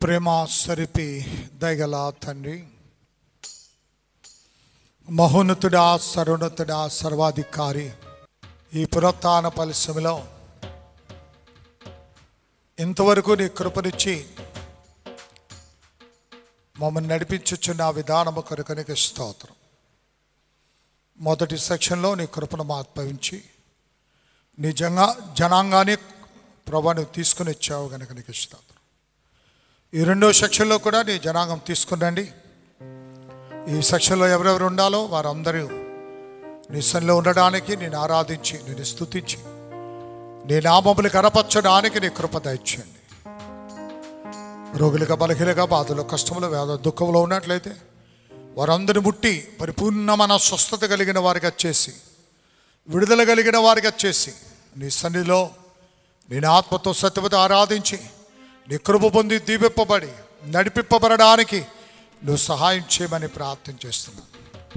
ప్రేమ సరిపి దయగల తండ్రి మహోన్నతుడా సర్వోన్నతుడా సర్వాధికారి ఈ పునరుత్న పరిశ్రమలో ఇంతవరకు నీ కృపనిచ్చి మమ్మల్ని నడిపించుచున్న విధానము కొరకనికి స్తోత్రం మొదటి సెక్షన్లో నీ కృపను ఆత్మవించి నీ జంగా జనాంగాన్ని ప్రభాను తీసుకుని ఇచ్చావు కనుక నీకు స్తోత్రం ఈ రెండో సెక్షన్లో కూడా నీ జనాంగం తీసుకురండి ఈ సెక్షన్లో ఎవరెవరు ఉండాలో వారందరూ నీ సన్నిలో ఉండడానికి నేను ఆరాధించి నేను స్తుతించి నీ నామములు కనపరచడానికి నీ కృప దయచేయండి రోగులుగా బలహీనగా బాధలు కష్టములు వేద దుఃఖంలో ఉన్నట్లయితే వారందరిని ముట్టి పరిపూర్ణమైన స్వస్థత కలిగిన వారిగా చేసి విడుదల కలిగిన వారిగా చేసి నీ సన్నిధిలో నేను ఆత్మతో సత్యవత ఆరాధించి నీ కృప పొంది దీవిప్పబడి నడిపింపబడడానికి నువ్వు సహాయం చేయమని ప్రార్థన చేస్తున్నాను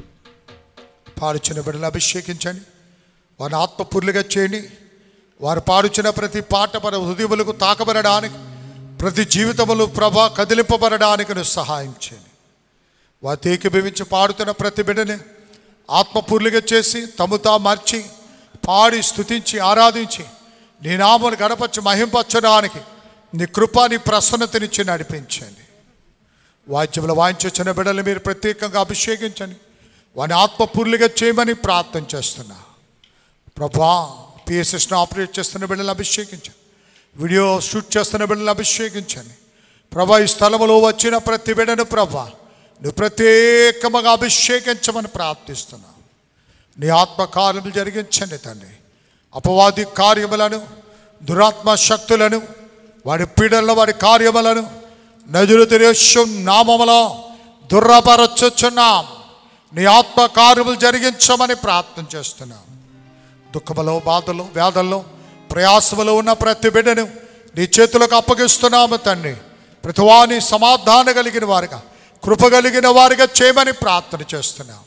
పాడుచిన బిడ్డలు అభిషేకించండి వారిని ఆత్మపూర్లుగా చేయండి వారు పాడుచిన ప్రతి పాట మన హృదయములకు తాకబడడానికి ప్రతి జీవితములు ప్రభ కదిలింపబడడానికి నువ్వు సహాయం చేయండి వారు ఏకీభవించి పాడుతున్న ప్రతి బిడ్డని ఆత్మపూర్లుగా చేసి తము తా మార్చి పాడి స్తుతించి ఆరాధించి నీ నామను గడపచ్చు మహింపచ్చడానికి నీ కృప నీ ప్రసన్నతనిచ్చి నడిపించండి వాద్యములు వాయించొచ్చిన బిడ్డలు మీరు ప్రత్యేకంగా అభిషేకించండి వారిని ఆత్మపూర్లుగా చేయమని ప్రార్థన చేస్తున్నా ప్రభా పిఎస్ఎస్ను ఆపరేట్ చేస్తున్న బిడ్డలు అభిషేకించండి వీడియో షూట్ చేస్తున్న బిడ్డలు అభిషేకించండి ప్రభా ఈ స్థలములో వచ్చిన ప్రతి బిడ్డను ప్రభా నువ్వు ప్రత్యేకముగా అభిషేకించమని ప్రార్థిస్తున్నా నీ ఆత్మ కార్యములు జరిగించండి తండ్రి అపవాది కార్యములను దురాత్మ శక్తులను వాడి పీడల్లో వాడి కార్యములను నదులు తిరేశ్వం నామములో దుర్రపరచుచున్నాం నీ ఆత్మ కార్యములు జరిగించమని ప్రార్థన చేస్తున్నాం దుఃఖములో బాధలో వ్యాధల్లో ప్రయాసములో ఉన్న ప్రతి బిడ్డను నీ చేతులకు అప్పగిస్తున్నాము తండ్రి ప్రతివాని సమాధానం కలిగిన వారిగా కృప కలిగిన వారిగా చేయమని ప్రార్థన చేస్తున్నాం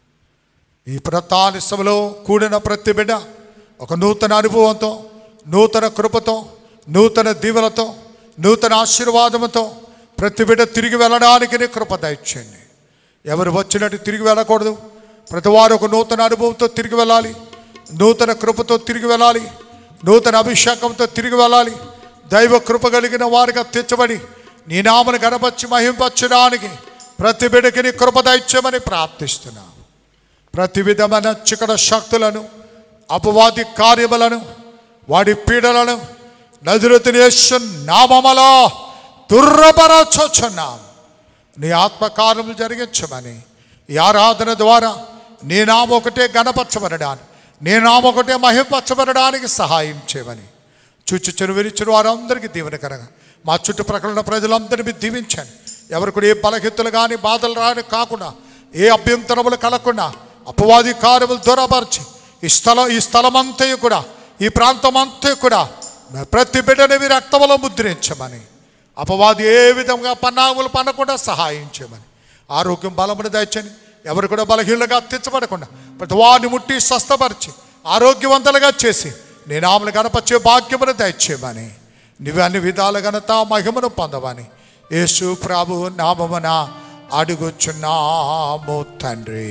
ఈ ప్రతానిసములో కూడిన ప్రతి బిడ్డ ఒక నూతన అనుభవంతో నూతన కృపతో నూతన దీవెలతో నూతన ఆశీర్వాదముతో ప్రతి బిడ్డ తిరిగి వెళ్ళడానికి నీ కృప దయచేయండి ఎవరు వచ్చినట్టు తిరిగి వెళ్ళకూడదు ప్రతి వారు ఒక నూతన అనుభవంతో తిరిగి వెళ్ళాలి నూతన కృపతో తిరిగి వెళ్ళాలి నూతన అభిషేకంతో తిరిగి వెళ్ళాలి దైవ కృప కలిగిన వారిగా తెచ్చబడి నీ నామను గణపచ్చి మహింపచ్చడానికి ప్రతి బిడ్డకి నీ కృప దయచేయమని ప్రార్థిస్తున్నాను ప్రతి విధమైన చికట శక్తులను అపవాది కార్యములను వాడి పీడలను నదులు తినేసు నామములో దుర్రపరచుచున్నాం నీ ఆత్మకార్యములు జరిగించమని ఈ ఆరాధన ద్వారా నీ నామ ఒకటే గణపరచబడడానికి నీ నామ ఒకటే మహిపరచబడడానికి సహాయం చేయమని చూచుచును విరిచిన వారందరికీ దీవెనకరంగా మా చుట్టుప్రక్కల ఉన్న ప్రజలందరినీ మీరు దీవించండి ఎవరు కూడా ఏ బలహీతులు కానీ బాధలు రాని కాకుండా ఏ అభ్యంతరములు కలగకుండా అపవాది కార్యములు దూరపరిచి ఈ స్థలం ఈ స్థలమంతయు కూడా ఈ ప్రాంతం అంతయు కూడా ప్రతి బిడ్డని మీరు రక్తములో ముద్రించమని అపవాది ఏ విధంగా పన్నాగులు పన్నకుండా సహాయం చేయమని ఆరోగ్యం బలమును దయచని ఎవరు కూడా బలహీనగా తెచ్చబడకుండా ప్రతి వారిని ముట్టి స్వస్థపరిచి ఆరోగ్యవంతులుగా చేసి నీ నామలు గణపరిచే భాగ్యమును దయచేయమని నువ్వు అన్ని విధాల ఘనత మహిమను పొందవని యేసు ప్రభు నామమున అడుగుచున్నాము తండ్రి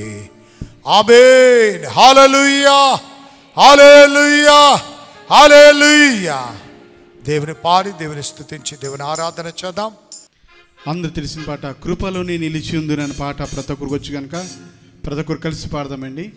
ఆమేన్ హల్లెలూయా హల్లెలూయా హల్లెలూయా దేవుని పాడి దేవుని స్తుతించి దేవుని ఆరాధన చేద్దాం అందరు తెలిసిన పాట కృపలోనే నిలిచి ఉందిన పాట ప్రతి ఒక్కరికి వచ్చి కనుక ప్రతి ఒక్కరు కలిసి పాడదామండి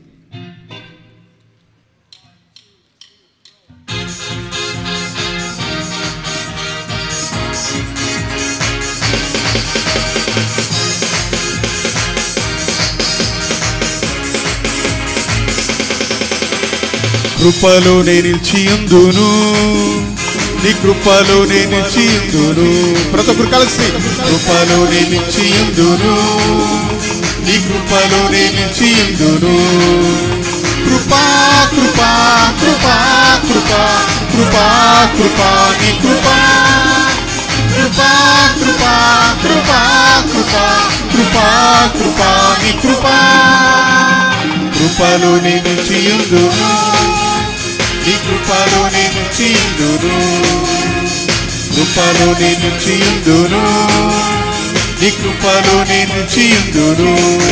కృపలోనే నిలిచి ఉందును నీ కృపలోనే నిలిచి ఉందును ప్రతి ఒక్కరు కలిసి కృపలోనే నిలిచి ఉందును నీ కృపలోనే నిలిచి ఉందును కృపా కృపా కృపా కృపా కృపా కృపా నీ కృపా కృపా కృపా కృపా కృపా కృపా కృపా నీ కృపా కృపలో నేను చేయుదును నీ కృపలో నేను చేయుదును కృపలో నేను చేయుందును నీ కృపలో నేను చేయుందును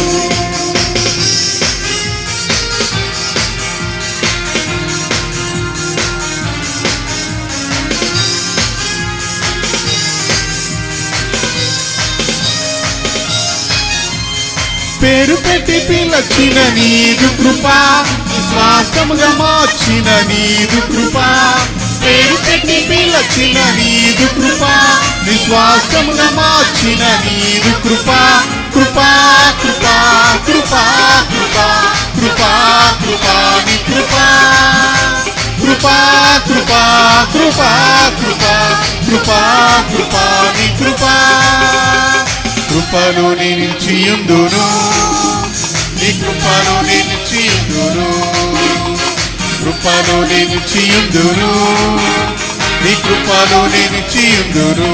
పేరు పెట్టి పిలచిన నీదు కృప విశ్వాసముగా మార్చిన నీదు కృప పేరు పెట్టి పిలచిన నీదు కృప విశ్వాసముగా మార్చిన నీదు కృప కృపా కృపా కృపా కృపా కృపా కృపా నీ కృపా కృపా కృపా కృపా కృపా కృపా కృపా నీ కృపా కృపలో నేను చేయుందును నీ కృపలో నేను చేయుందును కృపలో నేను చేయుందును నీ కృపలో నేను చేయుందును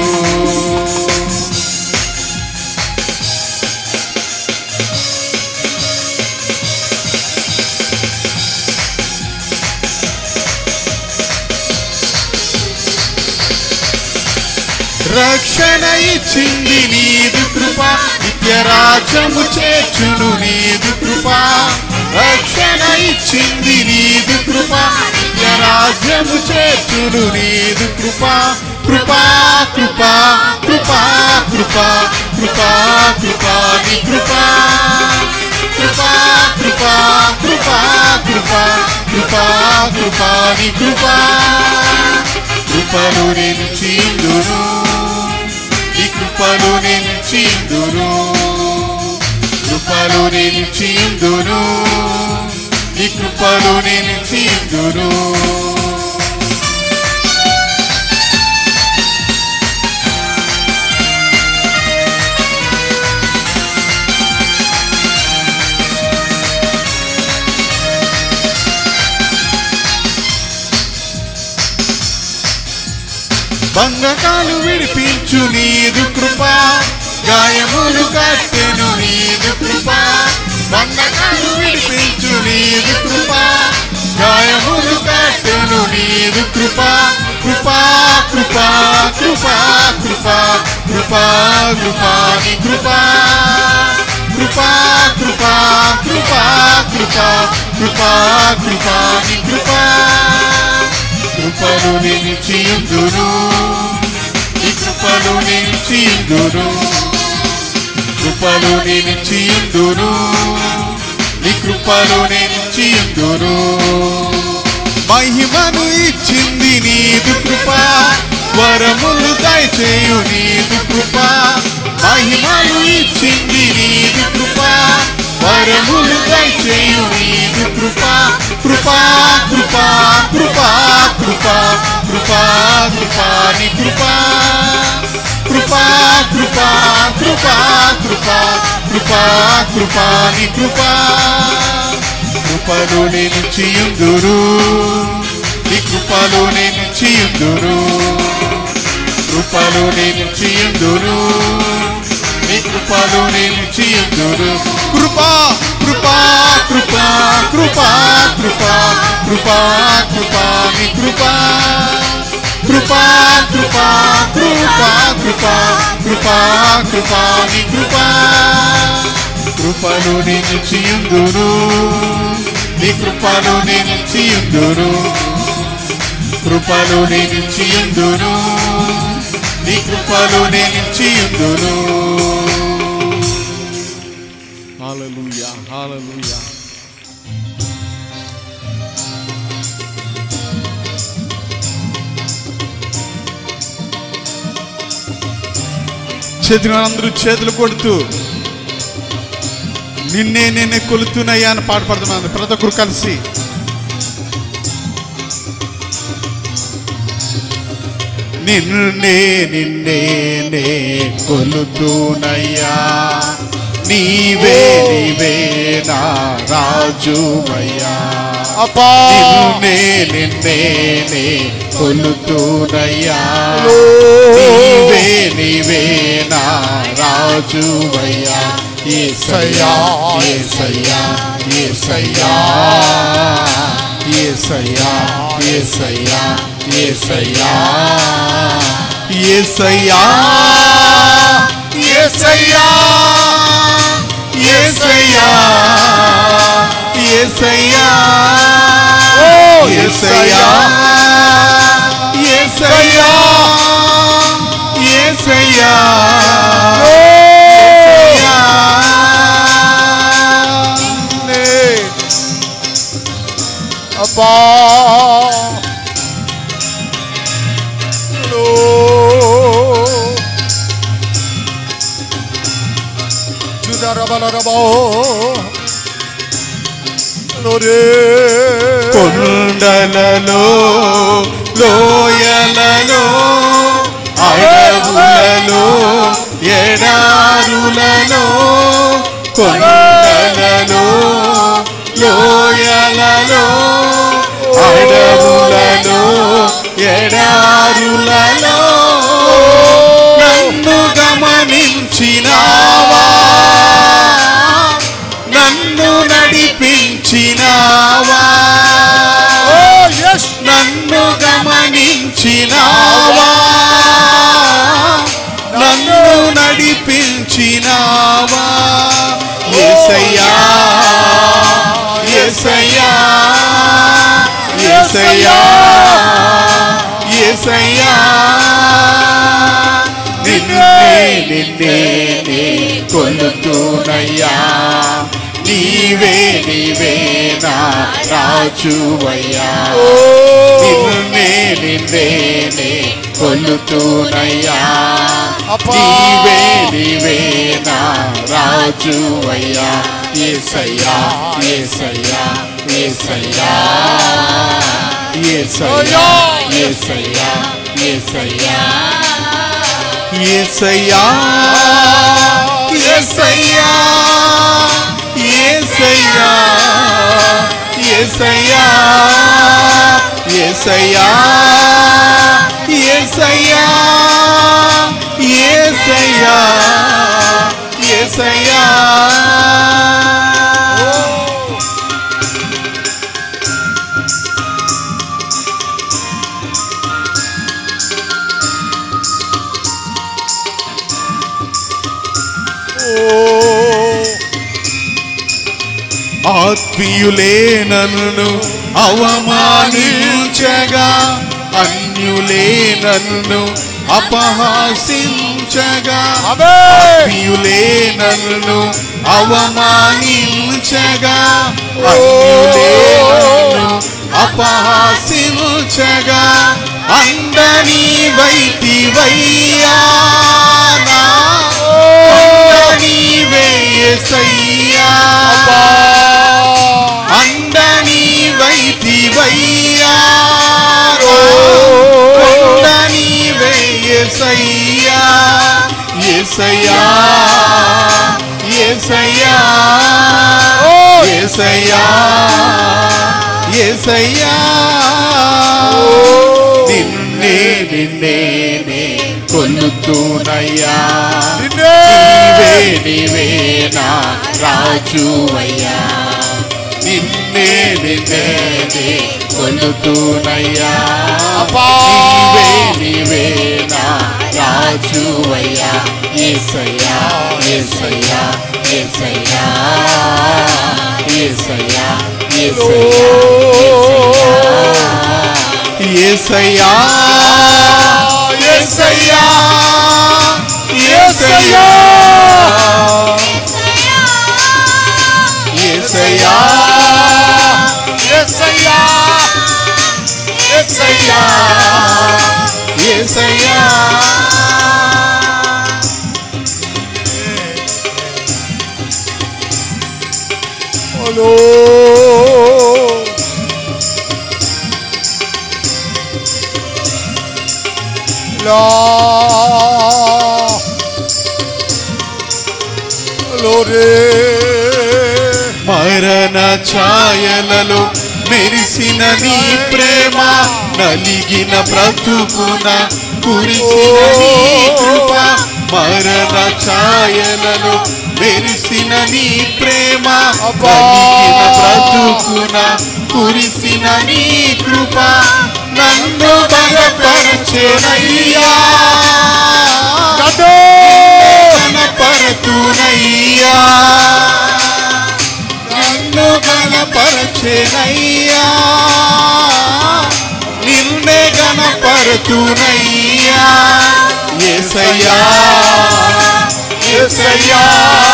రక్షణ ఇచ్చింది నీదు కృప నిత్యరాజ్యము చేర్చును నీదు కృప రక్షణ ఇచ్చింది నీదు కృప నిత్యరాజ్యము చేర్చును నీదు కృప కృపా కృపా కృపా కృపా కృపా కృపా నీ కృపా కృపా కృపా కృపా కృపా కృపా కృపా నీ కృపా కృపను నేను చీందును ఈ కృపను నేను చీందును కృపను నేను చీందును ఈ కృపను నేను చీందును బంధకాలు విడిపించు నీదు కృప గాయములు కట్టెను నీదు కృప బంధకాలు విడిపించు నీదు కృప గాయములు కట్టెను నీదు కృప కృపా కృపా కృపా కృపా కృపా కృపా నీ కృపా కృపా కృపా కృపా కృపా కృపా కృపా నీ కృపా కృపను నేను చేయుదును ఈ కృపను నేను చేయుదును కృపను నేను చేయుదును ఈ కృపను నేను చేయుదును మహిమను ఇచ్చింది నీదు కృప వరములు దయచేయు నీదు కృప మహిమను ఇచ్చింది నీదు కృప వరములు దయచేయు నీదు కృప కృపా కృపా కృపా కృపా కృపా కృపా నీ కృపా కృపా కృపా కృపా కృపా కృపా కృపా నీ కృపా కృపలో నేను చేయుందురు నీ కృపలో నేను చేయుందురు కృపలో నేను చేయుందురు నీ కృపలో నేను చేయుందురు కృపా కృపా కృపా కృపా కృపా కృపా కృపా నీ కృపా కృపా కృపా కృపా కృపా కృపా కృపా నీ కృపా కృపలో నేను చేయుందురు నీ కృపలో నేను చేయుందురు కృపలో నేను చేయుందురు నీ కృపలో నేను చేయుందురు హల్లెలూయా హల్లెలూయా చేతులు అందరూ చేతులు కొడుతూ నిన్నే నేనే కొలుతున్నాయా అని పాట పడుతున్నాను ప్రతి ఒక్కరు కలిసి నిన్నే నిన్నే నే కొలుతునయ్యా నీవే నీవే నా రాజువయ్యా అబ్బా నిన్నే నిన్నే నే కొలుతునయ్యా నీవే నీవే నా రాజువయ్యా ఏసయ్యా ఏసయ్యా ఏసయ్యా ఏసయ్యా ఏసయ్యా ఏసయ్యా ఏసయ్యా ఏసయ్యా ఏసయ్యా ఏసయ్యా ఓ ఏసయ్యా ఏసయ్యా ఏసయ్యా ఏసయ్యా అబ్బా లో. జుదరబలరబో. లోరే. కొండలలో లోయలలో అడవులలో ఎడారులలో కొండలలో లోయలలో అడవులలో ఎడారులలో నన్ను గమనించినావా నన్ను నడిపించినావా ఓ ఎస్ నన్ను గమనించినావా నన్ను నడిపించినావా ఏసయ్యా ఏసయ్యా ఏసయ్యా ఏసయ్యా నిన్నే నిన్నే నే కొలుతూనయ్యా నీవే నీవే నా రాజువయ్యా నిన్నే నిన్నే నే కొలుతూనయ్యా అప్పా. నీవే నీవే నా రాజువయ్యా ఏసయ్యా ఏసయ్యా ఏసయ్యా ఏసయ్యా ఏసయ్యా ఏసయ్యా ఏసయ్యా ఏసయ్యా ఏసయ్యా ఏసయ్యా ఏసయ్యా ఏసయ్యా ఏసయ్యా ఏసయ్యా ఆత్మీయులే నన్ను అవమానించగా అన్యులే నన్ను అపహాసించగా అబే ఆత్మీయులే నన్ను అవమానించగా అన్యులే నన్ను అపహాసించగా అందని వైతివయ్యా నా అందని వేసయ్యా అందని వైతివయ్యా కొండని వేసయ్యా ఏసయ్యా ఏసయ్యా ఏసయ్యా ఏసయ్యా నిన్నే నిన్నే నే కొలుతూనయ్యా నిన్నే నీవే నీవే నా రాజువయ్యా నిన్నే నిన్నే నే కొలుతూనయ్యా అబ్బా. నీవే నీవే నా రాజువయ్యా ఏసయ్యా ఏసయ్యా ఏసయ్యా ఏసయ్యా ఏసయ్యా ఏసయ్యా ఏసయ్యా ఏసయ్యా ఏసయ్యా ఎస్సయ్యా ఎస్సయ్యా ఏసయ్యా హలో లా లోరే మరణ ఛాయలలో మెరిసిన నీ ప్రేమ నలిగిన బ్రతుకున కురిసిన నీ కృప మరణ ఛాయలలో మెరిసిన నీ ప్రేమ అబ్బా. నలిగిన బ్రతుకున కురిసిన నీ కృప నన్ను బలపరచునయ్యా నన్ను గణపరచునయ్యా నన్ను గణపరచునయ్యా నిన్నే గణపరచునయ్యా ఏసయ్యా ఏసయ్యా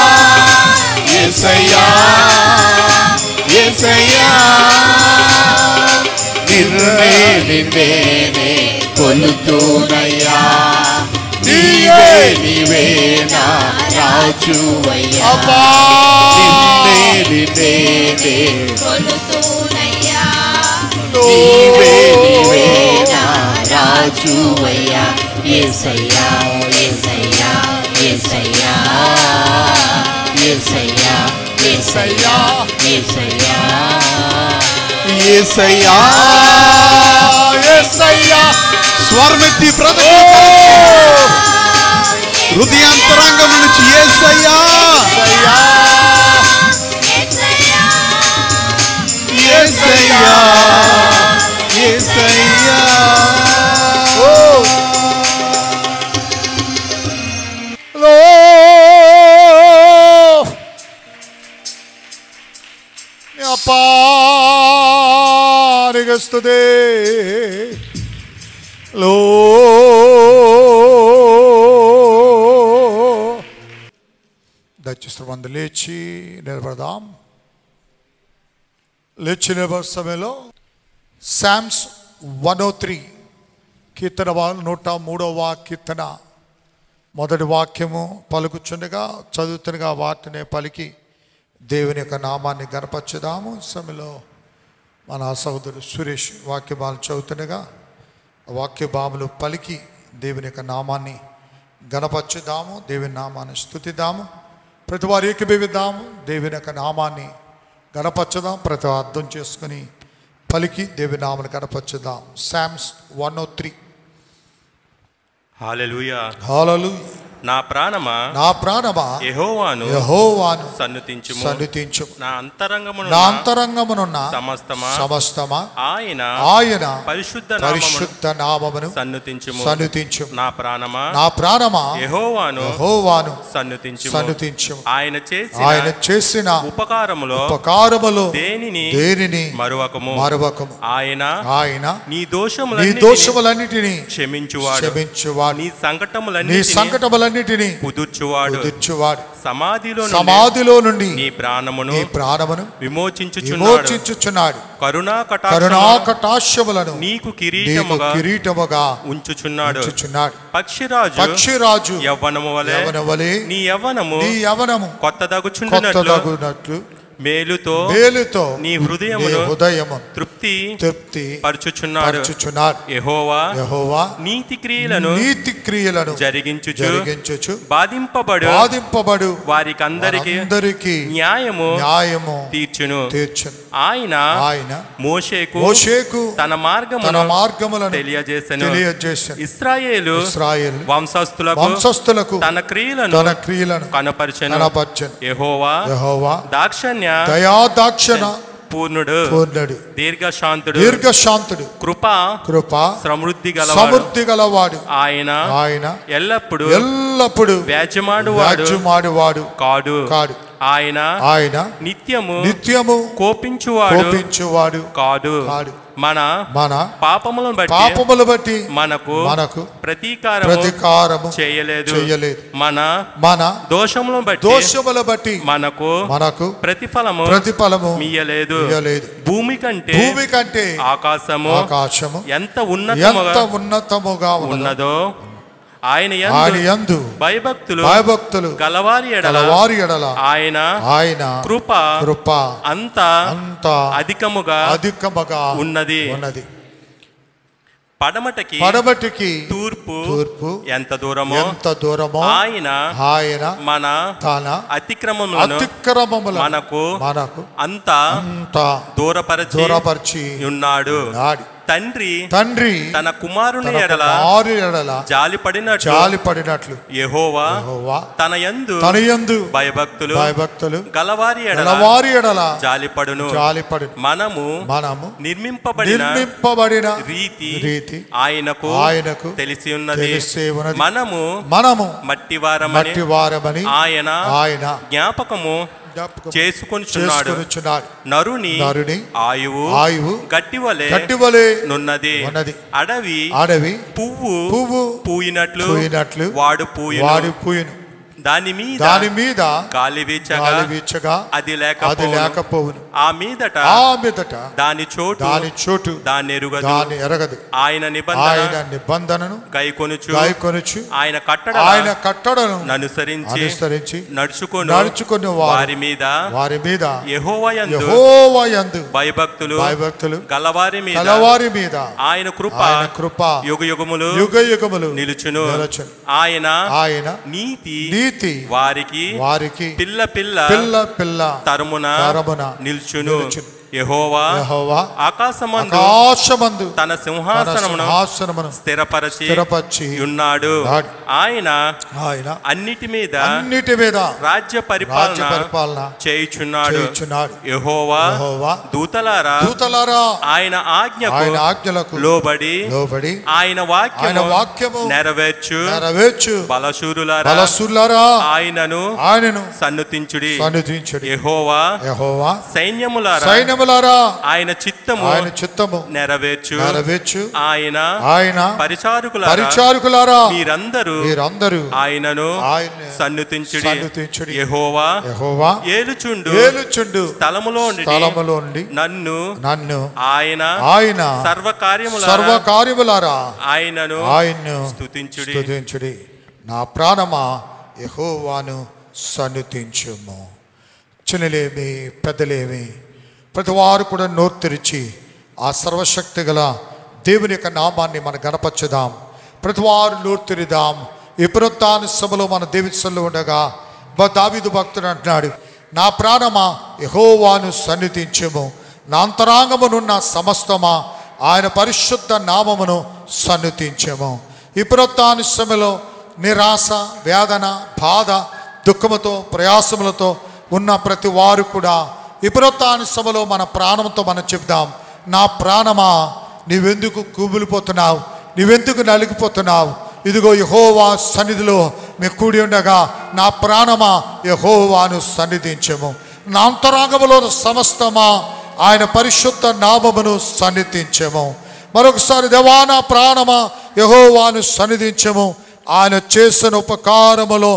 ఏసయ్యా ఏసయ్యా నిన్నే నిన్నేనే కొలుతూనయ్యా నీవే నీవే నా రాజువయ్యా అబ్బా నిన్నే నిన్నేనే కొలుతూనయ్యా నీవే నీవే నా రాజువయ్యా ఏసయ్యా ఏసయ్యా ఏసయ్యా ఏసయ్యా ఏసయ్యా ఏసయ్యా ఏసయ్యా యేసయ్యా స్వర్మెత్తి బ్రదర్ హృదయాంతరంగం నుంచి ఏసయ్యా యేసయ్యా ఏసయ్యా ఏసయ్యా లో అపారిగస్తుదే లో దయచేసి మంది లేచి నిలబడదాం లేచి నిలబడే సమయంలో శామ్స్ వన్ ఓ త్రీ కీర్తన వా- నూట మూడవ కీర్తన మొదటి వాక్యము పలుకుచుండగా చదువుతుండగా వాటినే పలికి దేవుని యొక్క నామాన్ని గనపరచుదాము ఈ సమయంలో మన సహోదరుడు సురేష్ వాక్యభాలు చదువుతుండగా ఆ వాక్యభాములు పలికి దేవుని యొక్క నామాన్ని గనపరచుదాము దేవుని నామాన్ని స్థుతిద్దాము ప్రతి వారు ఏకీభవిద్దాము దేవుని యొక్క నామాన్ని గనపరచుదాం ప్రతి వారు అర్థం చేసుకుని పలికి దేవుని నామాన్ని గనపరచుదాం Psalms one O three hallelujah హాలలు నా ప్రాణమా నా ప్రాణమా యెహోవాను యహోవాను సన్నుతించుము సన్నిధించు నా అంతరంగమును నా అంతరంగమునున్న సమస్తమా సమస్తమా ఆయన ఆయన పరిశుద్ధ నామమును పరిశుద్ధ నామమును సన్నుతించుము సన్నిధించు నా ప్రాణమా నా ప్రాణమా యెహోవాను యహోవాను సన్నుతించుము సన్నిధించు ఆయన చేసిన ఆయన చేసిన ఉపకారములో ఉపకారములు దేనిని దేనిని మరువకము మరవకము ఆయన ఆయన నీ నీ దోషములన్నిటిని దోషములన్నిటినీ క్షమించువాడు క్షమించువాడు నీ నీ సంకటములన్నిటిని సంకటములన్నిటినీ కుదుర్చువాడు కుదుర్చువాడు సమాధిలో నుండి సమాధిలో నుండి నీ ప్రాణమును నీ ప్రాణమును విమోచించుచున్నాడు విమోచించుచున్నాడు కరుణా కరుణా కటాక్షము కటాక్షములను నీకు నీకు కిరీటముగా కిరీటముగా ఉంచుచున్నాడు ఉంచుచున్నాడు పక్షిరాజు పక్షిరాజు యవ్వనము వలె యవనవలే నీ యవ్వనము నీ యవనము కొత్తదగుచుండునట్లు కొత్తదగునట్లు మేలుతో మేలుతో నీ నీ హృదయమును హృదయము తృప్తి తృప్తి పరచుచున్నాడు పరచుచున్నాడు యెహోవా యెహోవా నీతి క్రియలను నీతి క్రియలను జరిగించుచు జరిగించుచు బాధింపబడు బాధింపబడు వారికందరికి అందరికి న్యాయము న్యాయము తీర్చును తీర్చును ఆయన ఆయన మోషేకు మోషేకు తన తన మార్గమును మార్గములను తెలియజేసెను తెలియజేశాను ఇస్రాయేలు ఇస్రాయేల్ వంశస్థులకు వంశస్థులకు తన క్రియలను తన క్రియలను కనపరచెను కనపరచను యెహోవా యెహోవా దాక్షణ్య దయాదాక్షణ పూర్ణుడు పూర్ణుడు దీర్ఘశాంతుడు దీర్ఘశాంతుడు కృప కృప సమృద్ధి గలవాడు సమృద్ధి గలవాడు ఆయన ఆయన ఎల్లప్పుడు ఎల్లప్పుడు వ్యాజ్యమాడువాడు రాజ్యమాడువాడు కాడు కాడు ఆయన ఆయన నిత్యము నిత్యము కోపించువాడు కోపించువాడు కాదు కాడు. మన మన పాపములను బట్టి పాపములు బట్టి మనకు మనకు ప్రతీకారము ప్రతీకారము చేయలేదు చేయలేదు మన మన దోషములను బట్టి దోషముల బట్టి మనకు మనకు ప్రతిఫలము ప్రతిఫలము మీయలేదు ఇయ్యలేదు భూమి కంటే భూమి కంటే ఆకాశము ఆకాశము ఎంత ఉన్నతముగా ఎంత ఉన్నతముగా ఉన్నదో ఉన్నదో ఆయన ఆయన యందు యందు భయభక్తులు భయభక్తులు గలవారి ఎడల గలవారి ఎడల ఆయన ఆయన కృప కృప అంత అంత అధికముగా అధికముగా ఉన్నది ఉన్నది పడమటకి పడమటికి తూర్పు తూర్పు ఎంత దూరమో ఎంత దూరమో ఆయన ఆయన మన తన అతిక్రమములను అతిక్రమముల మనకు మనకు అంత అంత దూరపరచి దూరపరిచి ఉన్నాడు నాడి తండ్రి తండ్రి తన కుమారుని తన ఎడల కుమారు ఎడల జాలి పడినట్లు జాలి పడినట్లు యెహోవా యెహోవా తన యందు తనయందు భయభక్తులు భయభక్తులు గలవారి ఎడల గలవారి ఎడల జాలిపడును జాలి పడి మనము మనము నిర్మింపబడిన నిర్మింపబడిన రీతి రీతి ఆయనకు ఆయనకు తెలిసి ఉన్నది తెలిసి ఉన్నది. మనము మనము మట్టివారమని మట్టి వారమని ఆయన ఆయన జ్ఞాపకము జ్ఞాపకం చేసుకొనిచున్నాడు చేసుకొనుచున్నాడు నరుని నరుని ఆయువు ఆయువు గట్టివలే గట్టివలే నున్నది ఉన్నది. అడవి అడవి పువ్వు పువ్వు పూయినట్లు పూయినట్లు వాడు పూయును వాడి పూయను దాని మీద దాని మీద గాలి వీచగా గాలి వీచగా అది అది లేకపోవును లేకపోవును ఆ మీదట ఆ మీదట దాని చోటు దాని చోటు దాన్ని ఎరుగదు దాని ఎరగదు ఆయన నిబంధన ఆయన నిబంధనను గైకొనుచు గాయకొనుచు ఆయన కట్టడ ఆయన కట్టడను అనుసరించి అనుసరించి నడుచుకొని నడుచుకుని వారు వారి మీద వారి మీద యెహోవాయందు యెహోవాయందు భయభక్తులు భయభక్తులు గలవారి మీద కలవారి మీద ఆయన కృప ఆయన కృప యుగ యుగములు యుగ యుగములు నిలుచును నిలుచును. ఆయన ఆయన నీతి నీతి వారికి వారికి పిల్ల పిల్ల పిల్ల పిల్ల తరమున తరమున నిల్చును నిలుచును. యెహోవా యెహోవా ఆకాశమందు ఆకాశమందు తన తన సింహాసనమును సింహాసనమును స్థిరపరచి స్థిరపరచి ఉన్నాడు ఉన్నాడు. ఆయన ఆయన అన్నిటి మీద అన్నిటి మీద రాజ్య రాజ్య పరిపాలన పరిపాలన చేయుచున్నాడు చేయుచున్నాడు యెహోవా యెహోవా దూతలారా దూతలారా ఆయన ఆజ్ఞకు ఆయన ఆజ్ఞలకు లోబడి లోబడి ఆయన వాక్యము ఆయన వాక్యము నెరవేర్చు నెరవేర్చు బలశూరులారా బలసులారా ఆయనను ఆయనను సన్నుతించుడి సన్నిధించుడి యెహోవా యెహోవా సైన్యములారా సైన్యములారా ఆయన చిత్తము ఆయన చిత్తము నెరవేర్చు నెరవేర్చు ఆయన ఆయన పరిచారకులారా పరిచారకులారా మీరందరూ మీరందరూ ఆయనను ఆయన సన్నుతించుడి సన్నుతించుడి. యెహోవా యెహోవా ఏలుచుండు ఏలుచుండు స్థలములో నుండి స్థలములో నుండి నన్ను నన్ను ఆయన ఆయన సర్వకార్యములారా సర్వకార్యములారా ఆయనను ఆయన్ను స్తుతించుడి స్తుతించుడి నా ప్రాణమా యెహోవాను సన్నుతించుము చిన్నలేమి పెద్దలేమి ప్రతి వారు కూడా నోరు తెరిచి ఆ సర్వశక్తి గల దేవుని యొక్క నామాన్ని మనం గణపరచుదాం ప్రతి వారు నోరు తెరిదాం ఈ పునరుత్థాన సభలో మన దేవిత్సల్లో ఉండగా బ- దావీదు భక్తుడు అంటున్నాడు నా ప్రాణమా యెహోవాను సన్నిధించుము నా అంతరాంగమునున్న సమస్తమా ఆయన పరిశుద్ధ నామమును సన్నిధించము ఈ పునరుత్థాన సమయంలో నిరాశ వేదన బాధ దుఃఖముతో ప్రయాసములతో ఉన్న ప్రతి వారు కూడా ఈ పునరుత్థాన సభలో మన ప్రాణంతో మనం చెప్దాం నా ప్రాణమా నీవెందుకు కూబులిపోతున్నావు నీవెందుకు నలిగిపోతున్నావు ఇదిగో యహోవా సన్నిధిలో మేము కూడి ఉండగా నా ప్రాణమా యహోవాను సన్నిధించము నా అంతరాంగములో సమస్తమా ఆయన పరిశుద్ధ నామమును సన్నిధించము మరొకసారి దేవానా ప్రాణమా యహోవాను సన్నిధించము ఆయన చేసిన ఉపకారములో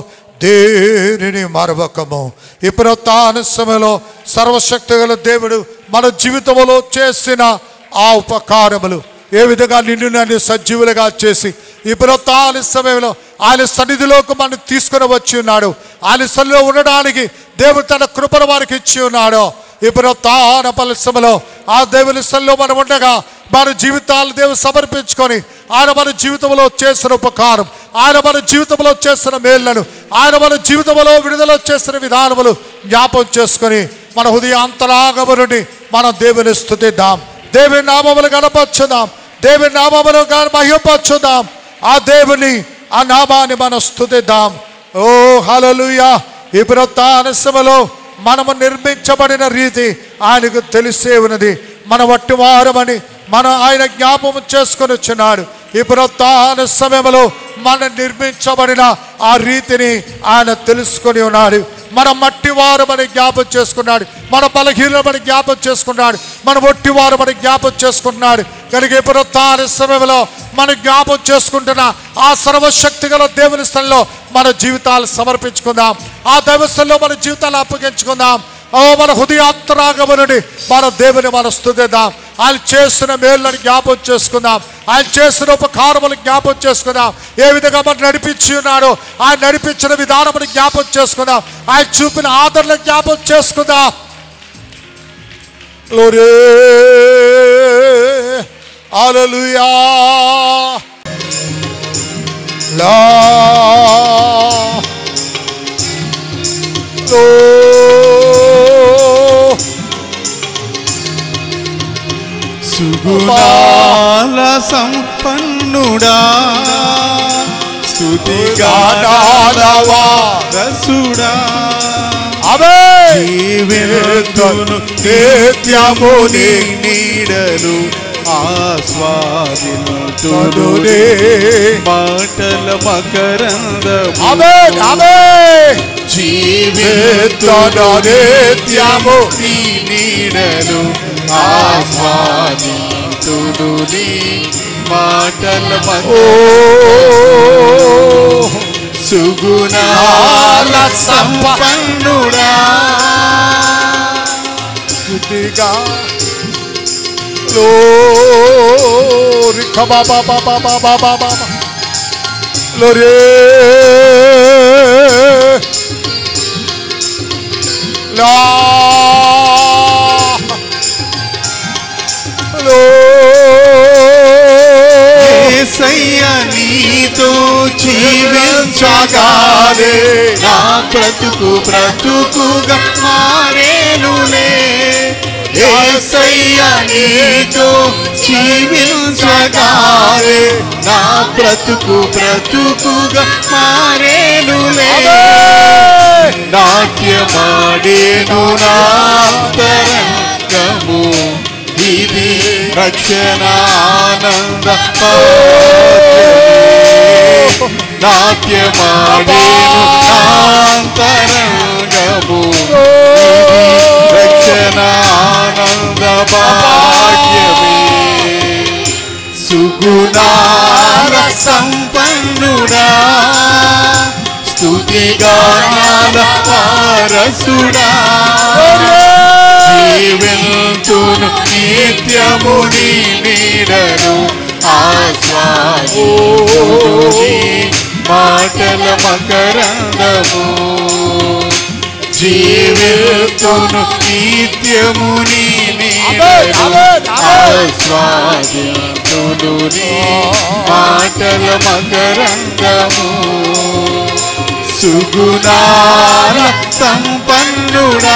దేనిని మరవకము ఇప్పుడు తాను సమయంలో సర్వశక్తి గల దేవుడు మన జీవితంలో చేసిన ఆ ఉపకారములు ఏ విధంగా నిన్ను నన్ను సజీవులుగా చేసి ఇప్పుడు తాను సమయంలో ఆయన సన్నిధిలోకి మనం తీసుకుని వచ్చి ఉన్నాడు ఆయన సన్నిధిలో ఉండడానికి దేవుడు తన కృపను వారికి ఇచ్చి ఉన్నాడు ఇప్పుడు తాన పరిశ్రమలో ఆ దేవుని సన్నిలో మనం ఉండగా మన జీవితాలు దేవుడు సమర్పించుకొని ఆయన మన జీవితంలో చేసిన ఉపకారం ఆయన మన జీవితంలో చేసిన మేళ్లను ఆయన మన జీవితంలో విడుదల చేసిన విధానములు జ్ఞాపం చేసుకొని మన హృదయ అంతరాగము నుండి మనం దేవుని స్థుతిద్దాం దేవుని నామములు గణపరచుదాం దేవుని నామములు గణ- మహిమపరచుదాం ఆ దేవుని ఆ నామాన్ని మనం స్థుతిద్దాం ఓ హల్లెలూయా ఈ పునరుత్థానసమలో మనము నిర్మించబడిన రీతి ఆయనకు తెలిసే ఉన్నది మన వట్టి వారమని మనం ఆయన జ్ఞాపకం చేసుకొని వచ్చినాడు ఈ పునరుత్థాన సమయంలో మనం నిర్మించబడిన ఆ రీతిని ఆయన తెలుసుకొని ఉన్నాడు మన మట్టి వారమని జ్ఞాపం చేసుకున్నాడు మన బలహీనమని జ్ఞాపం చేసుకున్నాడు మన ఒట్టి వారమని జ్ఞాపం చేసుకున్నాడు కనుక ఈ పునరుత్థాన సమయంలో మనం జ్ఞాపం చేసుకుంటున్న ఆ సర్వశక్తి గల దేవుని స్థలంలో మన జీవితాలు సమర్పించుకుందాం ఆ దైవస్థల్లో మన జీవితాలు అప్పగించుకుందాం ఓ మన హృదయాత్తరాగము నుండి మన దేవుని మన స్థుతిద్దాం ఆయన చేసిన మేళ్ళని జ్ఞాపం చేసుకుందాం ఆయన చేసిన ఉపకారములు జ్ఞాపం చేసుకుందాం ఏ విధంగా మనం నడిపించి ఉన్నాడో ఆయన నడిపించిన విధానముని జ్ఞాపం చేసుకుందాం ఆయన చూపిన ఆదరణ జ్ఞాపం చేసుకుందాం Glory. Hallelujah. La. Lo. సుగుణా సంపన్నుడా స్తుతిగా గానాలవా రసుడా అవే జీవితును నిత్యము నీ నీడను ఆస్వాదితుడునే మాటల మకరందము అవే అవే జీవితును నిత్యము నీ నీడను ఆస్వాదితుడుని మాటల మక సుగుణాల సంపన్నుడా స్థుతిగా లోరి కబా బాబా బాబా బాబా బాబా లోరే లా లో ఏసయ్య నీతో జీవించగానే నా బ్రతుకు బ్రతుకుగా మారేనులే ఏసయ్య నీతో జీవించగానే నా బ్రతుకు బ్రతుకుగా మారేనులే నాట్యమాడేను నాంతరంగము ఇది రక్షణానంద నాట్యమాడేను నాంతరంగము ఇది రక్షణానంద భాగ్యమే సుగుణాల సంపన్నుడా స్తుతిగానాల వారసుడా జీవింతును నిత్యము నీ నీడను ఆస్వాది మాటల మకరందము జీవితును నిత్యము నీ నీడను ఆస్వాదితును నీ మాటల మకరందము సుగుణాల సంపన్నుడా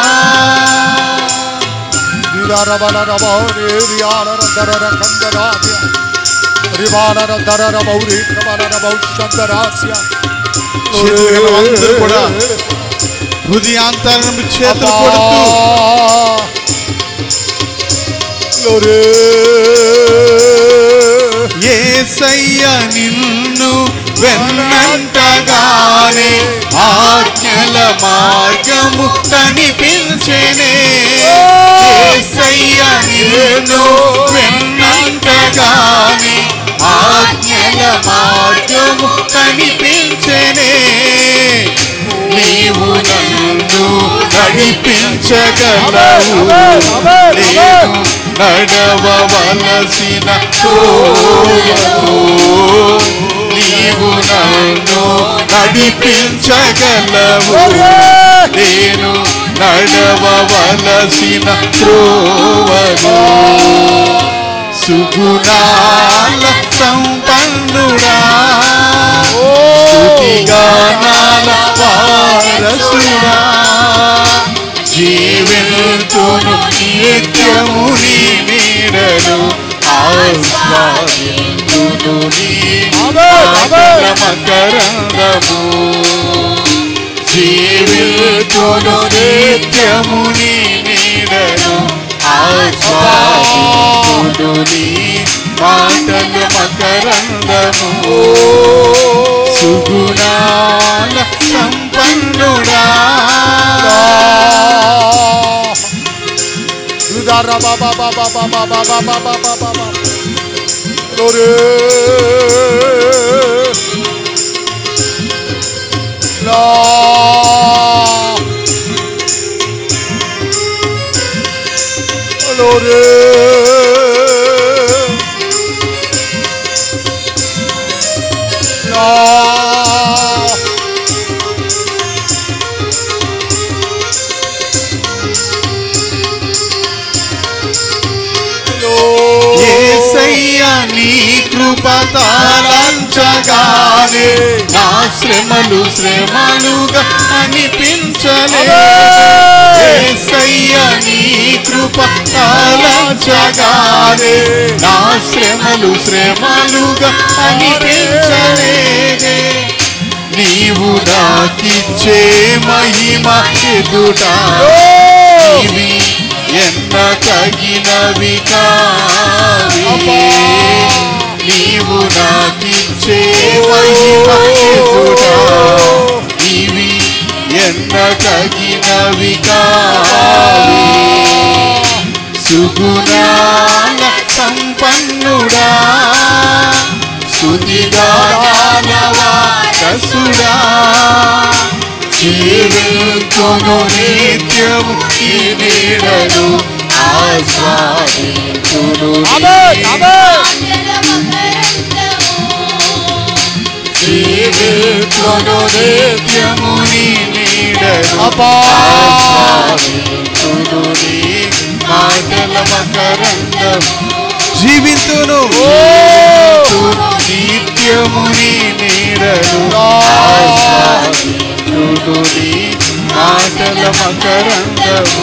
అందరూ కూడా హృదయాంతరం చేతులు కొడుతూ ఏసయ్య నిన్ను వెన్నంటగానే ఆజ్ఞల మార్గము కనిపించెనే ఏసయ్య నిన్ను వెన్నంటగానే ఆజ్ఞల మార్గము కనిపించెనే నీవు నన్ను నడిపించగలవు నేను నడవవలసిన త్రోవలో నీవు నన్ను నడిపించగలవు నేను నడవవలసిన త్రోవలో సుగుణాల సంపన్నుడా స్తుతిగానాల వారసుడా జీవితును నిత్యము నీ నీడను ఆస్వాదితును నీ మాటల మకరందము జీవితును నిత్యము నీ నీడను ఆస్వాదితును నీ మాటల మకరందము సుగుణాల సంపన్నుడా ఏసయ్య నీ కృప తాళంత తలంచగానే నా శ్రమలు శ్రమలుగా అనిపించలే యేసయ్య నీ కృప తలంచగానే నా శ్రమలు శ్రమలుగా అనిపించలేదే నీవు నాకిచ్చే మహిమ ఎదుట ఇవి ఎన్న తగినవి కావి నీవు నాకిచ్చే మహిమ ఎదుట ఇవి ఎన్న తగినవి కావి సుగుణాల సంపన్నుడా స్తుతిగానవా రసుడా జీవించును నిత్యము ఈ నీడను ఆస్వాదించును జీవించును నిత్యము నీ నీడను ఆస్వాదించును నీ మాటల మకరందము జీవితును నిత్యము నీ నీడను ఆస్వాదించును నీ మాటల మకరందము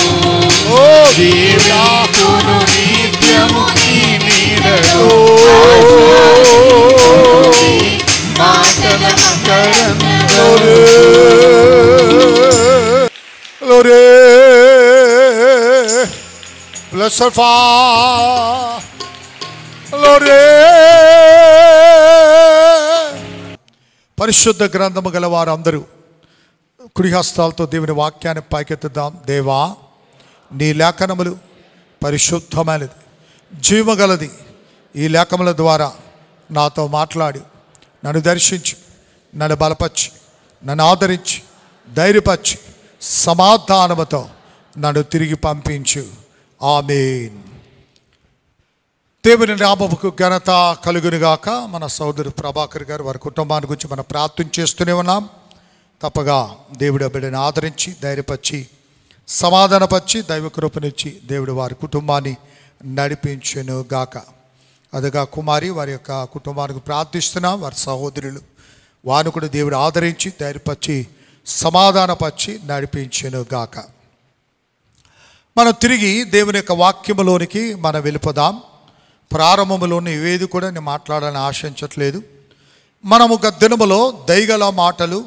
జీవితును నిత్యము నీ నీడను ఆస్వాదించును నీ మాటల మకరందము Glory. Bless our Father. Glory. పరిశుద్ధ గ్రంథము గల వారందరూ కుడి హస్తాలతో దేవుని వాక్యాన్ని పైకెత్తుదాం దేవా నీ లేఖనములు పరిశుద్ధమైనది జీవగలది ఈ లేఖముల ద్వారా నాతో మాట్లాడి నన్ను దర్శించి నన్ను బలపరిచి నన్ను ఆదరించి ధైర్యపరిచి సమాధానముతో నన్ను తిరిగి పంపించు ఆమెన్ దేవుని నామముకు ఘనత కలుగునుగాక మన సోదరు ప్రభాకర్ గారు వారి కుటుంబాన్ని గురించి మనం ప్రార్థన చేస్తూనే ఉన్నాం తప్పగా దేవుడు ఆ బిడ్డని ఆదరించి ధైర్యపరిచి సమాధానపరిచి దైవ కృపనిచ్చి దేవుడు వారి కుటుంబాన్ని నడిపించును గాక అదిగా కుమారి వారి యొక్క కుటుంబానికి ప్రార్థిస్తున్నాం వారి సహోదరులు వారిని కూడా దేవుడు ఆదరించి ధైర్యపరిచి సమాధానపరిచి నడిపించును గాక మనం తిరిగి దేవుని యొక్క వాక్యములోనికి మనం వెళ్ళిపోదాం ప్రారంభములోని ఇవేది కూడా నేను మాట్లాడాలని ఆశించట్లేదు మనము ఒక దినములో దయగల మాటలు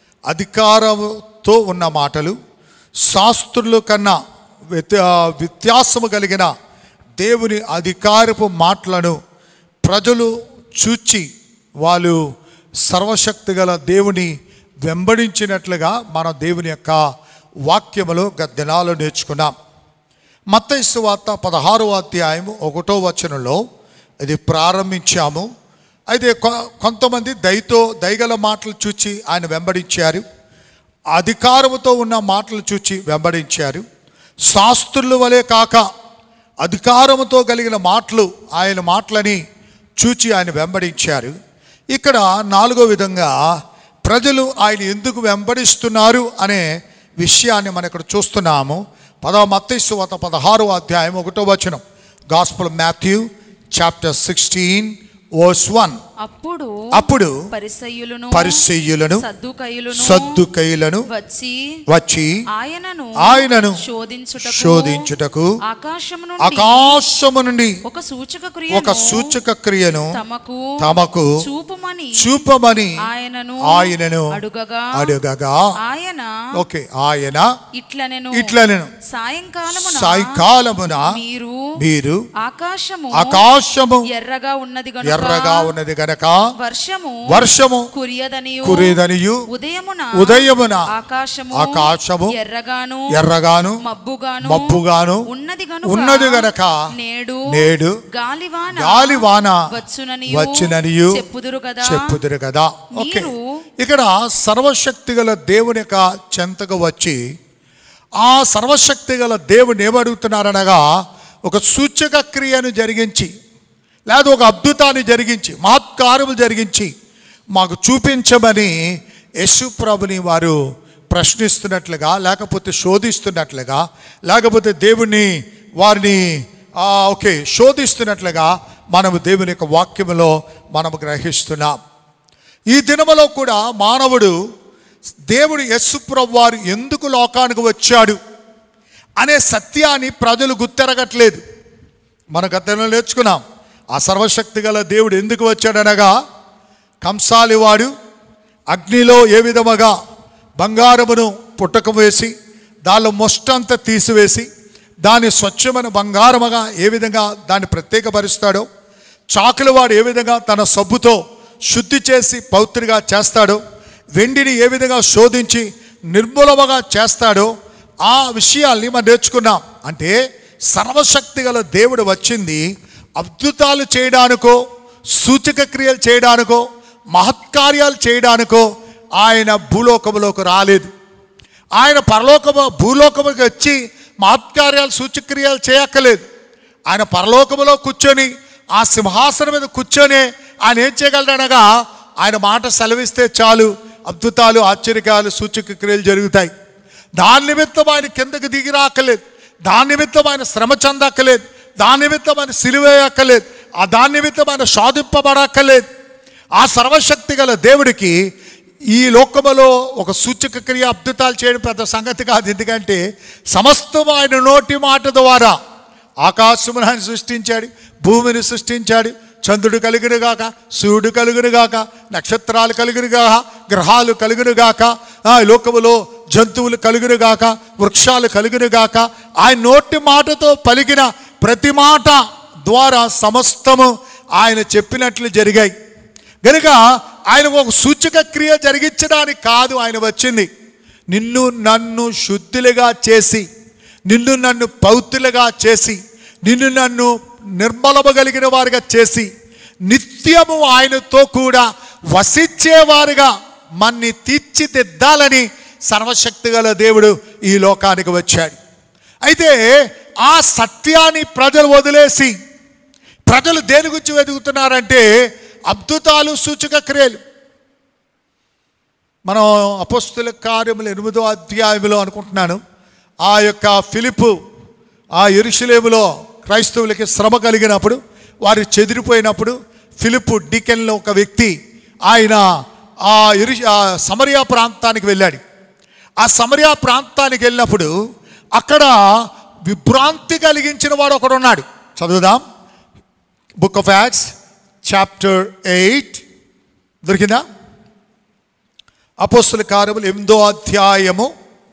అధికారముతో ఉన్న మాటలు శాస్త్రుల కన్నా వ్యత్య వ్యత్యాసము కలిగిన దేవుని అధికారపు మాటలను ప్రజలు చూచి వాళ్ళు సర్వశక్తి గల దేవుని వెంబడించినట్లుగా మన దేవుని యొక్క వాక్యములో గత దినాలు నేర్చుకున్నాం మత్తైసు వార్త పదహారో అధ్యాయము ఒకటో వచనంలో ఇది ప్రారంభించాము అయితే కొ- కొంతమంది దయతో దయగల మాటలు చూచి ఆయన వెంబడించారు అధికారముతో ఉన్న మాటలు చూచి వెంబడించారు శాస్త్రుల వలె కాక అధికారముతో కలిగిన మాటలు ఆయన మాటలని చూచి ఆయన వెంబడించారు ఇక్కడ నాలుగో విధంగా ప్రజలు ఆయన ఎందుకు వెంబడిస్తున్నారు అనే విషయాన్ని మనం ఇక్కడ చూస్తున్నాము పదవ మత్తైసు వత పదహారో అధ్యాయం ఒకటో వచనం gospel Matthew chapter sixteen verse one అప్పుడు అప్పుడు పరిసయ్యులను పరిసెయ్యులను సద్దుకయ్యులను సద్దుకైలను వచ్చి వచ్చి ఆయనను ఆయనను శోధించుటకు శోధించుటకు ఆకాశము నుండి ఆకాశము నుండి ఒక సూచక క్రియను ఒక సూచక క్రియను తమకు తమకు చూపమని చూపమని ఆయనను ఆయనను అడుగగా అడుగగా ఆయన ఓకే ఆయన ఇట్లనెను ఇట్లనెను సాయంకాలమున సాయంకాలమున మీరు మీరు ఆకాశము ఆకాశము ఎర్రగా ఉన్నది గనుక ఎర్రగా ఉన్నది గనక వర్షము వర్షము కురియదనియు కురేదనియు ఉదయమున ఉదయమున ఆకాశము ఆకాశము ఎర్రగాను ఎర్రగాను మబ్బుగాను మబ్బుగాను ఉన్నది గనుక ఉన్నది గనక నేడు నేడు గాలివాన గాలివాన వచ్చుననియు వచ్చుననియు చెప్పుదురు కదా చెప్పుదురు కదా ఓకే మీరు ఇక్కడ సర్వశక్తి గల దేవుని యొక్క చెంతకు వచ్చి ఆ సర్వశక్తి గల దేవుని ఏమడుగుతున్నారనగా ఒక సూచక క్రియను జరిగించి లేదా ఒక అద్భుతాన్ని జరిగించి మహత్కార్యము జరిగించి మాకు చూపించమని యశుప్రభుని వారు ప్రశ్నిస్తున్నట్లుగా లేకపోతే శోధిస్తున్నట్లుగా లేకపోతే దేవుణ్ణి వారిని ఆ, ఓకే శోధిస్తున్నట్లుగా మనము దేవుని యొక్క వాక్యములో మనము గ్రహిస్తున్నాం ఈ దినములో కూడా మానవుడు దేవుడు యస్సుప్రభు వారు ఎందుకు లోకానికి వచ్చాడు అనే సత్యాన్ని ప్రజలు గుర్తెరగట్లేదు మన గతంలో నేర్చుకున్నాం ఆ సర్వశక్తి గల దేవుడు ఎందుకు వచ్చాడనగా కంసాలివాడు అగ్నిలో ఏ విధముగా బంగారమును పుట్టక వేసి దానిలో మొష్టంతా తీసివేసి దాన్ని స్వచ్ఛమైన బంగారముగా ఏ విధంగా దాన్ని ప్రత్యేకపరుస్తాడో చాకుల వాడు ఏ విధంగా తన సబ్బుతో శుద్ధి చేసి పౌత్రిగా చేస్తాడో వెండిని ఏ విధంగా శోధించి నిర్మూలముగా చేస్తాడో ఆ విషయాల్ని మనం నేర్చుకున్నాం అంటే సర్వశక్తి గల దేవుడు వచ్చింది అద్భుతాలు చేయడానికో సూచక క్రియలు చేయడానికో మహత్కార్యాలు చేయడానికో ఆయన భూలోకములోకి రాలేదు ఆయన పరలోకము భూలోకముకి వచ్చి మహత్కార్యాలు సూచక్రియాలు చేయక్కలేదు ఆయన పరలోకములో కూర్చొని ఆ సింహాసనం మీద కూర్చొని ఆయన ఏం చేయగలడనగా ఆయన మాట సెలవిస్తే చాలు అద్భుతాలు ఆశ్చర్యకాలు సూచక క్రియలు జరుగుతాయి దాని నిమిత్తం ఆయన కిందకి దిగి రాకలేదు దాని నిమిత్తం ఆయన శ్రమ చెందక్కలేదు దాని నిమిత్తం ఆయన సిలువేయక్కలేదు ఆ దాని నిమిత్తం ఆయన శోధింపబడక్కలేదు ఆ సర్వశక్తి గల దేవుడికి ఈ లోకములో ఒక సూచక క్రియ అద్భుతాలు చేయడం పెద్ద సంగతి కాదు ఎందుకంటే సమస్తం ఆయన నోటి మాట ద్వారా ఆకాశమును ఆయన సృష్టించాడు భూమిని సృష్టించాడు చంద్రుడు కలుగును గాక సూర్యుడు కలుగును గాక నక్షత్రాలు కలుగును గాక గ్రహాలు కలుగును గాక ఆ లోకములో జంతువులు కలుగును గాక వృక్షాలు కలుగును గాక ఆయన నోటి మాటతో పలికిన ప్రతి మాట ద్వారా సమస్తము ఆయన చెప్పినట్లు జరిగాయి గనుక ఆయన ఒక సూచక క్రియ జరిగించడానికి కాదు ఆయన వచ్చింది నిన్ను నన్ను శుద్ధులుగా చేసి నిన్ను నన్ను పౌత్రులుగా చేసి నిన్ను నన్ను నిర్మలమగలిగిన వారుగా చేసి నిత్యము ఆయనతో కూడా వసించేవారుగా మన్ని తీర్చిదిద్దాలని సర్వశక్తి గల దేవుడు ఈ లోకానికి వచ్చాడు అయితే ఆ సత్యాన్ని ప్రజలు వదిలేసి ప్రజలు దేని గురించి వెతుకుతున్నారంటే అద్భుతాలు సూచక క్రియలు మనం అపస్తుల కార్యములు ఎనిమిదో అధ్యాయంలో అనుకుంటున్నాను ఆ యొక్క ఫిలిపు ఆ ఎరుషులేములో క్రైస్తవులకి శ్రమ కలిగినప్పుడు వారు చెదిరిపోయినప్పుడు ఫిలిపు డికెన్లో ఒక వ్యక్తి ఆయన ఆ ఎరు ఆ సమరియా ప్రాంతానికి వెళ్ళాడు ఆ సమరియా ప్రాంతానికి వెళ్ళినప్పుడు అక్కడ విభ్రాంతి కలిగించిన వాడు ఒకడు ఉన్నాడు చదువుదాం book of Acts chapter eight దొరికిందా అపోస్తుల కార్యములు ఎనిమిదో అధ్యాయము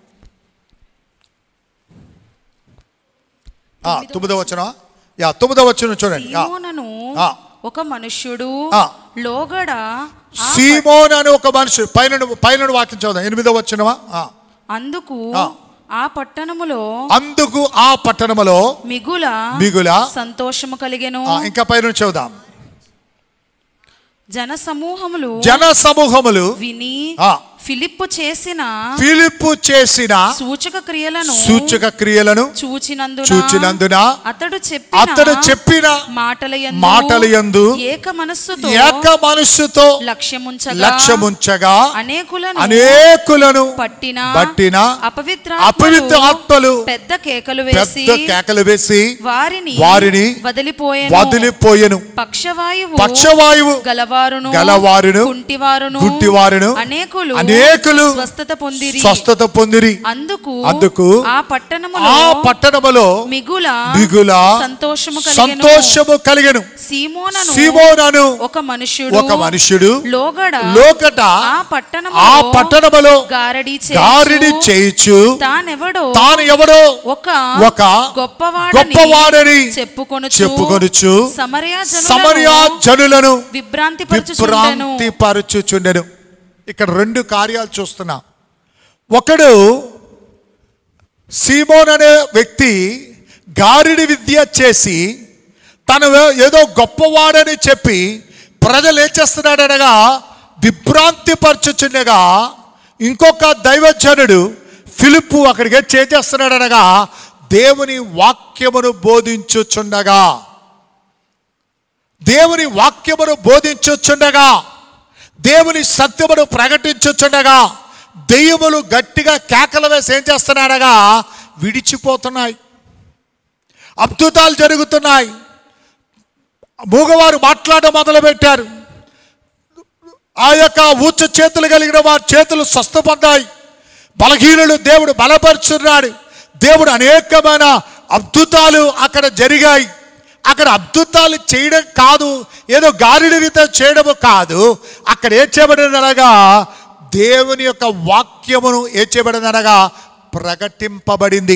ఆ, తొమ్మిదో వచ్చిన యా తొమ్మిదో వచ్చిన చూడండి యా. సీమోనను ఆ. ఒక మనుష్యుడు ఆ. లోగడ ఆ సీమోన్ అని ఒక మనుషుడు పైన పైన వాక్యం చదువుదాం ఎనిమిదో వచ్చినవా అందుకు ఆ. ఆ పట్టణములో అందుకు ఆ పట్టణములో మిగుల మిగుల సంతోషము కలిగెను ఆ, ఇంకా పైన చదువుదాం జన సమూహములు జన సమూహములు విని ఆ. ఫిలిప్పు చేసిన ఫిలిప్పు చేసిన సూచక క్రియలను సూచక క్రియలను చూచినందున చూచినందున అతడు చెప్పిన అతడు చెప్పిన మాటల యందు మాటల యందు ఏక మనస్సుతో ఏక మనస్సుతో లక్ష్యముంచగా లక్ష్యముంచగా అనేకులను అనేకులను పట్టిన పట్టిన అపవిత్ర అపవిత్ర ఆత్మలు పెద్ద కేకలు వేసి పెద్ద కేకలు వేసి వారిని వారిని వదిలిపోయెను వదిలిపోయెను పక్షవాయువు పక్షవాయువు గలవారును గలవారును కుంటివారును గుడ్డివారును అనేకులు అనేకులు స్వస్థత పొందిరి స్వస్థత పొందిరి అందుకు అందుకు ఆ పట్టణములో ఆ పట్టణములో మిగుల మిగుల సంతోషము కలిగెను సంతోషము కలిగెను సీమోనను సీమోనను ఒక మనుష్యుడు ఒక మనుష్యుడు లోగడ లోకట ఆ పట్టణములో ఆ పట్టణములో గారడి గారిడి చేయుచు చేయిచు తానెవడో తాను ఎవడో ఒక ఒక గొప్పవాడని గొప్పవాడని చెప్పుకొనుచు చెప్పుకొనుచు సమరయ సమరియా జనులను విభ్రాంతి విభ్రాంతి పరచుచుండెను ఇక్కడ రెండు కార్యాలు చూస్తున్నా ఒకడు సీమోన్ అనే వ్యక్తి గారిడి విద్య చేసి తను ఏదో గొప్పవాడని చెప్పి ప్రజలు ఏం చేస్తున్నాడనగా విభ్రాంతి పరచుచుండగా ఇంకొక దైవజనుడు ఫిలిప్పు అక్కడికి వచ్చి ఏం చేస్తున్నాడనగా దేవుని వాక్యమును బోధించుచుండగా దేవుని వాక్యమును బోధించుచుండగా దేవుని సత్యమును ప్రకటించుచుండగా దెయ్యములు గట్టిగా కేకలు వేసి ఏం చేస్తున్నాడగా విడిచిపోతున్నాయి అద్భుతాలు జరుగుతున్నాయి మూగవారు మాట్లాడడం మొదలుపెట్టారు ఆ యొక్క ఊచ చేతులు కలిగిన వారి చేతులు స్వస్థపడ్డాయి బలహీనులు దేవుడు బలపరుచున్నాడు దేవుడు అనేకమైన అద్భుతాలు అక్కడ జరిగాయి అక్కడ అద్భుతాలు చేయడం కాదు ఏదో గాలిడి రీత చేయడము కాదు అక్కడ ఏ చేయబడినగా దేవుని యొక్క వాక్యమును ఏ చేయబడినగా ప్రకటింపబడింది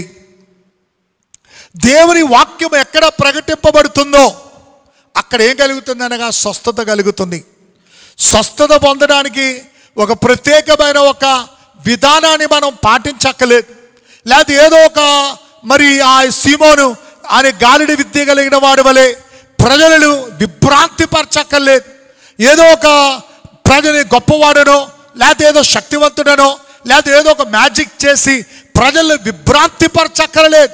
దేవుని వాక్యం ఎక్కడ ప్రకటింపబడుతుందో అక్కడ ఏం కలుగుతుంది అనగా స్వస్థత కలుగుతుంది స్వస్థత పొందడానికి ఒక ప్రత్యేకమైన ఒక విధానాన్ని మనం పాటించక్కలేదు లేకపోతే ఏదో ఒక మరి ఆ సీమోను ఆయన గాలిడి విద్య కలిగిన వాడి వలె ప్రజలను విభ్రాంతిపరచక్కర్లేదు ఏదో ఒక ప్రజని గొప్పవాడనో లేకపోతే ఏదో శక్తివంతుడనో లేకపోతే ఏదో ఒక మ్యాజిక్ చేసి ప్రజలను విభ్రాంతిపరచక్కర్లేదు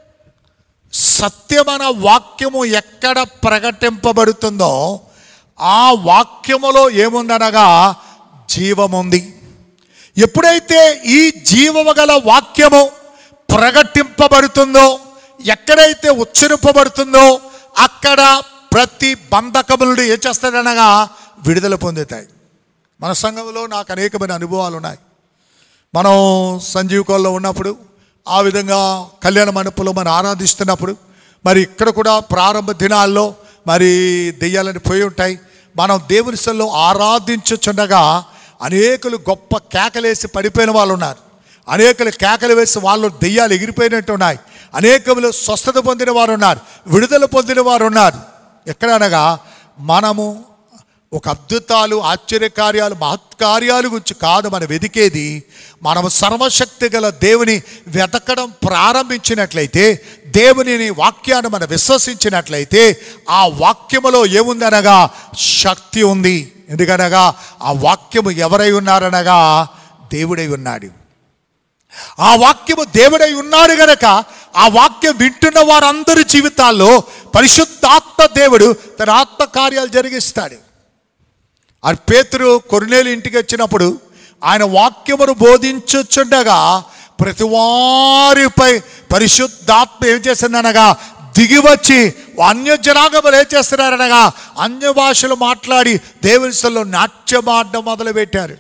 సత్యమైన వాక్యము ఎక్కడ ప్రకటింపబడుతుందో ఆ వాక్యములో ఏముందనగా జీవముంది ఎప్పుడైతే ఈ జీవము గల వాక్యము ప్రకటింపబడుతుందో ఎక్కడైతే ఉచ్చరింపబడుతుందో అక్కడ ప్రతి బంధకము నుండి ఏం చేస్తాడనగా విడుదల పొందుతాయి మన సంఘంలో నాకు అనేకమైన అనుభవాలు ఉన్నాయి మనం సంజీవ్ కోల్లో ఉన్నప్పుడు ఆ విధంగా కళ్యాణ మండపంలో మనం ఆరాధిస్తున్నప్పుడు మరి ఇక్కడ కూడా ప్రారంభ దినాల్లో మరి దెయ్యాలని పోయి ఉంటాయి మనం దేవుని సల్లో ఆరాధించుచుండగా అనేకులు గొప్ప కేకలేసి పడిపోయిన వాళ్ళు ఉన్నారు అనేకులు కేకలు వేసి వాళ్ళు దెయ్యాలు ఎగిరిపోయినట్టు ఉన్నాయి అనేకములు స్వస్థత పొందిన వారు ఉన్నారు విడుదల పొందిన వారు ఉన్నారు ఎక్కడ అనగా మనము ఒక అద్భుతాలు ఆశ్చర్యకార్యాలు మహత్కార్యాలు గురించి కాదు మనం వెదికేది మనం సర్వశక్తి గల దేవుని వెతకడం ప్రారంభించినట్లయితే దేవునిని వాక్యాన్ని మనం విశ్వసించినట్లయితే ఆ వాక్యములో ఏముందనగా శక్తి ఉంది ఎందుకనగా ఆ వాక్యము ఎవరై ఉన్నారనగా దేవుడై ఉన్నాడు ఆ వాక్యము దేవుడై ఉన్నాడు గనక ఆ వాక్యం వింటున్న వారందరి జీవితాల్లో పరిశుద్ధాత్మ దేవుడు తన ఆత్మ కార్యాలు జరిగిస్తాడు ఆ పేతురు కొర్నేలు ఇంటికి వచ్చినప్పుడు ఆయన వాక్యమును బోధించుచుండగా ప్రతి వారిపై పరిశుద్ధాత్మ ఏం చేసిందనగా దిగి వచ్చి అన్య జనాగములు ఏం చేస్తున్నారనగా అన్య భాషలు మాట్లాడి దేవుని సల్లో నాట్యమాడడం మొదలుపెట్టారు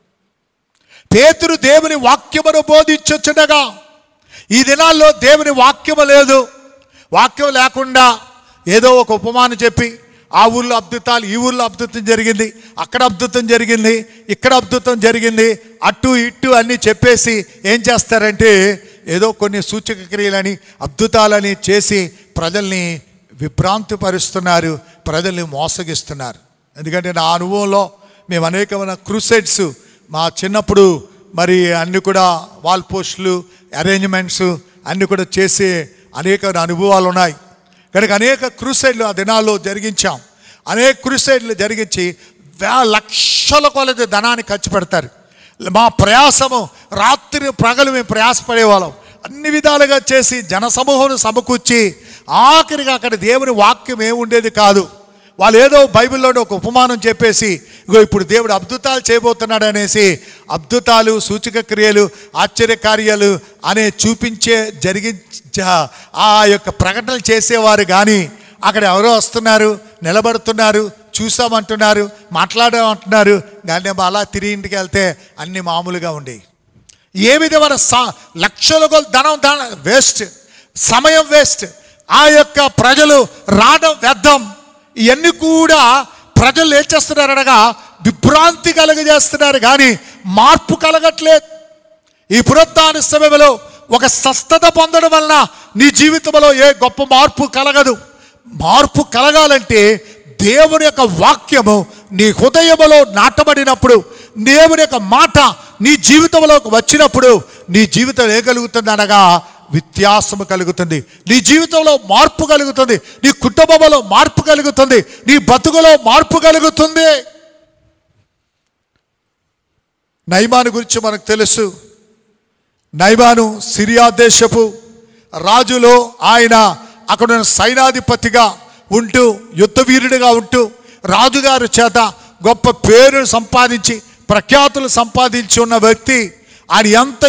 పేతురు దేవుని వాక్యమును బోధించుచుండగా ఈ దినాల్లో దేవుని వాక్యము లేదు వాక్యం లేకుండా ఏదో ఒక ఉపమానం చెప్పి ఆ ఊళ్ళో అద్భుతాలు ఈ ఊళ్ళో అద్భుతం జరిగింది అక్కడ అద్భుతం జరిగింది ఇక్కడ అద్భుతం జరిగింది అటు ఇటు అన్నీ చెప్పేసి ఏం చేస్తారంటే ఏదో కొన్ని సూచక క్రియలని అద్భుతాలని చేసి ప్రజల్ని విభ్రాంతిపరుస్తున్నారు ప్రజల్ని మోసగిస్తున్నారు ఎందుకంటే నా అనుభవంలో మేము అనేకమైన క్రూసైడ్స్ మా చిన్నప్పుడు మరి అన్ని కూడా వాల్ పోస్టులు అరేంజ్మెంట్స్ అన్ని కూడా చేసే అనేక అనుభవాలు ఉన్నాయి కనుక అనేక క్రూసైడ్లు ఆ దినాల్లో జరిగించాం అనేక క్రూసైడ్లు జరిగించి వే లక్షల కొలది ధనాన్ని ఖర్చు పెడతారు మా ప్రయాసము రాత్రి ప్రగలు మేము ప్రయాసపడేవాళ్ళం అన్ని విధాలుగా చేసి జనసమూహం సమకూర్చి ఆఖరిగా అక్కడ దేవుని వాక్యం ఏముండేది కాదు వాళ్ళు ఏదో బైబిల్లోని ఒక ఉపమానం చెప్పేసి ఇగో ఇప్పుడు దేవుడు అద్భుతాలు చేయబోతున్నాడు అనేసి అద్భుతాలు సూచక క్రియలు ఆశ్చర్యకార్యాలు అనే చూపించే జరిగి జ- ఆ యొక్క ప్రకటనలు చేసేవారు కానీ అక్కడ ఎవరో వస్తున్నారు నిలబడుతున్నారు చూసామంటున్నారు మాట్లాడామంటున్నారు కానీ అలా తిరిగి ఇంటికి వెళ్తే అన్ని మామూలుగా ఉండేవి ఏ విధమైన సా లక్షల కొల ధనం దాన వేస్ట్ సమయం వేస్ట్ ఆ యొక్క ప్రజలు రావడం వ్యర్థం ఇవన్నీ కూడా ప్రజలు ఏం చేస్తున్నారు అనగా విభ్రాంతి కలుగజేస్తున్నారు కానీ మార్పు కలగట్లేదు ఈ పునరుత్థాన సమయంలో ఒక స్వస్థత పొందడం వలన నీ జీవితంలో ఏ గొప్ప మార్పు కలగదు మార్పు కలగాలంటే దేవుని యొక్క వాక్యము నీ హృదయములో నాటబడినప్పుడు దేవుని యొక్క మాట నీ జీవితంలోకి వచ్చినప్పుడు నీ జీవితం ఏ కలుగుతుంది అనగా వ్యత్యాసము కలుగుతుంది నీ జీవితంలో మార్పు కలుగుతుంది నీ కుటుంబంలో మార్పు కలుగుతుంది నీ బతుకులో మార్పు కలుగుతుంది నైమాను గురించి మనకు తెలుసు నైమాను సిరియా దేశపు రాజులో ఆయన అక్కడ ఉన్న సైనాధిపతిగా ఉంటూ యుద్ధవీరుడిగా ఉంటూ రాజుగారి చేత గొప్ప పేరు సంపాదించి ప్రఖ్యాతులు సంపాదించి ఉన్న వ్యక్తి ఆయన ఎంత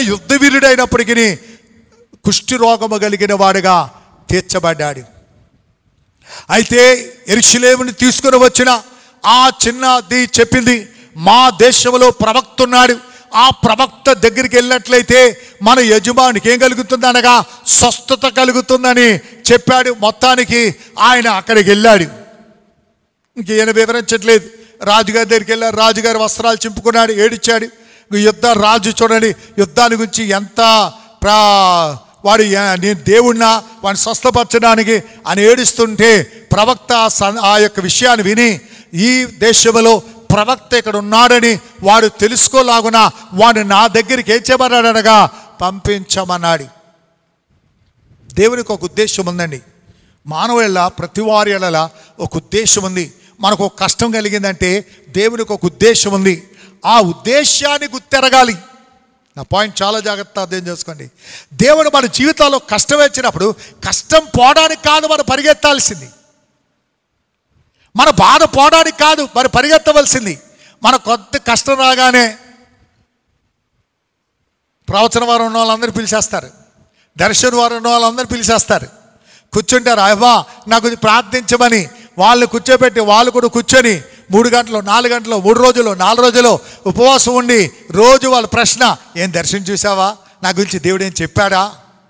యుద్ధవీరుడైనప్పటికీ కుష్టి రోగము కలిగిన వాడుగా తీర్చబడ్డాడు అయితే ఎరుషులేముని తీసుకుని వచ్చిన ఆ చిన్నది చెప్పింది మా దేశంలో ప్రవక్త ఉన్నాడు ఆ ప్రవక్త దగ్గరికి వెళ్ళినట్లయితే మన యజమానికి ఏం కలుగుతుంది అనగా స్వస్థత కలుగుతుందని చెప్పాడు మొత్తానికి ఆయన అక్కడికి వెళ్ళాడు ఇంక ఈయన వివరించట్లేదు రాజుగారి దగ్గరికి వెళ్ళారు రాజుగారి వస్త్రాలు చింపుకున్నాడు ఏడిచాడు ఇంక యుద్ధ రాజు చూడండి యుద్ధాన్ని గురించి ఎంత ప్రా వాడు ఏ- నేను దేవుణ్ణా వాడిని స్వస్థపరచడానికి అని ఏడుస్తుంటే ప్రవక్త ఆ సన్- ఆ యొక్క విషయాన్ని విని ఈ దేశంలో ప్రవక్త ఇక్కడ ఉన్నాడని వాడు తెలుసుకోలాగున వాడు నా దగ్గరికి ఏం చేయమన్నాడనగా పంపించమన్నాడు దేవునికి ఒక ఉద్దేశం ఉందండి మానవుల ప్రతి వారి ఎడల ఒక ఉద్దేశం ఉంది మనకు ఒక కష్టం కలిగిందంటే దేవునికి ఒక ఉద్దేశం ఉంది ఆ ఉద్దేశాన్ని గుర్తెరగాలి నా పాయింట్ చాలా జాగ్రత్త అర్థం చేసుకోండి దేవుడు మన జీవితాల్లో కష్టం వచ్చినప్పుడు కష్టం పోవడానికి కాదు మనం పరిగెత్తాల్సింది మన బాధ పోవడానికి కాదు మరి పరిగెత్తవలసింది మన కొత్త కష్టం రాగానే ప్రవచన వారం ఉన్న వాళ్ళందరూ పిలిచేస్తారు దర్శన వారం ఉన్న వాళ్ళందరూ పిలిచేస్తారు కూర్చుంటారు అవ్వా నాకు ఇది ప్రార్థించమని వాళ్ళని కూర్చోబెట్టి వాళ్ళు కూడా కూర్చొని మూడు గంటలు నాలుగు గంటలు మూడు రోజులు నాలుగు రోజులు ఉపవాసం ఉండి రోజు వాళ్ళ ప్రశ్న ఏం దర్శనం చూసావా నా గురించి దేవుడు ఏం చెప్పాడా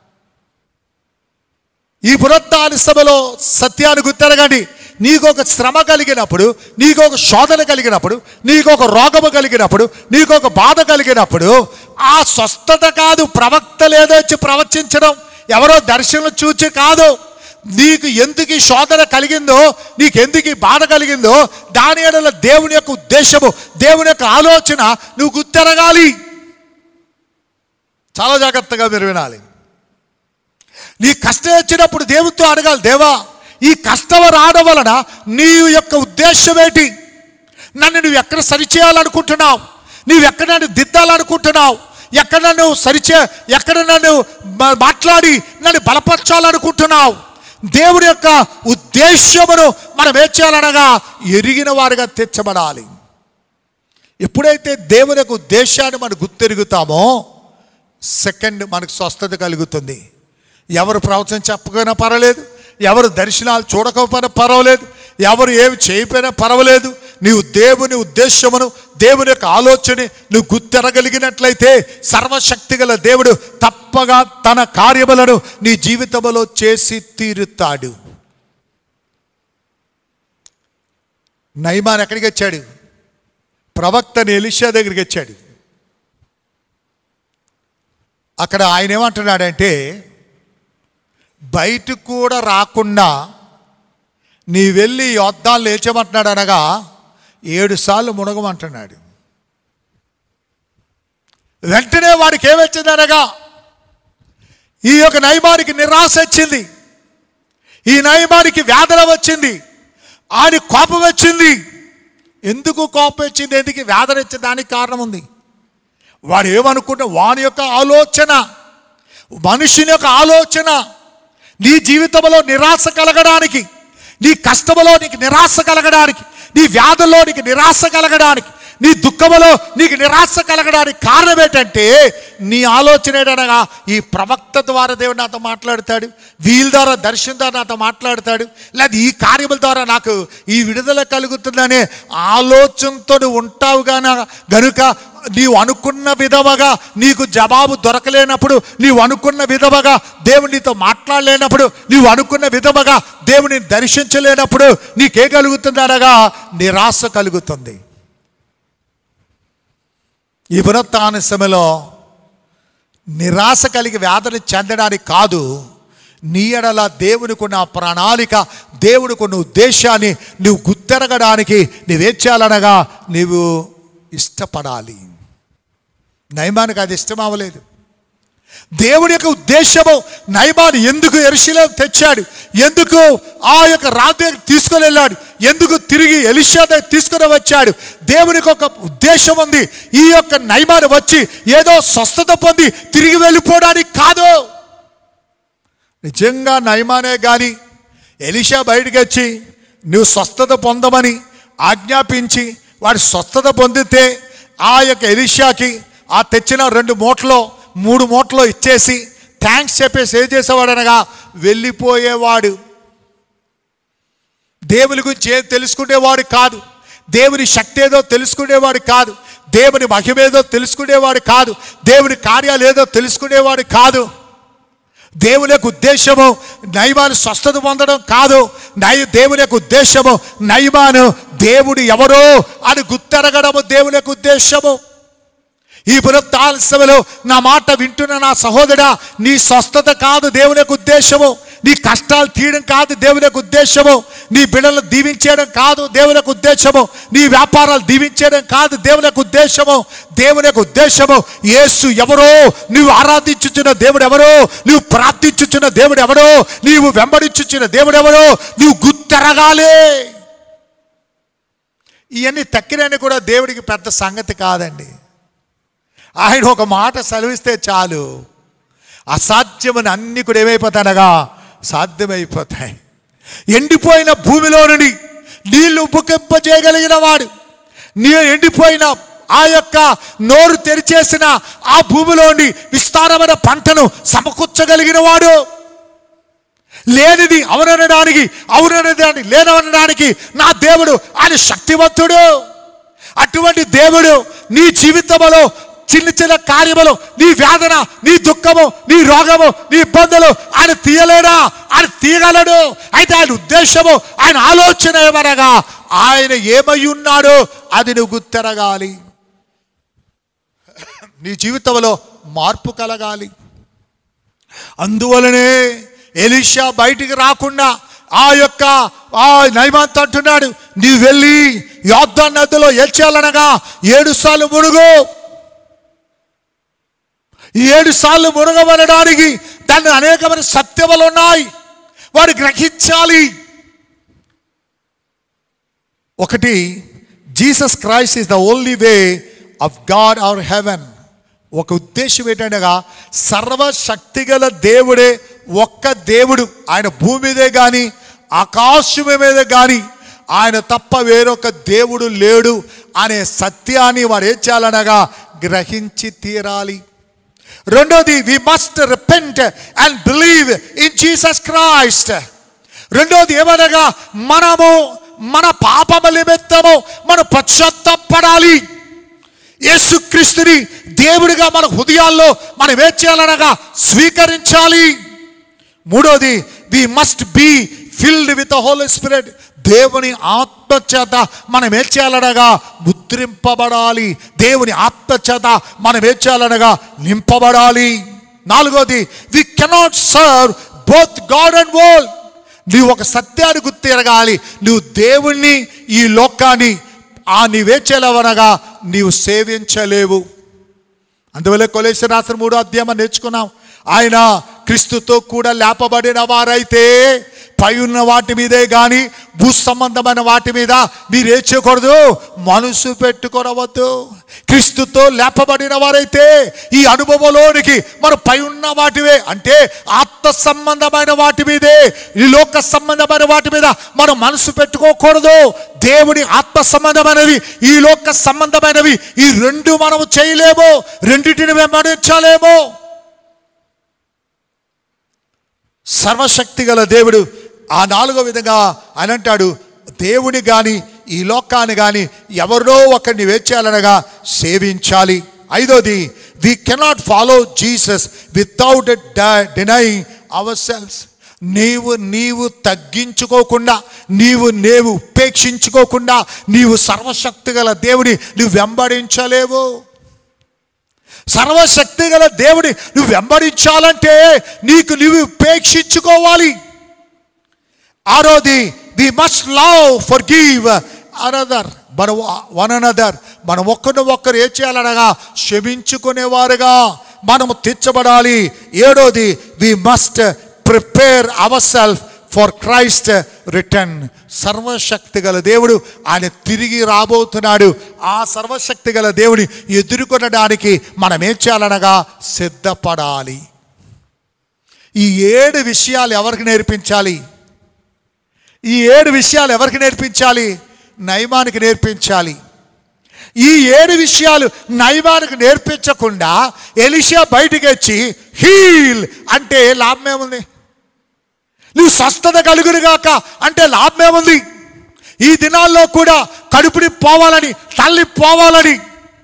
ఈ పునరుత్థాన సభలో సత్యాన్ని గుర్తెరగండి నీకు ఒక శ్రమ కలిగినప్పుడు నీకు ఒక శోధన కలిగినప్పుడు నీకు ఒక రోగము కలిగినప్పుడు నీకు ఒక బాధ కలిగినప్పుడు ఆ స్వస్థత కాదు ప్రవక్త లేదో వచ్చి ప్రవచించడం ఎవరో దర్శనం చూచి కాదు నీకు ఎందుకు ఈ శోధన కలిగిందో నీకు ఎందుకు ఈ బాధ కలిగిందో దాని ఎడల దేవుని యొక్క ఉద్దేశము దేవుని యొక్క ఆలోచన నువ్వు గుర్తెరగాలి చాలా జాగ్రత్తగా మీరు వినాలి నీ కష్టం వచ్చినప్పుడు దేవుడితో అడగాలి దేవా ఈ కష్టం రావడం వలన నీ యొక్క ఉద్దేశం ఏంటి నన్ను నువ్వు ఎక్కడ సరిచేయాలనుకుంటున్నావు నువ్వు ఎక్కడ నన్ను దిద్దాలనుకుంటున్నావు ఎక్కడ నన్ను సరిచే ఎక్కడ నన్ను మా- మాట్లాడి నన్ను బలపరచాలనుకుంటున్నావు దేవుడి యొక్క ఉద్దేశమును మనం ఏం చేయాలనగా ఎరిగిన వారుగా తెచ్చబడాలి ఎప్పుడైతే దేవుని యొక్క ఉద్దేశాన్ని మనం గుర్తెరుగుతామో సెకండ్ మనకు స్వస్థత కలుగుతుంది ఎవరు ప్రవచనం చెప్పకపోయినా పర్వాలేదు ఎవరు దర్శనాలు చూడకపోయినా పర్వాలేదు ఎవరు ఏమి చేయకపోయినా పర్వాలేదు నీవు దేవుని ఉద్దేశమును దేవుని యొక్క ఆలోచన నువ్వు గుర్తెరగలిగినట్లయితే సర్వశక్తి గల దేవుడు తప్పగా తన కార్యములను నీ జీవితంలో చేసి తీరుతాడు నైమాన్ ఎక్కడికి వచ్చాడు ప్రవక్తని ఎలిషా దగ్గరికి వచ్చాడు అక్కడ ఆయన ఏమంటున్నాడంటే బయటకు కూడా రాకుండా నీ వెళ్ళి యోద్ధాలు లేచమంటున్నాడు అనగా ఏడు సార్లు మునగమంటున్నాడు వెంటనే వాడికి ఏమొచ్చింది అనగా ఈ యొక్క నయమానికి నిరాశ వచ్చింది ఈ నయమానికి వేదన వచ్చింది ఆయన కోపం వచ్చింది ఎందుకు కోపం వచ్చింది ఎందుకు వేదన వచ్చింది దానికి కారణం ఉంది వాడు ఏమనుకుంటే వాని యొక్క ఆలోచన మనుషుని యొక్క ఆలోచన నీ జీవితంలో నిరాశ కలగడానికి నీ కష్టములో నీకు నిరాశ కలగడానికి నీ వ్యాధుల్లో నీకు నిరాశ కలగడానికి నీ దుఃఖములో నీకు నిరాశ కలగడానికి కారణం ఏంటంటే నీ ఆలోచన ఏంటనగా ఈ ప్రవక్త ద్వారా దేవుడు నాతో మాట్లాడతాడు వీళ్ళ ద్వారా దర్శనం ద్వారా నాతో మాట్లాడతాడు లేదా ఈ కార్యముల ద్వారా నాకు ఈ విడుదల కలుగుతుందనే ఆలోచనతో నువ్వు ఉంటావు గాన గనుక నీవు అనుకున్న విధవగా నీకు జవాబు దొరకలేనప్పుడు నీవు అనుకున్న విధవగా దేవుడు నీతో మాట్లాడలేనప్పుడు నీవు అనుకున్న విధవగా దేవుని దర్శించలేనప్పుడు నీకే కలుగుతుంది అనగా నిరాశ కలుగుతుంది ఈ పునరుత్థాన సమయంలో నిరాశ కలిగి వేదన చెందడానికి కాదు నీ ఎడల దేవునికున్న ప్రణాళిక దేవుడికున్న ఉద్దేశాన్ని నువ్వు గుర్తెరగడానికి నువ్వేం చేయాలనగా నీవు ఇష్టపడాలి నయమానికి అది ఇష్టం అవ్వలేదు దేవుడి యొక్క ఉద్దేశము నయమాను ఎందుకు ఎరుశలేం తెచ్చాడు ఎందుకు ఆ యొక్క రాజు దగ్గర తీసుకొని వెళ్ళాడు ఎందుకు తిరిగి ఎలిషా దగ్గర తీసుకొని వచ్చాడు దేవునికి ఒక ఉద్దేశం ఉంది ఈ యొక్క నయమాను వచ్చి ఏదో స్వస్థత పొంది తిరిగి వెళ్ళిపోవడానికి కాదు నిజంగా నయమానే కానీ ఎలిషా బయటికి వచ్చి నువ్వు స్వస్థత పొందమని ఆజ్ఞాపించి వాడు స్వస్థత పొందితే ఆ యొక్క ఎలిషాకి ఆ తెచ్చిన రెండు మూటలో మూడు మూటలో ఇచ్చేసి థ్యాంక్స్ చెప్పేసి ఏం చేసేవాడు అనగా వెళ్ళిపోయేవాడు దేవుని గురించి ఏం తెలుసుకునేవాడు కాదు దేవుని శక్తి ఏదో తెలుసుకునేవాడు కాదు దేవుని మహిమేదో తెలుసుకునేవాడు కాదు దేవుని కార్యాలు ఏదో తెలుసుకునేవాడు కాదు దేవుని యొక్క ఉద్దేశము నైమాను స్వస్థత పొందడం కాదు నై దేవుని యొక్క ఉద్దేశము నైమాను దేవుడు ఎవరో అని గుర్తెరగడము దేవుని యొక్క ఉద్దేశము ఈ పునరుత్థాన సమయంలో నా మాట వింటున్న నా సహోదరా నీ స్వస్థత కాదు దేవుని యొక్క ఉద్దేశము నీ కష్టాలు తీయడం కాదు దేవుని యొక్క ఉద్దేశము నీ బిడ్డలను దీవించేయడం కాదు దేవుని యొక్క ఉద్దేశము నీ వ్యాపారాలు దీవించేయడం కాదు దేవుని యొక్క ఉద్దేశము దేవుని యొక్క ఉద్దేశము యేసు ఎవరో నువ్వు ఆరాధించుచున్న దేవుడు ఎవరో నువ్వు ప్రార్థించుచున్న దేవుడు ఎవరో నీవు వెంబడించుచున్న దేవుడు ఎవరో నువ్వు గుర్తెరగాలి ఇవన్నీ తక్కినని కూడా దేవుడికి పెద్ద సంగతి కాదండి ఆయన ఒక మాట సెలవిస్తే చాలు అసాధ్యమని అన్ని కూడా ఏమైపోతానగా సాధ్యమైపోతాయి ఎండిపోయిన భూమిలో నుండి నీళ్లు బుకింపజేయగలిగిన వాడు నీ ఎండిపోయిన ఆ యొక్క నోరు తెరిచేసిన ఆ భూమిలోని విస్తారమైన పంటను సమకూర్చగలిగిన వాడు లేనిది అవుననడానికి అవుననడానికి లేననడానికి నా దేవుడు ఆయన శక్తివంతుడు అటువంటి దేవుడు నీ జీవితంలో చిన్న చిన్న కార్యములు నీ వేదన నీ దుఃఖము నీ రోగము నీ ఇబ్బందులు ఆయన తీయలేడా ఆయన తీయగలడు అయితే ఆయన ఉద్దేశము ఆయన ఆలోచన ఏమనగా ఆయన ఏమై ఉన్నాడో అది నువ్వు గుర్తెరగాలి నీ జీవితంలో మార్పు కలగాలి అందువలనే ఎలీషా బయటికి రాకుండా ఆ యొక్క ఆ నైమాంత అంటున్నాడు నీవు వెళ్ళి యోద్ధ నదిలో ఏడ్చాలనగా ఏడు సార్లు మునుగు ఈ ఏడు సార్లు మునగబడడానికి దాన్ని అనేకమైన సత్యములు ఉన్నాయి వాడు గ్రహించాలి ఒకటి Jesus Christ is the only way of God our heaven ఒక ఉద్దేశం ఏంటనగా సర్వశక్తిగల దేవుడే ఒక్క దేవుడు ఆయన భూమి మీదే కానీ ఆకాశం మీద కానీ ఆయన తప్ప వేరొక దేవుడు లేడు అనే సత్యాన్ని వాడు ఏం చేయాలనగా గ్రహించి తీరాలి రెండోది we must repent and believe in Jesus Christ రెండోది ఏమనగా మనము మన పాపము నిమిత్తము మనం పశ్చాత్తాపడాలి యేసుక్రీస్తుని దేవుడిగా మన హృదయాల్లో మనం ఏం చేయాలనగా స్వీకరించాలి మూడోది we must be filled with Holy Spirit దేవుని ఆత్మ చేత మనం ఏం చేయాలనగా ముద్రింపబడాలి దేవుని ఆత్మ చేత మనం ఏం చేయాలనగా నింపబడాలి నాలుగోది we cannot serve both God and world నీవు ఒక సత్యాన్ని గుర్తిరగాలి నువ్వు దేవుణ్ణి ఈ లోకాన్ని ఆ నీవే చేయలేవనగా నీవు సేవించలేవు అందువల్ల కొలేశ్వర రాసిన మూడో అధ్యాయం నేర్చుకున్నాం ఆయన క్రీస్తుతో కూడా లేపబడిన వారైతే పై ఉన్న వాటి మీదే కానీ భూ సంబంధమైన వాటి మీద మీరు ఏం చేయకూడదు మనసు పెట్టుకోవద్దు క్రీస్తుతో లేపబడిన వారైతే ఈ అనుభవంలోనికి మనం పై ఉన్న వాటివే అంటే ఆత్మ సంబంధమైన వాటి మీదే ఈ లోక సంబంధమైన వాటి మీద మనం మనసు పెట్టుకోకూడదు దేవుని ఆత్మ సంబంధమైనవి ఈ లోక సంబంధమైనవి ఈ రెండు మనము చేయలేము రెండింటిని వెంబడించలేము సర్వశక్తి గల దేవుడు ఆ నాలుగో విధంగా ఆయన అంటాడు దేవుని కానీ ఈ లోకాన్ని కానీ ఎవరినో ఒకరిని వేచేయాలనగా సేవించాలి ఐదోది we cannot follow Jesus without denying our selves నీవు నీవు తగ్గించుకోకుండా నీవు నీవు ఉపేక్షించుకోకుండా నీవు సర్వశక్తి గల దేవుని నువ్వు వెంబడించలేవు సర్వశక్తి గల దేవుడి నువ్వు వెంబడించాలంటే నీకు నువ్వు ఉపేక్షించుకోవాలి ఆరోది we must love forgive another మన వన్ అనదర్ మనం ఒక్కరిని ఒక్కరు ఏం చేయాలనగా క్షమించుకునేవారుగా మనము తెచ్చబడాలి ఏడోది we must prepare our self for Christ return సర్వశక్తి గల దేవుడు ఆయన తిరిగి రాబోతున్నాడు ఆ సర్వశక్తి గల దేవుని ఎదుర్కొనడానికి మనం ఏం చేయాలనగా సిద్ధపడాలి ఈ ఏడు విషయాలు ఎవరికి నేర్పించాలి ఈ ఏడు విషయాలు ఎవరికి నేర్పించాలి నయమానికి నేర్పించాలి ఈ ఏడు విషయాలు నయమానికి నేర్పించకుండా ఎలిషా బయటికి వచ్చి హీల్ అంటే లాభం ఏముంది నువ్వు స్వస్థత కలుగురుగాక అంటే లాభమేముంది ఈ దినాల్లో కూడా కడుపుని పోవాలని తల్లి పోవాలని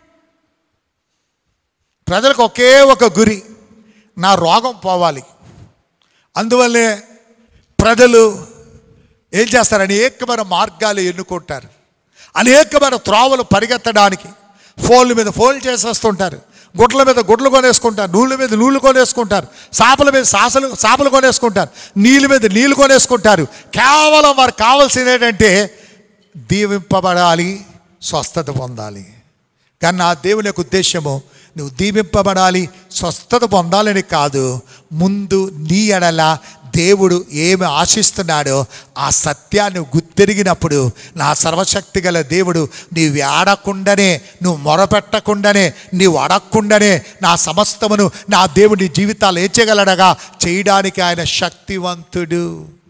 ప్రజలకు ఒకే ఒక గురి నా రోగం పోవాలి అందువల్లే ప్రజలు ఏం చేస్తారు అనేకమైన మార్గాలు ఎన్నుకుంటారు అనేకమైన త్రోవలు పరిగెత్తడానికి ఫోన్ల మీద ఫోన్లు చేసేస్తుంటారు గుడ్ల మీద గుడ్లు కొనేసుకుంటారు నూళ్ళ మీద నూళ్ళు కొనేసుకుంటారు చేపల మీద సాసలు చేపలు కొనేసుకుంటారు నీళ్ళ మీద నీళ్ళు కొనేసుకుంటారు కేవలం వారికి కావాల్సింది ఏంటంటే దీవింపబడాలి స్వస్థత పొందాలి కానీ నా దేవుని యొక్క ఉద్దేశము నువ్వు దీవింపబడాలి స్వస్థత పొందాలని కాదు ముందు నీ ఎడల దేవుడు ఏమి ఆశిస్తున్నాడో ఆ సత్యాన్ని గుర్తెరిగినప్పుడు నా సర్వశక్తి గల దేవుడు నీవు ఆడకుండానే నువ్వు మొరపెట్టకుండానే నీవు అడగకుండానే నా సమస్తమును నా దేవుడి జీవితాలు ఏం చేయగలడగా చేయడానికి ఆయన శక్తివంతుడు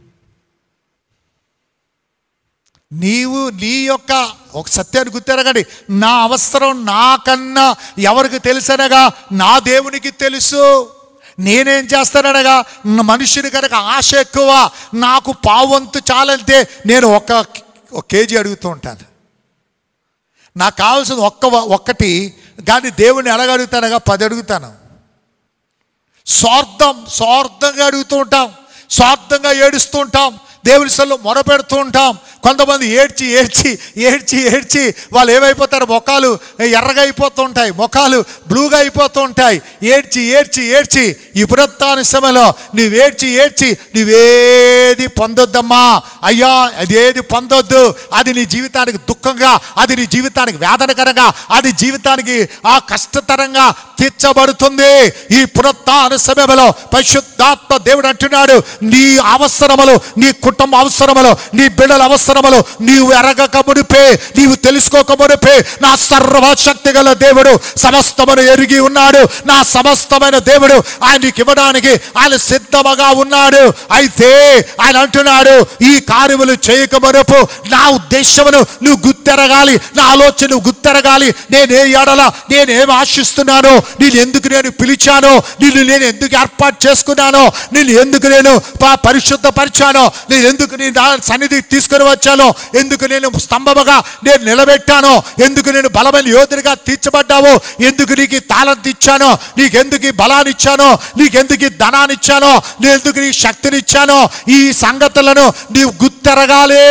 నీవు నీ యొక్క ఒక సత్యాన్ని గుర్తెరగండి నా అవసరం నాకన్నా ఎవరికి తెలుసనగా నా దేవునికి తెలుసు నేనేం చేస్తాననగా నా మనుషుని కనుక ఆశ ఎక్కువ నాకు పావంతు చాలంతే నేను ఒక ఒక కేజీ అడుగుతూ ఉంటాను నాకు కావాల్సింది ఒక్క ఒక్కటి కానీ దేవుని ఎలాగడుగుతానగా పది అడుగుతాను స్వార్థం స్వార్థంగా అడుగుతూ ఉంటాం స్వార్థంగా ఏడుస్తూ ఉంటాం దేవుని సల్లో మొరపెడుతూ ఉంటాం కొంతమంది ఏడ్చి ఏడ్చి ఏడ్చి ఏడ్చి వాళ్ళు ఏమైపోతారు మొఖాలు ఎర్రగా అయిపోతూ ఉంటాయి మొఖాలు బ్లూగా అయిపోతూ ఉంటాయి ఏడ్చి ఏడ్చి ఏడ్చి ఈ పునత్తాన సమయంలో నువ్వు ఏడ్చి ఏడ్చి నువ్వేది పొందొద్దమ్మా అయ్యా అదేది పొందొద్దు అది నీ జీవితానికి దుఃఖంగా అది నీ జీవితానికి వేదనకరంగా అది జీవితానికి ఆ కష్టతరంగా తీర్చబడుతుంది ఈ పునత్తాన సమయంలో పరిశుద్ధాత్మ దేవుడు అంటున్నాడు నీ అవసరములు నీ కుటుంబ అవసరములు నీ బిడ్డల అవసరములు నీవు ఎరగక మునిపే నీవు తెలుసుకోక మునిపే నా సర్వశక్తి గల దేవుడు సమస్తమును ఎరిగి ఉన్నాడు నా సమస్తమైన దేవుడు ఆయనకి ఇవ్వడానికి ఆయన సిద్ధముగా ఉన్నాడు అయితే ఆయన అంటున్నాడు ఈ కార్యములు చేయక మునుపు నా ఉద్దేశమును నువ్వు గుర్తెరగాలి నా ఆలోచన నువ్వు గుర్తెరగాలి నేనే ఎడల నేనేం ఆశిస్తున్నానో నేను ఎందుకు నేను పిలిచానో నిన్ను నేను ఎందుకు ఏర్పాటు చేసుకున్నానో నిన్ను ఎందుకు నేను ప- పరిశుద్ధపరిచానో నేను ఎందుకు నీ నా సన్నిధి తీసుకుని వచ్చానో ఎందుకు నేను స్తంభముగా నేను నిలబెట్టానో ఎందుకు నేను బలమైన యోధునిగా తీర్చబడ్డావో ఎందుకు నీకు ఈ తాళంత ఇచ్చానో నీకెందుకు ఈ బలాన్ని ఇచ్చానో నీకెందుకు ఈ ధనాన్ని ఇచ్చానో నేను ఎందుకు నీ శక్తిని ఇచ్చానో ఈ సంగతులను నీవు గుర్తెరగాలి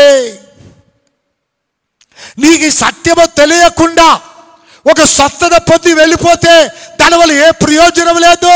నీకు ఈ సత్యము తెలియకుండా ఒక స్వస్థత పొంది వెళ్ళిపోతే దానివల్ల ఏ ప్రయోజనం లేదు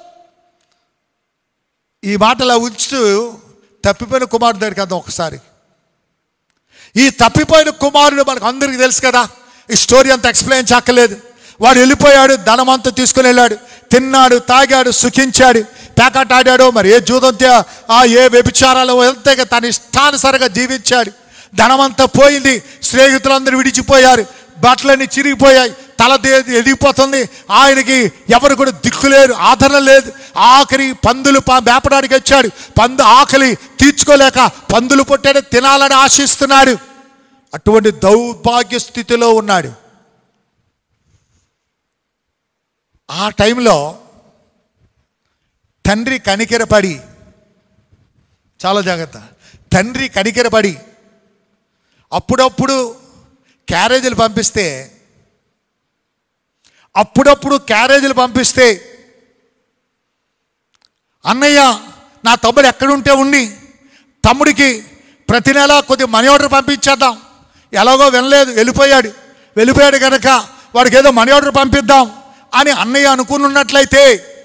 ఈ మాటలా ఉంచుతూ తప్పిపోయిన కుమారుడు దగ్గరికి అందాం ఒకసారి ఈ తప్పిపోయిన కుమారుడు మనకు అందరికీ తెలుసు కదా ఈ స్టోరీ అంతా ఎక్స్ప్లెయిన్ చేయక్కర్లేదు వాడు వెళ్ళిపోయాడు ధనమంతా తీసుకుని వెళ్ళాడు తిన్నాడు తాగాడు సుఖించాడు పేకాట ఆడాడు మరి ఏ జూదంతో ఆ ఏ వ్యభిచారాలు వెళ్తే తన ఇష్టానుసారంగా జీవించాడు ధనమంతా పోయింది స్నేహితులందరూ విడిచిపోయారు బట్టలన్నీ చిరిగిపోయాయి తల దే- ఎదిగిపోతుంది ఆయనకి ఎవరు కూడా దిక్కు లేరు ఆదరణ లేదు ఆఖరి పందులు పా- మేపడానికి వచ్చాడు పందు ఆకలి తీర్చుకోలేక పందులు పొట్టాడు తినాలని ఆశిస్తున్నాడు అటువంటి దౌర్భాగ్య స్థితిలో ఉన్నాడు ఆ టైంలో తండ్రి కనికెరపడి చాలా జాగ్రత్త తండ్రి కనికెరపడి అప్పుడప్పుడు క్యారేజీలు పంపిస్తే అప్పుడప్పుడు క్యారేజీలు పంపిస్తే అన్నయ్య నా తమ్ముడు ఎక్కడుంటే ఉండి తమ్ముడికి ప్రతి నెల కొద్ది మనీ ఆర్డర్ పంపించేద్దాం ఎలాగో వినలేదు వెళ్ళిపోయాడు వెళ్ళిపోయాడు కనుక వాడికి ఏదో మనీ ఆర్డర్ పంపిద్దాం అని అన్నయ్య అనుకుని ఉన్నట్లయితే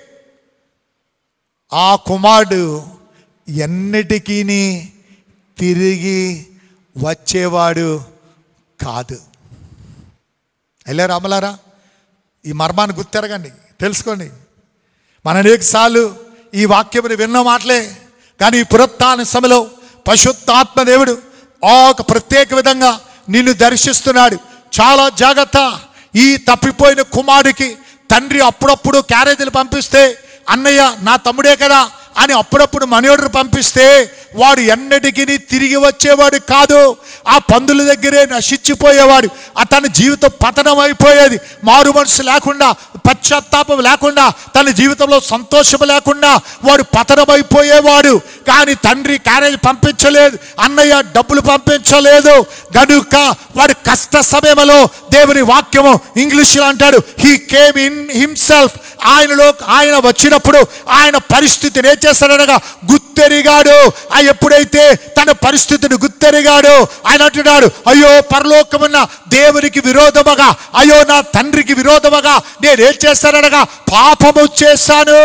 ఆ కుమారుడు ఎన్నిటికీ తిరిగి వచ్చేవాడు కాదు వెళ్ళారా అమలారా ఈ మర్మాన్ని గుర్తెరగండి తెలుసుకోండి మన అనేకసార్లు ఈ వాక్యముని విన్న మాటలే కానీ ఈ పునరుత్థాన సమయంలో పశుత్తాత్మ దేవుడు ఆ ఒక ప్రత్యేక విధంగా నిన్ను దర్శిస్తున్నాడు చాలా జాగ్రత్త ఈ తప్పిపోయిన కుమారుడికి తండ్రి అప్పుడప్పుడు క్యారేజీలు పంపిస్తే అన్నయ్య నా తమ్ముడే కదా అని అప్పుడప్పుడు మనోడు పంపిస్తే వాడు ఎన్నటికీ తిరిగి వచ్చేవాడు కాదు ఆ పందుల దగ్గరే నశించిపోయేవాడు అతని జీవితం పతనం అయిపోయేది మారు మనసు లేకుండా పశ్చాత్తాపం లేకుండా తన జీవితంలో సంతోషం లేకుండా వాడు పతనమైపోయేవాడు కానీ తండ్రి క్యారేజ్ పంపించలేదు అన్నయ్య డబ్బులు పంపించలేదు గనుక వాడి కష్ట సమయంలో దేవుని వాక్యము ఇంగ్లీష్లో అంటాడు హీ కేమ్ ఇన్ హిమ్సెల్ఫ్ ఆయనలో ఆయన వచ్చినప్పుడు ఆయన పరిస్థితిని ఏం చేస్తాడనగా గుత్తెరిగాడు ఆ ఎప్పుడైతే తన పరిస్థితిని గుత్తెరిగాడు ఆయన అంటున్నాడు అయ్యో పరలోకమున్న దేవునికి విరోధముగా అయ్యో నా తండ్రికి విరోధముగా నేనేం చేస్తాననగా పాపము చేశాను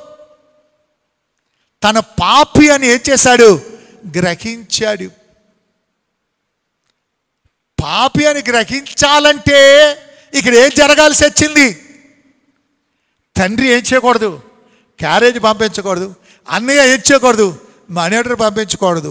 తన పాపి అని ఏం చేశాడు గ్రహించాడు పాపి అని గ్రహించాలంటే ఇక్కడ ఏం జరగాల్సి వచ్చింది తండ్రి ఏం చేయకూడదు క్యారేజ్ పంపించకూడదు అన్నయ్య ఏం చేయకూడదు మనేటర్ పంపించకూడదు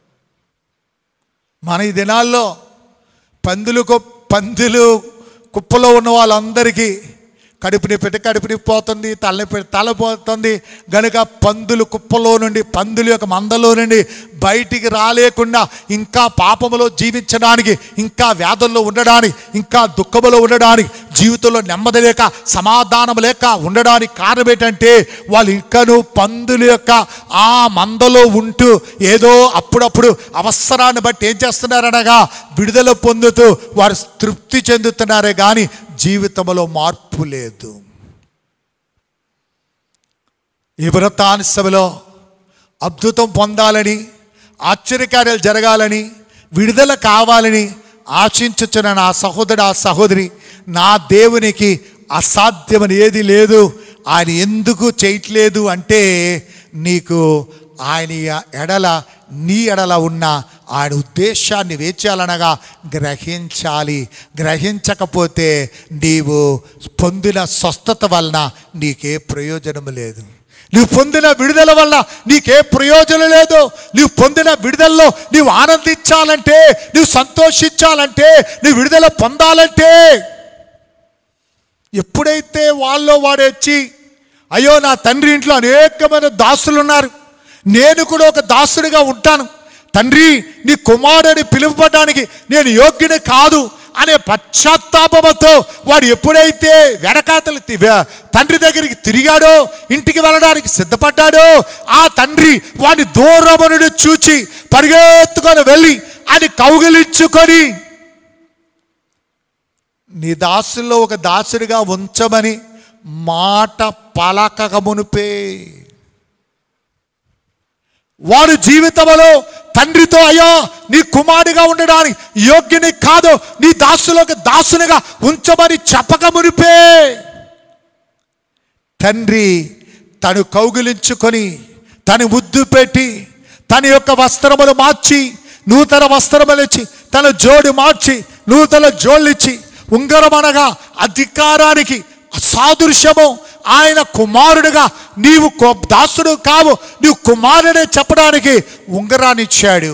మన ఈ దినాల్లో పందులు కు- పందులు కుప్పలో ఉన్న వాళ్ళందరికీ కడుపుని పెట్టి కడుపుని పోతుంది తలని పెట్టి తల పోతుంది గనుక పందులు కుప్పలో నుండి పందుల యొక్క మందలో నుండి బయటికి రాలేకుండా ఇంకా పాపములో జీవించడానికి ఇంకా వ్యాధుల్లో ఉండడానికి ఇంకా దుఃఖములో ఉండడానికి జీవితంలో నెమ్మది లేక సమాధానం లేక ఉండడానికి కారణం ఏంటంటే వాళ్ళు ఇంకనూ పందుల యొక్క ఆ మందలో ఉంటూ ఏదో అప్పుడప్పుడు అవసరాన్ని బట్టి ఏం చేస్తున్నారనగా విడుదల పొందుతూ వారు తృప్తి చెందుతున్నారే కానీ జీవితంలో మార్పు లేదు ఈ వ్రతాన్ని సభలో అద్భుతం పొందాలని ఆశ్చర్యకార్యాలు జరగాలని విడుదల కావాలని ఆశించుచున్న నా సహోదరు ఆ సహోదరి నా దేవునికి అసాధ్యమని ఏది లేదు ఆయన ఎందుకు చేయట్లేదు అంటే నీకు ఆయన ఎడల నీ ఎడల ఉన్న ఆయన ఉద్దేశాన్ని వేచాలనగా గ్రహించాలి గ్రహించకపోతే నీవు పొందిన స్వస్థత వలన నీకే ప్రయోజనం లేదు నువ్వు పొందిన విడుదల వల్ల నీకే ప్రయోజనం లేదు నువ్వు పొందిన విడుదలలో నువ్వు ఆనందించాలంటే నువ్వు సంతోషించాలంటే నువ్వు విడుదల పొందాలంటే ఎప్పుడైతే వాళ్ళలో వాడు వచ్చి అయ్యో నా తండ్రి ఇంట్లో అనేకమైన దాసులు ఉన్నారు నేను కూడా ఒక దాసుడిగా ఉంటాను తండ్రి నీ కుమారుడిని పిలువబడడానికి నేను యోగ్యుని కాదు అనే పశ్చాత్తాపంతో వాడు ఎప్పుడైతే వెనకాతలు తి- వె- తండ్రి దగ్గరికి తిరిగాడో ఇంటికి వెళ్ళడానికి సిద్ధపడ్డాడో ఆ తండ్రి వాడిని దూరమునుడు చూచి పరిగెత్తుకొని వెళ్ళి అది కౌగిలించుకొని నీ దాసుల్లో ఒక దాసుడిగా ఉంచమని మాట పలకక మునిపే వాడు జీవితంలో తండ్రితో అయ్యా నీ కుమారుడిగా ఉండడానికి యోగ్యుని కాదు నీ దాసులోకి దాసునిగా ఉంచమని చెప్పక మునిపే తండ్రి తను కౌగిలించుకొని తను ముద్దు పెట్టి తన యొక్క వస్త్రములు మార్చి నూతన వస్త్రములు ఇచ్చి తన జోడు మార్చి నూతన జోళ్ళిచ్చి ఉంగరం అనగా అధికారానికి సాదృశ్యము ఆయన కుమారుడుగా నీవు కొ- దాసుడు కావు నీవు కుమారుడే చెప్పడానికి ఉంగరాన్ని ఇచ్చాడు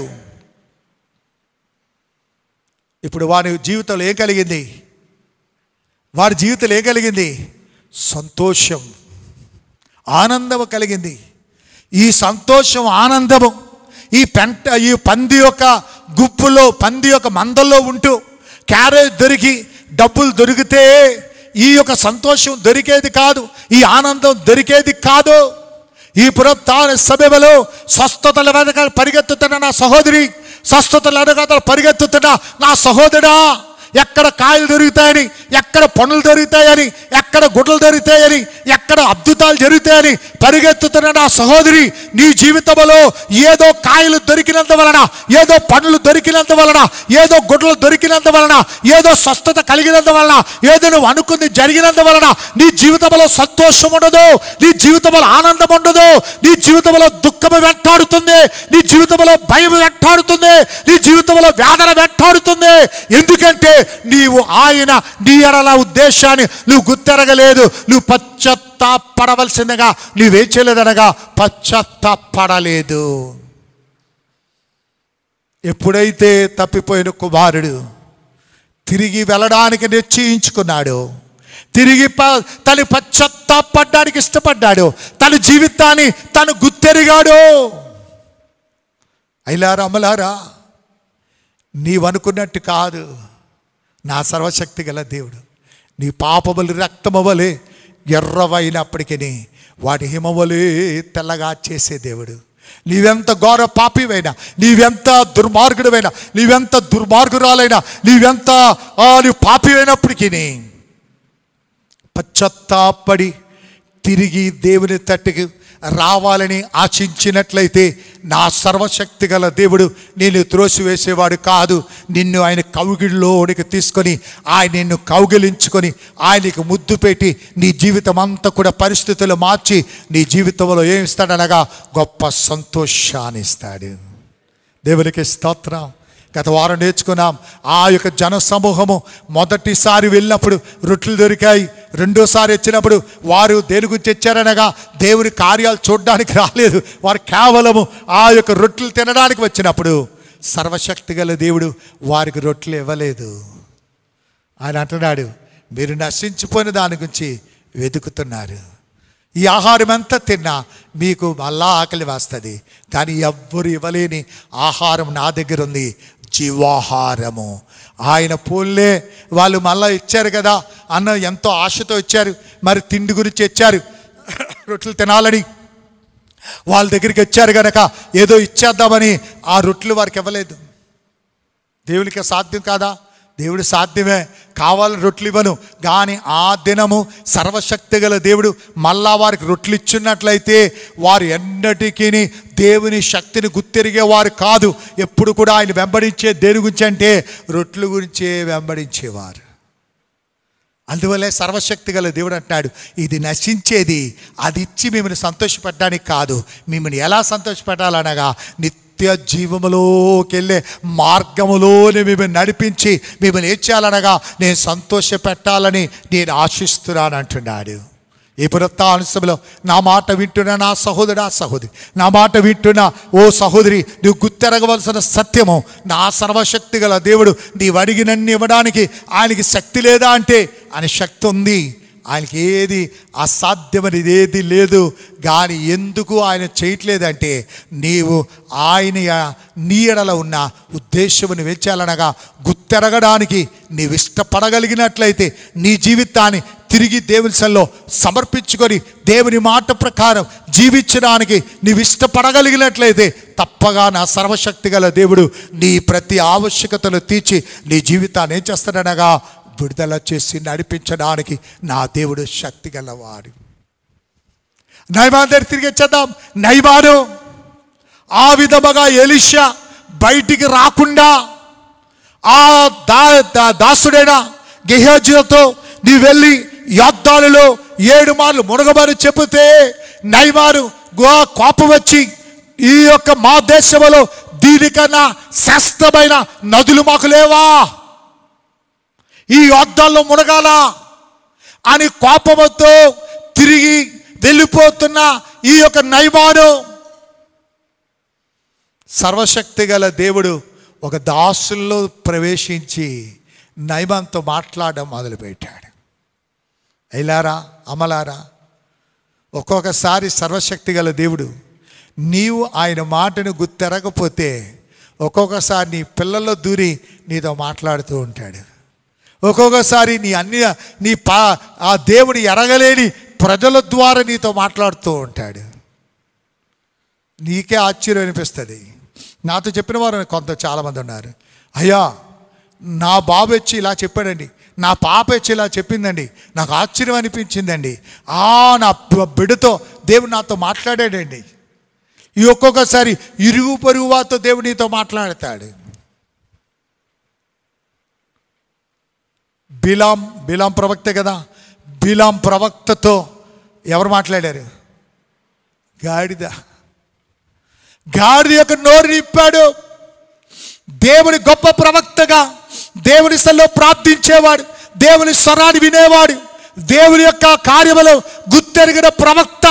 ఇప్పుడు వారి జీవితంలో ఏం కలిగింది వారి జీవితంలో ఏం కలిగింది సంతోషం ఆనందము కలిగింది ఈ సంతోషం ఆనందము ఈ పెంట ఈ పంది యొక్క గుప్పులో పంది యొక్క మందల్లో ఉంటూ క్యారేజ్ దొరికి డబ్బులు దొరికితే ఈ యొక్క సంతోషం దొరికేది కాదు ఈ ఆనందం దొరికేది కాదు ఈ పునరుత్థాన సమయంలో స్వస్థతల వెనక పరిగెత్తుతున్న నా సహోదరి స్వస్థతల వెనక పరిగెత్తుతున్న నా సహోదరా ఎక్కడ కాయలు దొరుకుతాయని ఎక్కడ పనులు దొరుకుతాయని ఎక్కడ గుడ్లు దొరుకుతాయని ఎక్కడ అద్భుతాలు జరుగుతాయని పరిగెత్తుతున్న నా సహోదరి నీ జీవితంలో ఏదో కాయలు దొరికినంత వలన ఏదో పనులు దొరికినంత వలన ఏదో గుడ్లు దొరికినంత వలన ఏదో స్వస్థత కలిగినంత వలన ఏదో నువ్వు అనుకుంది జరిగినంత వలన నీ జీవితంలో సంతోషం ఉండదు నీ జీవితంలో ఆనందం ఉండదు నీ జీవితంలో దుఃఖం వెంటాడుతుంది నీ జీవితంలో భయం వెంటాడుతుంది నీ జీవితంలో వేదన వెంటాడుతుంది ఎందుకంటే నీవు ఆయన నీ ఎడల ఉద్దేశాన్ని నువ్వు గుర్తెరగలేదు నువ్వు పశ్చాత్తాపడవలసిందిగా నువ్వేం చేయలేదనగా పశ్చాత్తాపడలేదు ఎప్పుడైతే తప్పిపోయిన కుమారుడు తిరిగి వెళ్ళడానికి నిశ్చయించుకున్నాడు తిరిగి ప- తన పశ్చత్తాపడ్డానికి ఇష్టపడ్డాడు తన జీవితాన్ని తను గుర్తెరిగాడు అయిలారా అమలారా నీవనుకున్నట్టు కాదు నా సర్వశక్తి గల దేవుడు నీ పాపములు రక్తమవలే ఎర్రవైనప్పటికీ వాటి హిమవలే తెల్లగా చేసే దేవుడు నీవెంత ఘోర పాపివైనా నీవెంత దుర్మార్గుడమైనా నీవెంత దుర్మార్గురాలైనా నీవెంత ఆ, నీవు పాపివైనప్పటికీ పశ్చత్తాపడి తిరిగి దేవుని తట్టుకు రావాలని ఆశించినట్లయితే నా సర్వశక్తి గల దేవుడు నేను త్రోసివేసేవాడు కాదు నిన్ను ఆయన కౌగిలిలోనికి తీసుకొని ఆయన నిన్ను కౌగిలించుకొని ఆయనకి ముద్దు పెట్టి నీ జీవితం అంతా కూడా పరిస్థితులు మార్చి నీ జీవితంలో ఏం ఇస్తాడనగా గొప్ప సంతోషాన్ని ఇస్తాడు దేవునికి స్తోత్రం గత వారం నేర్చుకున్నాం ఆ యొక్క జన సమూహము మొదటిసారి వెళ్ళినప్పుడు రొట్టెలు దొరికాయి రెండోసారి వచ్చినప్పుడు వారు దేని గురించి వచ్చారనగా దేవుని కార్యాలు చూడడానికి రాలేదు వారు కేవలము ఆ యొక్క రొట్టెలు తినడానికి వచ్చినప్పుడు సర్వశక్తి గల దేవుడు వారికి రొట్టెలు ఇవ్వలేదు ఆయన అంటున్నాడు మీరు నశించిపోయిన దాని గురించి వెతుకుతున్నారు ఈ ఆహారం ఎంత తిన్నా మీకు మళ్ళా ఆకలి వేస్తుంది కానీ ఎవ్వరు ఇవ్వలేని ఆహారం నా దగ్గర ఉంది జీవాహారము ఆయన పోల్లే వాళ్ళు మళ్ళా ఇచ్చారు కదా అన్న ఎంతో ఆశతో ఇచ్చారు మరి తిండి గురించి ఇచ్చారు రొట్టెలు తినాలని వాళ్ళ దగ్గరికి వచ్చారు గనక ఏదో ఇచ్చేద్దామని ఆ రొట్టెలు వారికి ఇవ్వలేదు దేవునికి సాధ్యం కాదా దేవుడు సాధ్యమే కావాలని రొట్లు ఇవ్వను కానీ ఆ దినము సర్వశక్తి గల దేవుడు మళ్ళా వారికి రొట్లు ఇచ్చున్నట్లయితే వారు ఎన్నటికీ దేవుని శక్తిని గుర్తెరిగేవారు కాదు ఎప్పుడు కూడా ఆయన వెంబడించే దేని గురించి అంటే రొట్లు గురించే వెంబడించేవారు అందువల్లే సర్వశక్తి గల దేవుడు అంటున్నాడు ఇది నశించేది అది ఇచ్చి మిమ్మల్ని సంతోషపెట్టడానికి కాదు మిమ్మల్ని ఎలా సంతోషపెట్టాలనగా నిత్య జీవములోకి వెళ్ళే మార్గములోనే మిమ్మల్ని నడిపించి మిమ్మల్ని ఏం చేయాలనగా నేను సంతోషపెట్టాలని నేను ఆశిస్తున్నాను అంటున్నాడు ఈ పునరుత్థానసభలో నా మాట వింటున్న నా సహోదరా సహోదరి నా మాట వింటున్న ఓ సహోదరి నువ్వు గుర్తెరగవలసిన సత్యము నా సర్వశక్తి గల దేవుడు నీవు అడిగినన్ని ఇవ్వడానికి ఆయనకి శక్తి లేదా అంటే ఆయన శక్తి ఉంది ఆయనకి ఏది అసాధ్యమనేది ఏది లేదు కానీ ఎందుకు ఆయన చేయట్లేదంటే నీవు ఆయన య- నీ ఎడల ఉన్న ఉద్దేశముని వెచ్చాలనగా గుర్తెరగడానికి నీవు ఇష్టపడగలిగినట్లయితే నీ జీవితాన్ని తిరిగి దేవుని సల్లో సమర్పించుకొని దేవుని మాట ప్రకారం జీవించడానికి నీవు ఇష్టపడగలిగినట్లయితే తప్పగా నా సర్వశక్తి గల దేవుడు నీ ప్రతి ఆవశ్యకతలు తీర్చి నీ జీవితాన్ని ఏం చేస్తాడనగా విడుదల చేసి నడిపించడానికి నా దేవుడు శక్తి గలవాడు నైమాన్ దగ్గర తిరిగి వచ్చేద్దాం నైమాను ఆ విధముగా ఎలిషా బయటికి రాకుండా ఆ దా దా- దాసుడైన గెహజీతో నీ వెళ్ళి యోద్ధాలలో ఏడు మార్లు మునగమని చెబితే నైమారు గో కోపం వచ్చి ఈ యొక్క మా దేశంలో దీనికన్నా శ్రేష్టమైన నదులు మాకు లేవా ఈ యుద్ధాల్లో మునగాల అని కోపంతో తిరిగి వెళ్ళిపోతున్న ఈ యొక్క నైమాను సర్వశక్తి గల దేవుడు ఒక దాసుల్లో ప్రవేశించి నైమాన్తో మాట్లాడడం మొదలుపెట్టాడు అయిలారా అమలారా ఒక్కొక్కసారి సర్వశక్తి గల దేవుడు నీవు ఆయన మాటను గుర్తెరగపోతే ఒక్కొక్కసారి నీ పిల్లల్లో దూరి నీతో మాట్లాడుతూ ఉంటాడు ఒక్కొక్కసారి నీ అన్ని నీ పా ఆ దేవుని ఎరగలేని ప్రజల ద్వారా నీతో మాట్లాడుతూ ఉంటాడు నీకే ఆశ్చర్యం అనిపిస్తుంది నాతో చెప్పిన వారు కొంత చాలామంది ఉన్నారు అయ్యా నా బాబు వచ్చి ఇలా చెప్పాడండి నా పాప వచ్చి ఇలా చెప్పిందండి నాకు ఆశ్చర్యం అనిపించిందండి ఆ నా బ- బిడ్డతో దేవుడు నాతో మాట్లాడాడండి ఈ ఒక్కొక్కసారి ఇరుగు పొరుగు వారితో దేవుడు నీతో మాట్లాడతాడు బిలాం బిలాం ప్రవక్త కదా బిలాం ప్రవక్తతో ఎవరు మాట్లాడారు గాడిద గాడిద యొక్క నోరు నింపాడు దేవుని గొప్ప ప్రవక్తగా దేవుని సల్లో ప్రార్థించేవాడు దేవుని స్వరాన్ని వినేవాడు దేవుని యొక్క కార్యములో గుర్తెరిగిన ప్రవక్త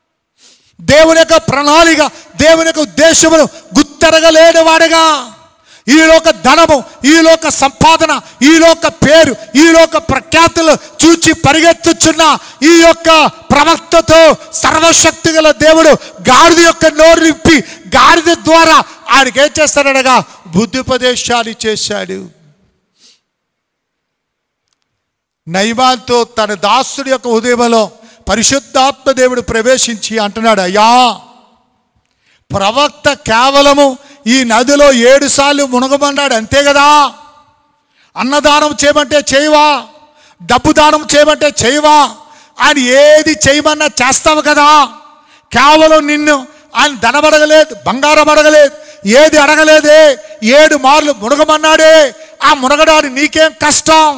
దేవుని యొక్క ప్రణాళిక దేవుని యొక్క ఉద్దేశమును గుర్తెరగలేని వాడుగా ఈ లోక ధనము ఈ లోక సంపాదన ఈ లోక పేరు ఈ లోక ప్రఖ్యాతులు చూచి పరిగెత్తుచున్న ఈ యొక్క ప్రవక్తతో సర్వశక్తి గల దేవుడు గాడిద యొక్క నోరు నింపి గాడిద ద్వారా ఆయనకి ఏం చేస్తాడనగా బుద్ధిపదేశాలు చేశాడు నైమాన్తో తన దాసుడి యొక్క ఉదయంలో పరిశుద్ధాత్మ దేవుడు ప్రవేశించి అంటున్నాడు అయ్యా ప్రవక్త కేవలము ఈ నదిలో ఏడు సార్లు మునగమన్నాడు అంతే కదా అన్నదానం చేయమంటే చేయవా డబ్బు దానం చేయమంటే చేయవా ఆయన ఏది చేయమన్నా చేస్తావు కదా కేవలం నిన్ను ఆయన ధనం అడగలేదు బంగారం అడగలేదు ఏది అడగలేదే ఏడు మార్లు మునగమన్నాడే ఆ మునగడానికి నీకేం కష్టం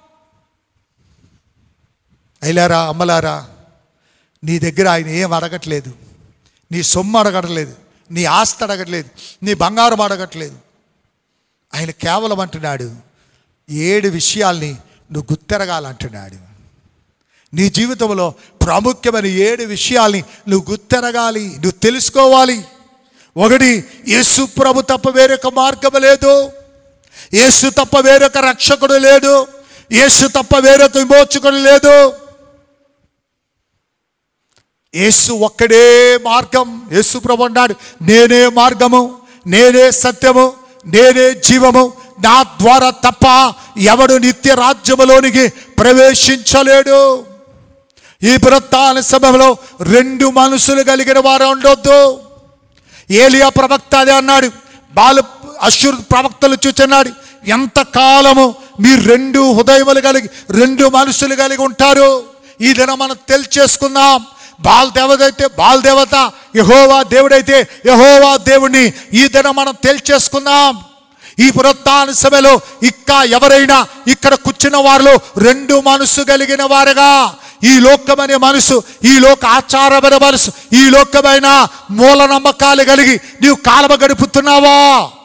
అయిలారా అమ్మలారా నీ దగ్గర ఆయన ఏం అడగట్లేదు నీ సొమ్ము అడగట్లేదు నీ ఆస్తి అడగట్లేదు నీ బంగారం అడగట్లేదు ఆయన కేవలం అంటున్నాడు ఏడు విషయాల్ని నువ్వు గుర్తెరగాలంటున్నాడు నీ జీవితంలో ప్రాముఖ్యమైన ఏడు విషయాల్ని నువ్వు గుర్తెరగాలి నువ్వు తెలుసుకోవాలి ఒకటి యేసు ప్రభు తప్ప వేరొక మార్గం లేదు యేసు తప్ప వేరొక రక్షకుడు లేడు యేసు తప్ప వేరొక విమోచకుడు లేదు యేసు ఒక్కడే మార్గం యేసు ప్రభు అన్నాడు నేనే మార్గము నేనే సత్యము నేనే జీవము నా ద్వారా తప్ప ఎవడు నిత్య రాజ్యములోనికి ప్రవేశించలేడు ఈ పునరుత్థాన సమయంలో రెండు మనసులు కలిగిన వారు ఉండొద్దు ఏలియా ప్రవక్త అదే అన్నాడు బాలు అశ్వర్ ప్రవక్తలు చూచున్నాడు ఎంత కాలము మీరు రెండు హృదయములు కలిగి రెండు మనసులు కలిగి ఉంటారు ఈ దినం మనం తెలిచేసుకుందాం బాల్ దేవత అయితే బాల్ దేవత యహోవా దేవుడైతే యహోవా దేవుడిని ఈ దినం మనం తెలిచేసుకుందాం ఈ పునరుత్థాన సభలో ఇంకా ఎవరైనా ఇక్కడ కూర్చున్న వారిలో రెండు మనసు కలిగిన వారుగా ఈ లోకమనే మనసు ఈ లోక ఆచారమైన మనసు ఈ లోకమైన మూల నమ్మకాలు కలిగి నీవు కాలమ గడుపుతున్నావా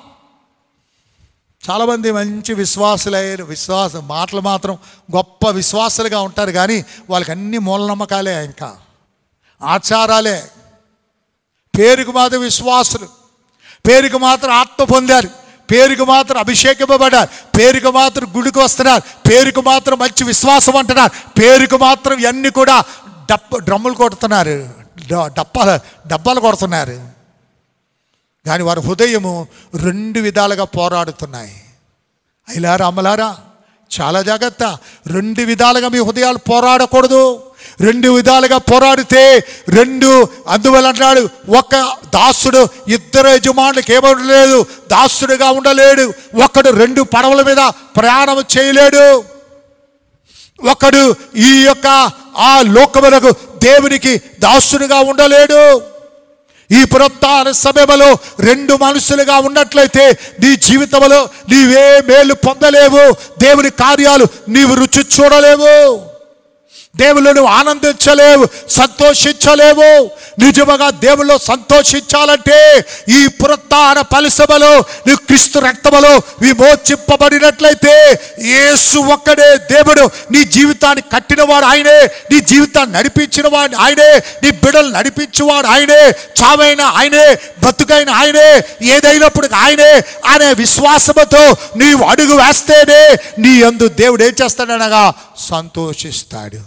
చాలామంది మంచి విశ్వాసులయ్యారు విశ్వాసం మాటలు మాత్రం గొప్ప విశ్వాసులుగా ఉంటారు కానీ వాళ్ళకి అన్ని మూలనమ్మకాలే ఇంకా ఆచారాలే పేరుకు మాత్రం విశ్వాసులు పేరుకు మాత్రం ఆత్మ పొందారు పేరుకు మాత్రం అభిషేకింపబడ్డారు పేరుకు మాత్రం గుడికి వస్తున్నారు పేరుకు మాత్రం మంచి విశ్వాసం అంటున్నారు పేరుకు మాత్రం ఇవన్నీ కూడా డప్ప డ్రమ్ములు కొడుతున్నారు డ- డప్పాలు డబ్బాలు కొడుతున్నారు కానీ వారి హృదయము రెండు విధాలుగా పోరాడుతున్నాయి అయిలారా అమ్మలారా చాలా జాగ్రత్త రెండు విధాలుగా మీ హృదయాలు పోరాడకూడదు రెండు విధాలుగా పోరాడితే రెండు అందువల్ల అంటున్నాడు ఒక దాసుడు ఇద్దరు యజమానులకు ఏమనలేదు దాసుడుగా ఉండలేడు ఒకడు రెండు పడవల మీద ప్రయాణం చేయలేడు ఒకడు ఈ యొక్క ఆ లోకములకు దేవునికి దాసునిగా ఉండలేడు ఈ పునరుత్థాన సమయంలో రెండు మనుషులుగా ఉన్నట్లయితే నీ జీవితంలో నీవే మేలు పొందలేవు దేవుని కార్యాలు నీవు రుచి చూడలేవు దేవుళ్ళు నువ్వు ఆనందించలేవు సంతోషించలేవు నిజముగా దేవుల్లో సంతోషించాలంటే ఈ పునరుత్థాన పరిశ్రమలో నువ్వు క్రీస్తు రక్తములో విమోచింపబడినట్లయితే యేసు ఒక్కడే దేవుడు నీ జీవితాన్ని కట్టినవాడు ఆయనే నీ జీవితాన్ని నడిపించినవాడు ఆయనే నీ బిడలు నడిపించేవాడు ఆయనే చావైన ఆయనే బతుకైన ఆయనే ఏదైనప్పుడు ఆయనే అనే విశ్వాసముతో నీవు అడుగు వేస్తేనే నీ అందు దేవుడు ఏం చేస్తాడనగా సంతోషిస్తాడు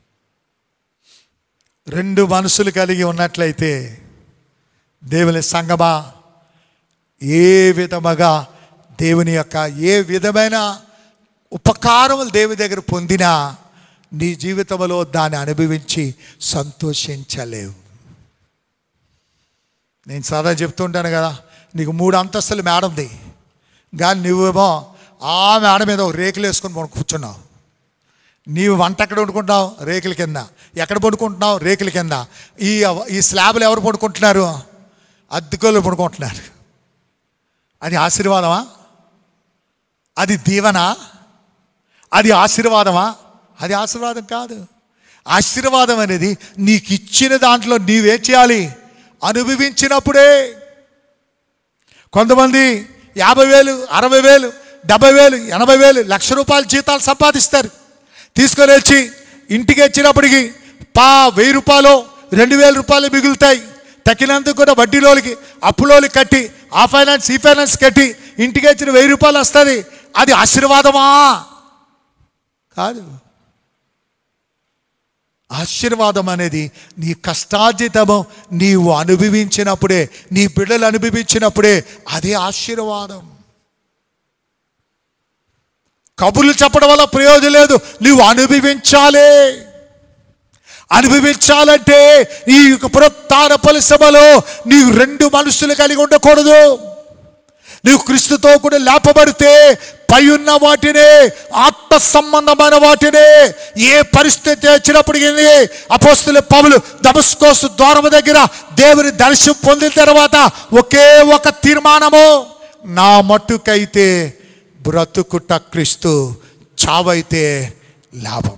రెండు మనసులు కలిగి ఉన్నట్లయితే దేవుని సంగమా ఏ విధముగా దేవుని యొక్క ఏ విధమైన ఉపకారములు దేవుని దగ్గర పొందినా నీ జీవితంలో దాన్ని అనుభవించి సంతోషించలేవు నేను సదా చెప్తుంటాను కదా నీకు మూడు అంతస్తులు మేడ ఉంది కానీ నువ్వేమో ఆ మేడ మీద ఒక రేకులు వేసుకొని మనం కూర్చున్నావు నీవు వంట ఎక్కడ వండుకుంటావు రేకుల కింద ఎక్కడ పడుకుంటున్నావు రేకుల కింద ఈ ఈ స్లాబ్లు ఎవరు పడుకుంటున్నారు అద్దెకోళ్ళు పడుకుంటున్నారు అది ఆశీర్వాదమా అది దీవెనా అది ఆశీర్వాదమా అది ఆశీర్వాదం కాదు ఆశీర్వాదం అనేది నీకు ఇచ్చిన దాంట్లో నీవేం చేయాలి అనుభవించినప్పుడే కొంతమంది యాభై వేలు అరవై వేలు డెబ్బై వేలు ఎనభై వేలు లక్ష రూపాయల జీతాలు సంపాదిస్తారు తీసుకొని వచ్చి ఇంటికి వచ్చినప్పటికి పా వెయ్యి రూపాయలు రెండు వేల రూపాయలు మిగులుతాయి తక్కినందుకు కూడా వడ్డీలోకి అప్పులోకి కట్టి ఆ ఫైనాన్స్ ఈ ఫైనాన్స్ కట్టి ఇంటికి వచ్చిన వెయ్యి రూపాయలు వస్తుంది అది ఆశీర్వాదమా కాదు ఆశీర్వాదం అనేది నీ కష్టార్జితము నీవు అనుభవించినప్పుడే నీ బిడ్డలు అనుభవించినప్పుడే అదే ఆశీర్వాదం కబుర్లు చెప్పడం వల్ల ప్రయోజనం లేదు నువ్వు అనుభవించాలి అనుభవించాలంటే ఈ పునరుత్థాన పరిశ్రమలో నీవు రెండు మనసులు కలిగి ఉండకూడదు నీవు క్రీస్తుతో కూడా లేపబడితే పై ఉన్న వాటినే ఆత్మ సంబంధమైన వాటినే ఏ పరిస్థితి వచ్చినప్పటికీ అపోస్తుల పౌలు దమస్కోసు ద్వారము దగ్గర దేవుని దర్శనం పొందిన తర్వాత ఒకే ఒక తీర్మానము నా మట్టుకైతే బ్రతుకుట క్రీస్తు చావైతే లాభం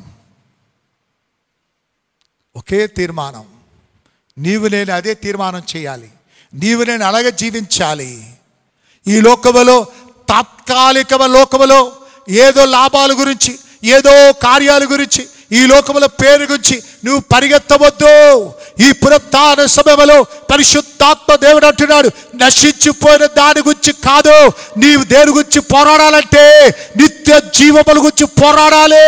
ఒకే తీర్మానం నీవు నేను అదే తీర్మానం చేయాలి నీవు నేను అలాగే జీవించాలి ఈ లోకములో తాత్కాలిక లోకములో ఏదో లాభాల గురించి ఏదో కార్యాల గురించి ఈ లోకముల పేరు గురించి నువ్వు పరిగెత్తవద్దు ఈ పునరుత్థాన సమయంలో పరిశుద్ధాత్మ దేవుడు అంటున్నాడు నశించిపోయిన దాని గురించి కాదు నీవు దేని గురించి పోరాడాలంటే నిత్య జీవముల గురించి పోరాడాలి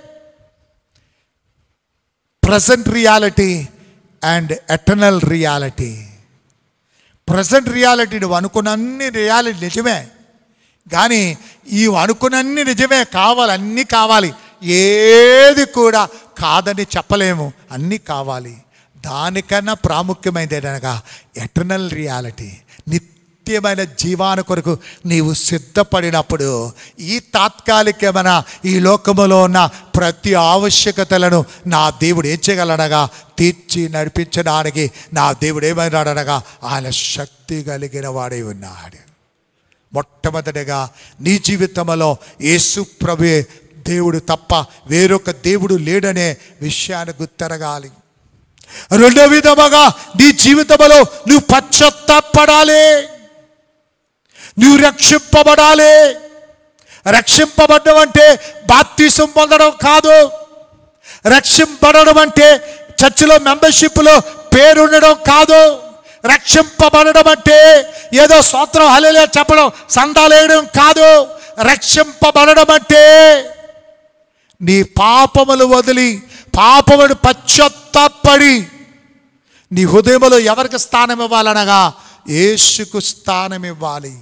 present reality and eternal reality present reality నువ్వు అనుకున్న అన్ని రియాలిటీ నిజమే కానీ ఈ అనుకున్నన్ని నిజమే కావాలి అన్నీ కావాలి ఏది కూడా కాదని చెప్పలేము అన్నీ కావాలి దానికన్నా ప్రాముఖ్యమైనది ఏంటనగా ఎటర్నల్ రియాలిటీ నిత్యమైన జీవాన కొరకు నీవు సిద్ధపడినప్పుడు ఈ తాత్కాలికమైన ఈ లోకములో ఉన్న ప్రతి ఆవశ్యకతలను నా దేవుడు ఏం చేయగలనగా తీర్చి నడిపించడానికి నా దేవుడు ఏమైనాడనగా ఆయన శక్తి కలిగిన వాడై ఉన్నాడు మొట్టమొదటిగా నీ జీవితంలో యేసు ప్రభువే దేవుడు తప్ప వేరొక దేవుడు లేడనే విషయాన్ని గుర్తెరగాలి రెండో విధముగా నీ జీవితంలో నువ్వు పశ్చాత్తాపడాలి నువ్వు రక్షింపబడాలి రక్షింపబడడం అంటే బాప్తీసం పొందడం కాదు రక్షింపబడడం అంటే చర్చిలో మెంబర్షిప్లో పేరుండడం కాదు రక్షింపబడడం అంటే ఏదో స్తోత్రం హలేలే చెప్పడం సందాలేయడం కాదు రక్షింపబడడం అంటే నీ పాపములు వదిలి పాపమును పశ్చాత్తాపడి నీ హృదయములో ఎవరికి స్థానం ఇవ్వాలనగా యేసుకు స్థానం ఇవ్వాలి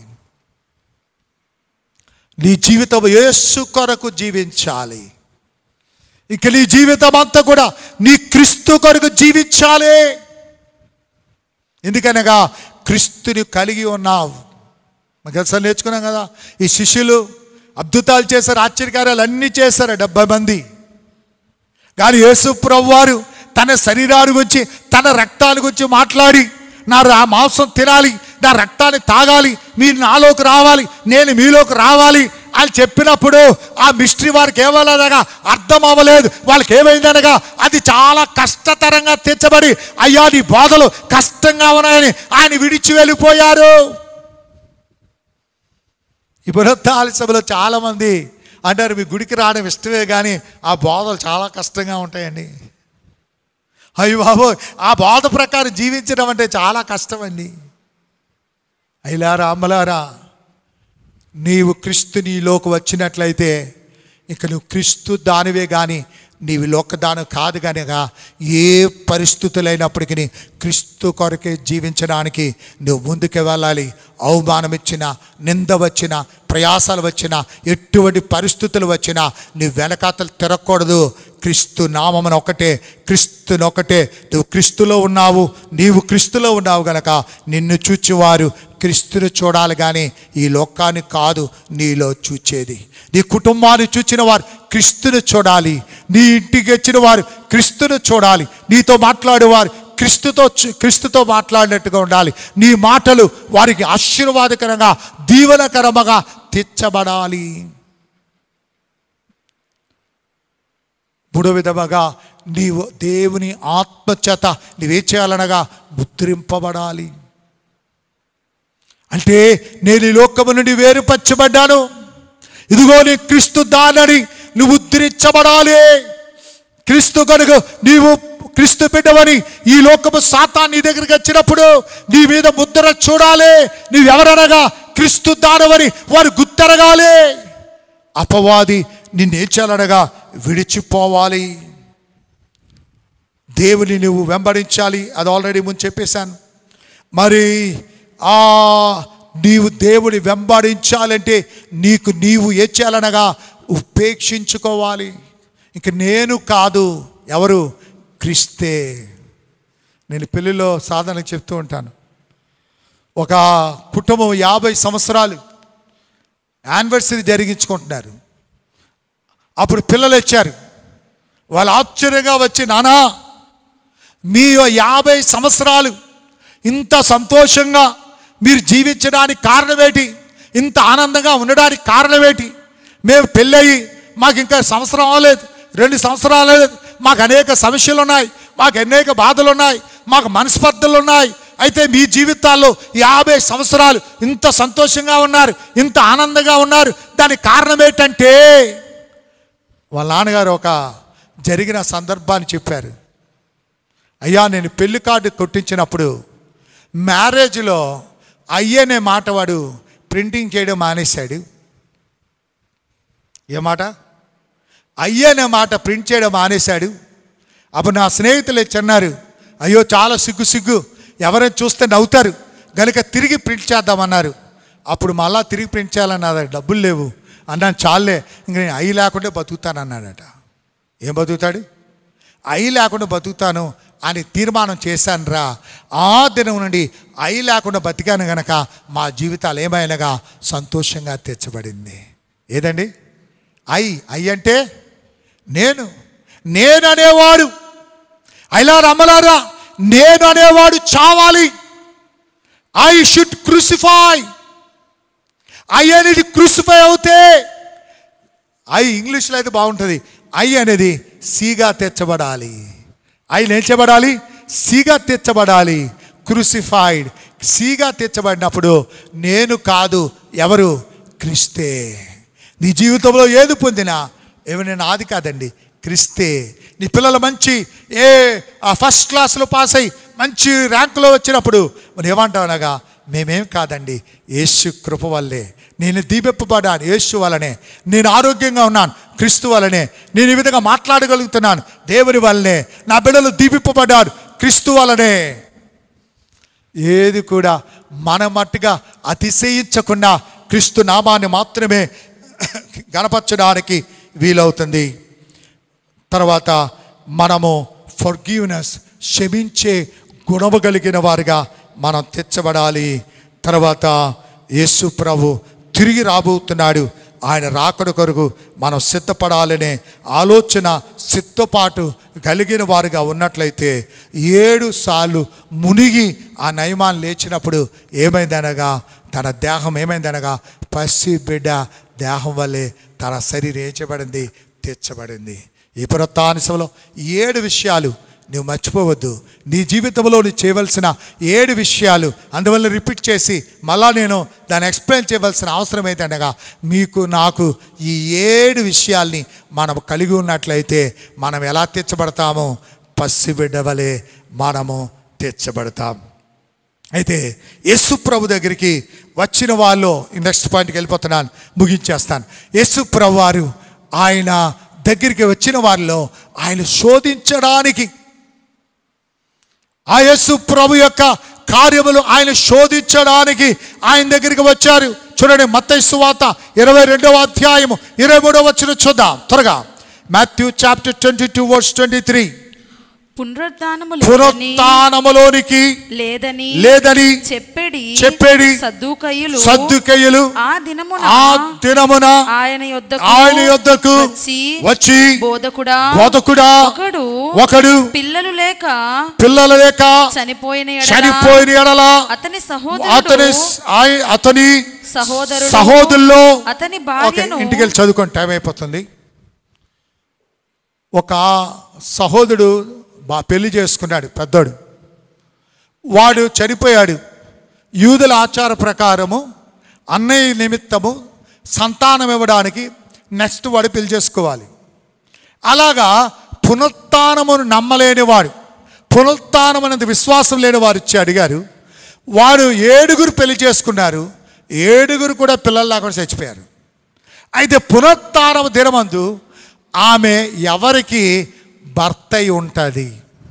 నీ జీవితం యేసు కొరకు జీవించాలి ఇక నీ జీవితం అంతా కూడా నీ క్రీస్తు కొరకు జీవించాలి ఎందుకనగా క్రీస్తుని కలిగి ఉన్నావు మనకి అసలు నేర్చుకున్నాం కదా ఈ శిష్యులు అద్భుతాలు చేశారు ఆశ్చర్యకార్యాలు అన్నీ చేశారు డెబ్బై మంది కానీ యేసు ప్రభు వారు తన శరీరాన్ని గురించి తన రక్తాల గురించి మాట్లాడి నా రా- మాంసం తినాలి నా రక్తాన్ని తాగాలి మీరు నాలోకి రావాలి నేను మీలోకి రావాలి అని చెప్పినప్పుడు ఆ మిస్టరీ వారికి ఏమనగా అర్థం అవ్వలేదు వాళ్ళకి ఏమైందనగా అది చాలా కష్టతరంగా తెచ్చబడి అయ్యా నీ బోధలు కష్టంగా ఉన్నాయని ఆయన విడిచి వెళ్ళిపోయారు ఈ పునరుత్థాన సభలో చాలామంది అంటారు మీ గుడికి రావడం ఇష్టమే కానీ ఆ బోధలు చాలా కష్టంగా ఉంటాయండి అయ్యి బాబు ఆ బోధ ప్రకారం జీవించడం అంటే చాలా కష్టం అండి అయ్యలారా అమ్మలారా నీవు క్రీస్తు నీలోకి వచ్చినట్లయితే ఇక నువ్వు క్రీస్తు దానివే కానీ నీవు లోకదానం కాదు కనుక ఏ పరిస్థితులైనప్పటికీ క్రీస్తు కొరకే జీవించడానికి నువ్వు ముందుకు వెళ్ళాలి అవమానం ఇచ్చినా నింద వచ్చినా ప్రయాసాలు వచ్చినా ఎటువంటి పరిస్థితులు వచ్చినా నువ్వు వెనకాతలు తిరగకూడదు క్రీస్తు నామమున ఒకటే క్రీస్తుని ఒకటే నువ్వు క్రీస్తులో ఉన్నావు నీవు క్రీస్తులో ఉన్నావు గనక నిన్ను చూచేవారు క్రీస్తుని చూడాలి కానీ ఈ లోకాన్ని కాదు నీలో చూచేది నీ కుటుంబాన్ని చూచిన వారు క్రీస్తుని చూడాలి నీ ఇంటికి వచ్చిన వారు క్రీస్తుని చూడాలి నీతో మాట్లాడేవారు క్రీస్తుతో చు- క్రీస్తుతో మాట్లాడినట్టుగా ఉండాలి నీ మాటలు వారికి ఆశీర్వాదకరంగా దీవనకరముగా తెచ్చబడాలి మూడో విధముగా నీవు దేవుని ఆత్మచేత నీవేం చేయాలనగా ముద్రింపబడాలి అంటే నేను ఈ లోకము నుండి వేరుపరచబడ్డాను ఇదిగో నీ క్రీస్తు దానని నువ్వు ఉద్ధరించబడాలి క్రీస్తు కనుక నీవు క్రీస్తు బిడ్డవని ఈ లోకము సాతా నీ దగ్గరికి వచ్చినప్పుడు నీ మీద ముద్ర చూడాలి నీవెవరనగా క్రీస్తు దానవని వారు గుర్తెరగాలి అపవాది నిన్నేం చేయాలనగా విడిచిపోవాలి దేవుని నువ్వు వెంబడించాలి అది ఆల్రెడీ ముందు చెప్పేశాను మరి ఆ నీవు దేవుని వెంబడించాలంటే నీకు నీవు ఏం చేయాలనగా ఉపేక్షించుకోవాలి ఇంక నేను కాదు ఎవరు క్రిస్తే నేను పెళ్ళిలో సాధన చెప్తూ ఉంటాను ఒక కుటుంబం యాభై సంవత్సరాలు యానివర్సరీ జరిగించుకుంటున్నారు అప్పుడు పిల్లలు వచ్చారు వాళ్ళు ఆశ్చర్యంగా వచ్చి నానా మీ యాభై సంవత్సరాలు ఇంత సంతోషంగా మీరు జీవించడానికి కారణమేటి ఇంత ఆనందంగా ఉండడానికి కారణమేటి మేము పెళ్ళయి మాకు ఇంకా సంవత్సరం అవ్వలేదు రెండు సంవత్సరాలు లేదు మాకు అనేక సమస్యలు ఉన్నాయి మాకు అనేక బాధలు ఉన్నాయి మాకు మనస్పర్ధలు ఉన్నాయి అయితే మీ జీవితాల్లో యాభై సంవత్సరాలు ఇంత సంతోషంగా ఉన్నారు ఇంత ఆనందంగా ఉన్నారు దానికి కారణం ఏంటంటే వాళ్ళ నాన్నగారు ఒక జరిగిన సందర్భాన్ని చెప్పారు అయ్యా నేను పెళ్లి కార్డు కొట్టించినప్పుడు మ్యారేజ్లో అయ్యనే మాట వాడు ప్రింటింగ్ చేయడం మానేశాడు ఏ మాట అయ్యనే మాట ప్రింట్ చేయడం మానేశాడు అప్పుడు నా స్నేహితులు చెన్నారు అయ్యో చాలా సిగ్గు సిగ్గు ఎవరైనా చూస్తే నవ్వుతారు గనుక తిరిగి ప్రింట్ చేద్దామన్నారు అప్పుడు మళ్ళా తిరిగి ప్రింట్ చేయాలన్నారు డబ్బులు లేవు అన్నాను చాలే ఇంక నేను అయ్యి లేకుండా బతుకుతాను అన్నాడట ఏం బతుకుతాడు అయి లేకుండా బతుకుతాను అని తీర్మానం చేశాను రా ఆ దినం నుండి అయి లేకుండా బతికాను గనక మా జీవితాలు ఏమైనగా సంతోషంగా తెచ్చబడింది ఏదండి ఐ ఐ అంటే నేను నేను అనేవాడు అయిలా రమ్మలారా నేను అనేవాడు చావాలి ఐ షుడ్ క్రూసిఫై ఐ అనేది క్రూసిఫై అవుతే ఐ ఇంగ్లీష్లో అయితే బాగుంటుంది ఐ అనేది సీగా తెచ్చబడాలి ఐ నేర్చబడాలి సీగా తెచ్చబడాలి క్రూసిఫైడ్ సీగా తెచ్చబడినప్పుడు నేను కాదు ఎవరు క్రిస్తే నీ జీవితంలో ఏది పొందినా ఏమైనా నాది కాదండి క్రిస్తే నీ పిల్లలు మంచి ఏ ఆ ఫస్ట్ క్లాస్లో పాస్ అయ్యి మంచి ర్యాంకులో వచ్చినప్పుడు మరి ఏమంటావు అనగా మేమేం కాదండి యేసు కృప వల్లే నేను దీపెప్పబడ్డాను యేసు వల్లనే నేను ఆరోగ్యంగా ఉన్నాను క్రీస్తు వల్లనే నేను ఈ విధంగా మాట్లాడగలుగుతున్నాను దేవుని వల్లనే నా బిడ్డలు దీపింపబడ్డారు క్రీస్తు వల్లనే ఏది కూడా మన మట్టుగా అతిశయించకుండా క్రీస్తు నామాన్ని మాత్రమే గణపరచడానికి వీలవుతుంది తర్వాత మనము ఫర్గివ్నెస్ క్షమించే గుణము కలిగిన వారిగా మనం తెచ్చబడాలి తర్వాత యేసు ప్రభు తిరిగి రాబోతున్నాడు ఆయన రాకడ కొరకు మనం సిద్ధపడాలనే ఆలోచన సిద్ధపాటు కలిగిన వారుగా ఉన్నట్లయితే ఏడు సార్లు మునిగి ఆ నయమాన్ని లేచినప్పుడు ఏమైందనగా తన దేహం ఏమైందనగా పసి బిడ్డ దేహం వల్లే తన శరీరం ఏచబడింది తెచ్చబడింది ఈ పునరుత్థానిసంలో ఏడు విషయాలు నువ్వు మర్చిపోవద్దు నీ జీవితంలో నువ్వు చేయవలసిన ఏడు విషయాలు అందువల్ల రిపీట్ చేసి మళ్ళా నేను దాన్ని ఎక్స్ప్లెయిన్ చేయవలసిన అవసరం ఏంటనగా మీకు నాకు ఈ ఏడు విషయాల్ని మనం కలిగి ఉన్నట్లయితే మనం ఎలా తెచ్చబడతామో పసిబిడ్డ వలె మనము తెచ్చబడతాం అయితే యేసు ప్రభు దగ్గరికి వచ్చిన వాళ్ళు నెక్స్ట్ పాయింట్కి వెళ్ళిపోతున్నాను ముగించేస్తాను యేసు ప్రభు వారు ఆయన దగ్గరికి వచ్చిన వారిలో ఆయన శోధించడానికి ఆ యేసు ప్రభు యొక్క కార్యములు ఆయన శోధించడానికి ఆయన దగ్గరికి వచ్చారు చూడండి మత్తయి సువార్త ఇరవై రెండవ అధ్యాయము ఇరవై మూడవ వచ్చిన చూద్దాం త్వరగా Matthew chapter twenty two verse twenty three పునరుద్ధానము లేదని పునరుత్నములోనికి లేదని లేదని చెప్పేడి చెప్పేడి సద్దుకయ్యులు సద్దుకయ్యులు ఆ దినమున ఆ దినమున ఆయన యొద్దకు ఆయన యొద్దకు వచ్చి వచ్చి బోధకుడా బోధకుడా ఒకడు ఒకడు పిల్లలు లేక పిల్లల లేక చనిపోయిన ఎడల చనిపోయిన ఎడల అతని అతని సహోదరుడు ఆయ- అతని సహోదరుడు సహోదరుల్లో అతని ఓకే భార్యను ఇంటికి వెళ్ళి చదువుకొని టైం అయిపోతుంది ఒక సహోదరుడు బా పెళ్లి చేసుకున్నాడు పెద్దోడు వాడు చనిపోయాడు యూదుల ఆచార ప్రకారము అన్నయ్య నిమిత్తము సంతానం ఇవ్వడానికి నెక్స్ట్ వాడు పెళ్లి చేసుకోవాలి అలాగా పునరుత్నమును నమ్మలేని వాడు పునరుత్థానం అనేది విశ్వాసం లేని వారు ఇచ్చి అడిగారు వారు ఏడుగురు పెళ్లి చేసుకున్నారు ఏడుగురు కూడా పిల్లలు లేకుండా చచ్చిపోయారు అయితే పునరుత్థానం దినమందు ఆమె ఎవరికి భర్త అయి ఉంటుంది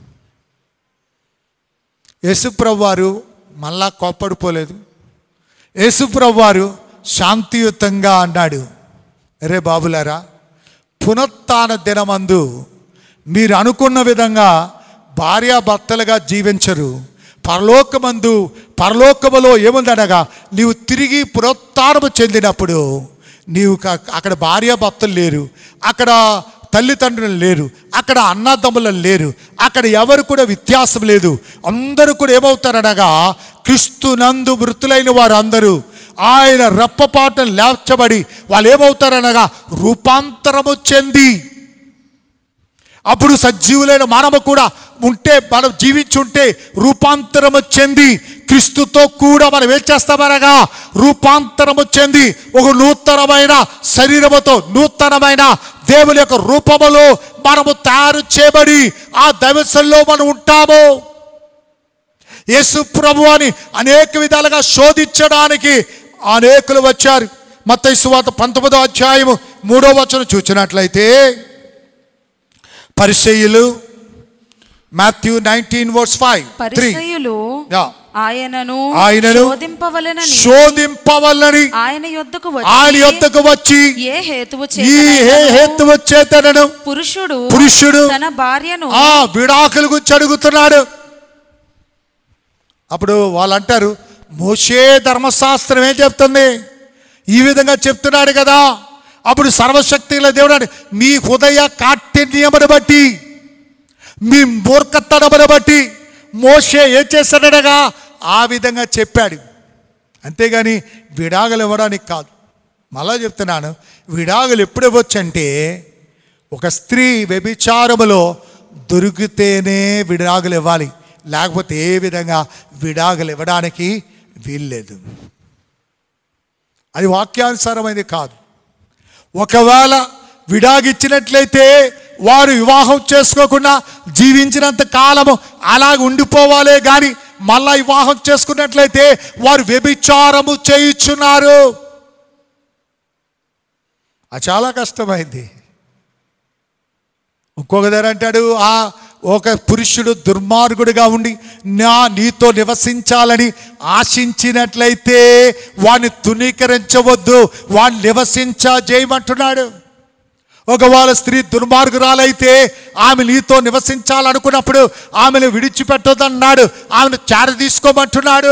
యేసుప్రభు వారు మళ్ళా కోప్పడిపోలేదు యేసుప్రభు వారు శాంతియుతంగా అన్నాడు రే బాబులారా పునరుత్థాన దినమందు మీరు అనుకున్న విధంగా భార్యాభర్తలుగా జీవించరు పరలోకమందు పరలోకములో ఏముందనగా నీవు తిరిగి పునరుత్థానము చెందినప్పుడు నీవు క- అక్కడ భార్యాభర్తలు లేరు అక్కడ తల్లిదండ్రులు లేరు అక్కడ అన్నదమ్ములు లేరు అక్కడ ఎవరు కూడా వ్యత్యాసం లేదు అందరూ కూడా ఏమవుతారనగా క్రిస్తునందు మృతులైన వారు అందరూ ఆయన రెప్పపాటను లేచబడి వాళ్ళు ఏమవుతారనగా రూపాంతరము చెంది అప్పుడు సజీవులైన మనము కూడా ఉంటే మనం జీవించుంటే రూపాంతరము చెంది క్రీస్తుతో కూడా మనం ఏం చేస్తామనగా రూపాంతరము చెంది ఒక నూతనమైన శరీరముతో నూతనమైన దేవుని యొక్క రూపములో మనము తయారు చేయబడి ఆ దైవశంలో మనం ఉంటాము యేసు ప్రభు అని అనేక విధాలుగా శోధించడానికి అనేకులు వచ్చారు మత్తయి సువార్త పంతొమ్మిదో అధ్యాయము మూడో వచనం చూసినట్లయితే పరిచయులు Matthew nineteen verse five three పరిసయులు ఆయనను ఆయనను శోధింపవలెనని శోధింపవల్లని ఆయన యొద్దకు ఆయన వచ్చి యొద్దకు వచ్చి ఏ హేతువు ఈ హే చేతనైనను హేతు వచ్చేతనను పురుషుడు పురుషుడు తన భార్యను ఆ విడాకుల గురించి అడుగుతున్నాడు అప్పుడు వాళ్ళు అంటారు మోషే ధర్మశాస్త్రం ఏం చెప్తుంది ఈ విధంగా చెప్తున్నాడు కదా అప్పుడు సర్వశక్తి గల దేవుడు అన్నాడు, మీ హృదయ కాఠిన్యమును బట్టి మీ మూర్ఖతనమును బట్టి మోషే ఏం చేస్తాడనగా ఆ విధంగా చెప్పాడు అంతేగాని విడాకులు ఇవ్వడానికి కాదు మళ్ళా చెప్తున్నాను విడాకులు ఎప్పుడు ఇవ్వచ్చంటే ఒక స్త్రీ వ్యభిచారములో దొరికితేనే విడాకులు ఇవ్వాలి లేకపోతే ఏ విధంగా విడాకులు ఇవ్వడానికి వీల్లేదు అది వాక్యానుసారమైనది కాదు ఒకవేళ విడాగిచ్చినట్లయితే వారు వివాహం చేసుకోకుండా జీవించినంత కాలము అలాగ ఉండిపోవాలే కానీ మళ్ళా వివాహం చేసుకున్నట్లయితే వారు వ్యభిచారము చేయుచున్నారు అది చాలా కష్టమైంది ఇంకొక దగ్గర అంటాడు ఆ ఒక పురుషుడు దుర్మార్గుడిగా ఉండి నా నీతో నివసించాలని ఆశించినట్లయితే వాడిని తునీకరించవద్దు వాడిని నివసించ చేయమంటున్నాడు ఒకవేళ స్త్రీ దుర్మార్గురాలైతే ఆమె నీతో నివసించాలనుకున్నప్పుడు ఆమెను విడిచిపెట్టొద్దన్నాడు ఆమెను చార తీసుకోమంటున్నాడు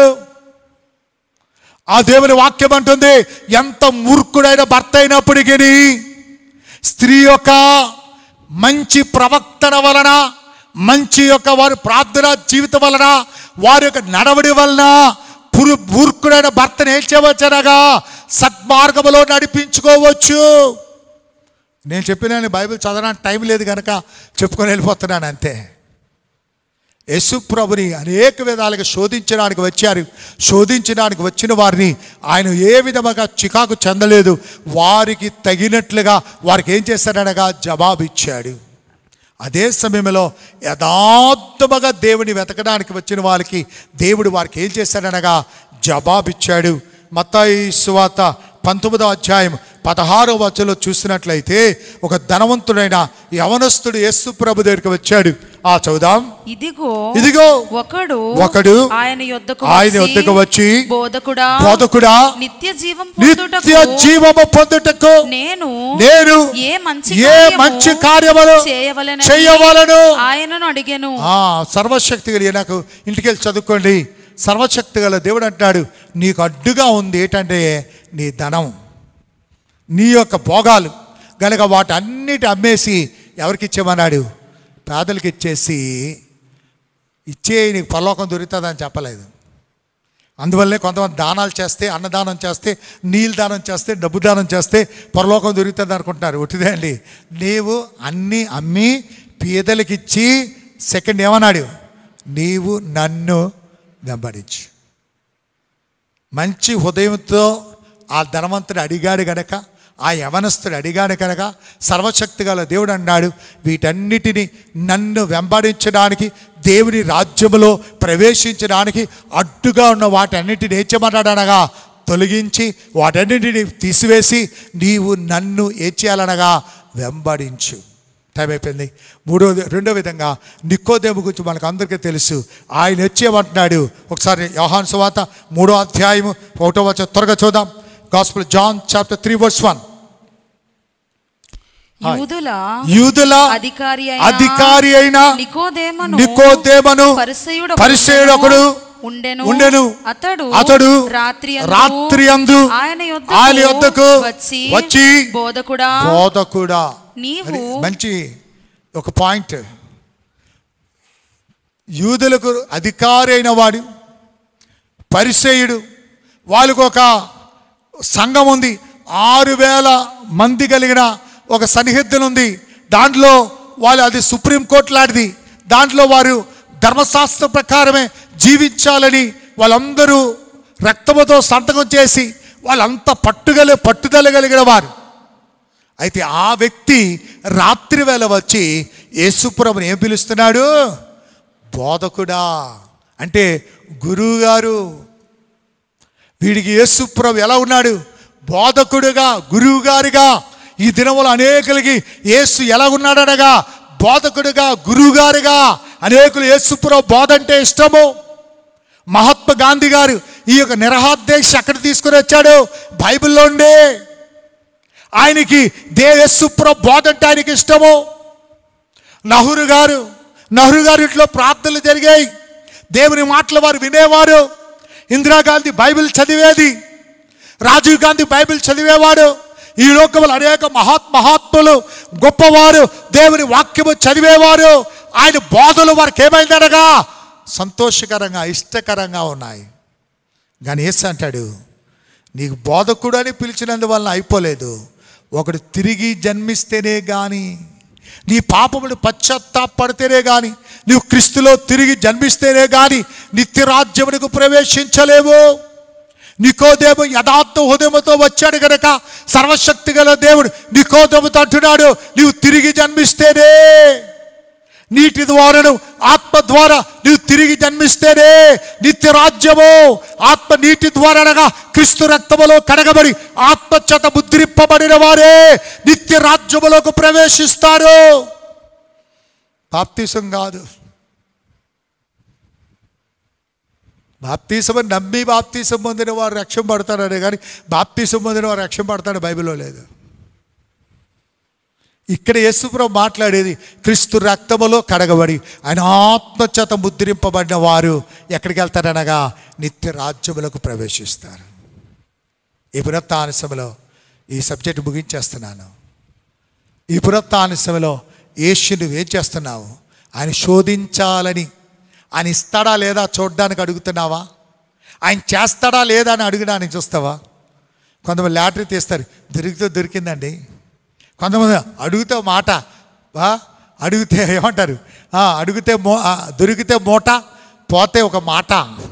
ఆ దేవుని వాక్యం అంటుంది ఎంత మూర్ఖుడైన భర్త అయినప్పటికీ స్త్రీ యొక్క మంచి ప్రవక్తన వలన మంచి యొక్క వారి ప్రార్థన జీవితం వలన వారి యొక్క నడవడి వలన పురు మూర్ఖుడైన భర్తను ఏం చేయవచ్చనగా సద్మార్గములో నడిపించుకోవచ్చు నేను చెప్పిన బైబిల్ చదవడానికి టైం లేదు కనుక చెప్పుకొని వెళ్ళిపోతున్నాను అంతే యేసు ప్రభుని అనేక విధాలుగా శోధించడానికి వచ్చారు శోధించడానికి వచ్చిన వారిని ఆయన ఏ విధముగా చికాకు చెందలేదు వారికి తగినట్లుగా వారికి ఏం చేశాడనగా జవాబిచ్చాడు అదే సమయంలో యథార్థముగా దేవుని వెతకడానికి వచ్చిన వారికి దేవుడు వారికి ఏం చేశాడనగా జవాబిచ్చాడు మత్తాయి సువాత పంతొమ్మిదో అధ్యాయం పదహారో వచ్చలో చూసినట్లయితే ఒక ధనవంతుడైన యవనస్తుడు యేసు ప్రభు దగ్గరికి వచ్చాడు ఆ చదుదాం ఇదిగో ఇదిగో ఒకడు ఒకడు ఆయన యొద్దకు ఆయన యొద్దకు వచ్చి బోధకుడా బోధకుడా నిత్య జీవం నిత్య పొందుటకు జీవము పొందుటకు నేను నేను ఏ మంచి ఏ కార్యము మంచి కార్యములు చేయవలెనని చేయవలను ఆయనను అడిగాను ఆ సర్వశక్తి గల నాకు ఇంటికి వెళ్ళి చదువుకోండి సర్వశక్తి గల దేవుడు అంటాడు నీకు అడ్డుగా ఉంది ఏంటంటే నీ ధనం నీ యొక్క భోగాలు గనక వాటన్నిటి అమ్మేసి ఎవరికి ఇచ్చేమన్నాడు పేదలకు ఇచ్చేసి ఇచ్చే నీకు పరలోకం దొరుకుతుందని చెప్పలేదు అందువల్లే కొంతమంది దానాలు చేస్తే అన్నదానం చేస్తే నీళ్ళు దానం చేస్తే డబ్బు దానం చేస్తే పరలోకం దొరుకుతుంది అనుకుంటున్నారు ఒట్టిదే అండి నీవు అన్నీ అమ్మి పేదలకు ఇచ్చి సెకండ్ ఏమన్నాడు నీవు నన్ను వెంబడించు మంచి హృదయంతో ఆ ధనవంతుడు అడిగాడు గనక ఆ యవనస్తుడు అడిగాడు కనుక సర్వశక్తి గల దేవుడు అన్నాడు వీటన్నిటిని నన్ను వెంబడించడానికి దేవుని రాజ్యములో ప్రవేశించడానికి అడ్డుగా ఉన్న వాటన్నిటిని ఏం చేయమన్నాడు అనగా తొలగించి వాటన్నిటిని తీసివేసి నీవు నన్ను ఏం చేయాలనగా వెంబడించు టైం అయిపోయింది మూడో రెండో విధంగా నికోదేము గురించి మనకు అందరికీ తెలుసు ఆయన వచ్చేమంటున్నాడు ఒకసారి యోహాన్ సువాత మూడో అధ్యాయము ఒకటో వచ్చ త్వరగా చూద్దాం gospel John chapter three verse one యూదుల యూదుల అధికారి అయిన అధికారి అయిన నికోదేమను నికోదేమను పరిసయుడు పరిసయుడు ఒకడు ఉండెను ఉండెను అతడు అతడు రాత్రి రాత్రి అందు ఆయన ఆయన యొద్దకు వచ్చి వచ్చి బోధకుడా బోధకుడా నీవు అది మంచి ఒక పాయింట్ యూదులకు అధికారి అయిన వాడు పరిసయుడు వాళ్ళకు ఒక సంఘం ఉంది ఆరు వేల మంది కలిగిన ఒక సన్నిహితులు ఉంది దాంట్లో వాళ్ళు అది సుప్రీంకోర్టు లాంటిది దాంట్లో వారు ధర్మశాస్త్ర ప్రకారమే జీవించాలని వాళ్ళందరూ రక్తముతో సంతకం చేసి వాళ్ళంతా పట్టుగల పట్టుదల కలిగిన వారు అయితే ఆ వ్యక్తి రాత్రి వేళ వచ్చి యేసుపురమును ఏం పిలుస్తున్నాడు బోధకుడా అంటే గురువుగారు వీడికి యేసుప్రభు ఎలా ఉన్నాడు బోధకుడుగా గురువుగారిగా ఈ దినములు అనేకులకి యేసు ఎలా ఉన్నాడనగా బోధకుడుగా గురువుగారుగా అనేకులు యేసుప్రభు బోధ అంటే ఇష్టము మహాత్మా గాంధీ గారు ఈ యొక్క నిరహాద్దేశ ఎక్కడ తీసుకుని వచ్చాడు బైబిల్లో ఉండే ఆయనకి దేవేశ్వర బోధ అంటే ఆయనకి ఇష్టము నహురు గారు నహ్రు గారి ఇంట్లో ప్రార్థనలు జరిగాయి దేవుని మాటలు వారు వినేవారు ఇందిరాగాంధీ బైబిల్ చదివేది రాజీవ్ గాంధీ బైబిల్ చదివేవాడు ఈ లోకంలో అనేక మహాత్ మహాత్ములు గొప్పవారు దేవుని వాక్యము చదివేవారు ఆయన బోధలు వారికి ఏమైందనగా సంతోషకరంగా ఇష్టకరంగా ఉన్నాయి కానీ ఏసు అంటాడు నీకు బోధకుడు అని పిలిచినందువలన అయిపోలేదు ఒకడు తిరిగి జన్మిస్తేనే కానీ నీ పాపములు పశ్చాత్తాపడితేనే కానీ నీవు క్రీస్తులో తిరిగి జన్మిస్తేనే కానీ నిత్యరాజ్యమునకు ప్రవేశించలేవు నికోదేము యథార్థ హృదయముతో వచ్చాడు గనక సర్వశక్తి గల దేవుడు నికోదేముతో అంటున్నాడు నీవు తిరిగి జన్మిస్తేనే నీటి ద్వారాను ఆత్మ ద్వారా నీవు తిరిగి జన్మిస్తేనే నిత్య రాజ్యము ఆత్మ నీటి ద్వారా అనగా క్రీస్తు రక్తములో కడగబడి ఆత్మ చేత ముద్రింపబడిన వారే నిత్య రాజ్యములోకి ప్రవేశిస్తారు బాప్తీసం కాదు బాప్తీసం అని నమ్మి బాప్తీసం పొందిన వారు రక్షణ పడతారనే కానీ బాప్తీసం పొందిన వారు రక్షణ పడతాడు బైబిల్లో లేదు ఇక్కడ యేసుప్రభు మాట్లాడేది క్రీస్తు రక్తములో కడగబడి ఆయన ఆత్మచేత ముద్రింపబడిన వారు ఎక్కడికి వెళ్తారనగా నిత్య రాజ్యములకు ప్రవేశిస్తారు ఈ పునత్తానసములో ఈ సబ్జెక్ట్ ముగించేస్తున్నాను ఈ పునత్తానసములో యేసు నువ్వేం చేస్తున్నావు ఆయన శోధించాలని ఆయన ఇస్తాడా లేదా చూడడానికి అడుగుతున్నావా ఆయన చేస్తాడా లేదా అని అడగడానికి చూస్తావా కొంతమంది లాటరీ తీస్తారు దొరికితే దొరికిందండి కొంతమంది అడిగితే మాట ఆ, అడిగితే ఏమంటారు ఆ, అడిగితే మో ఆ, దొరికితే మూట పోతే ఒక మాట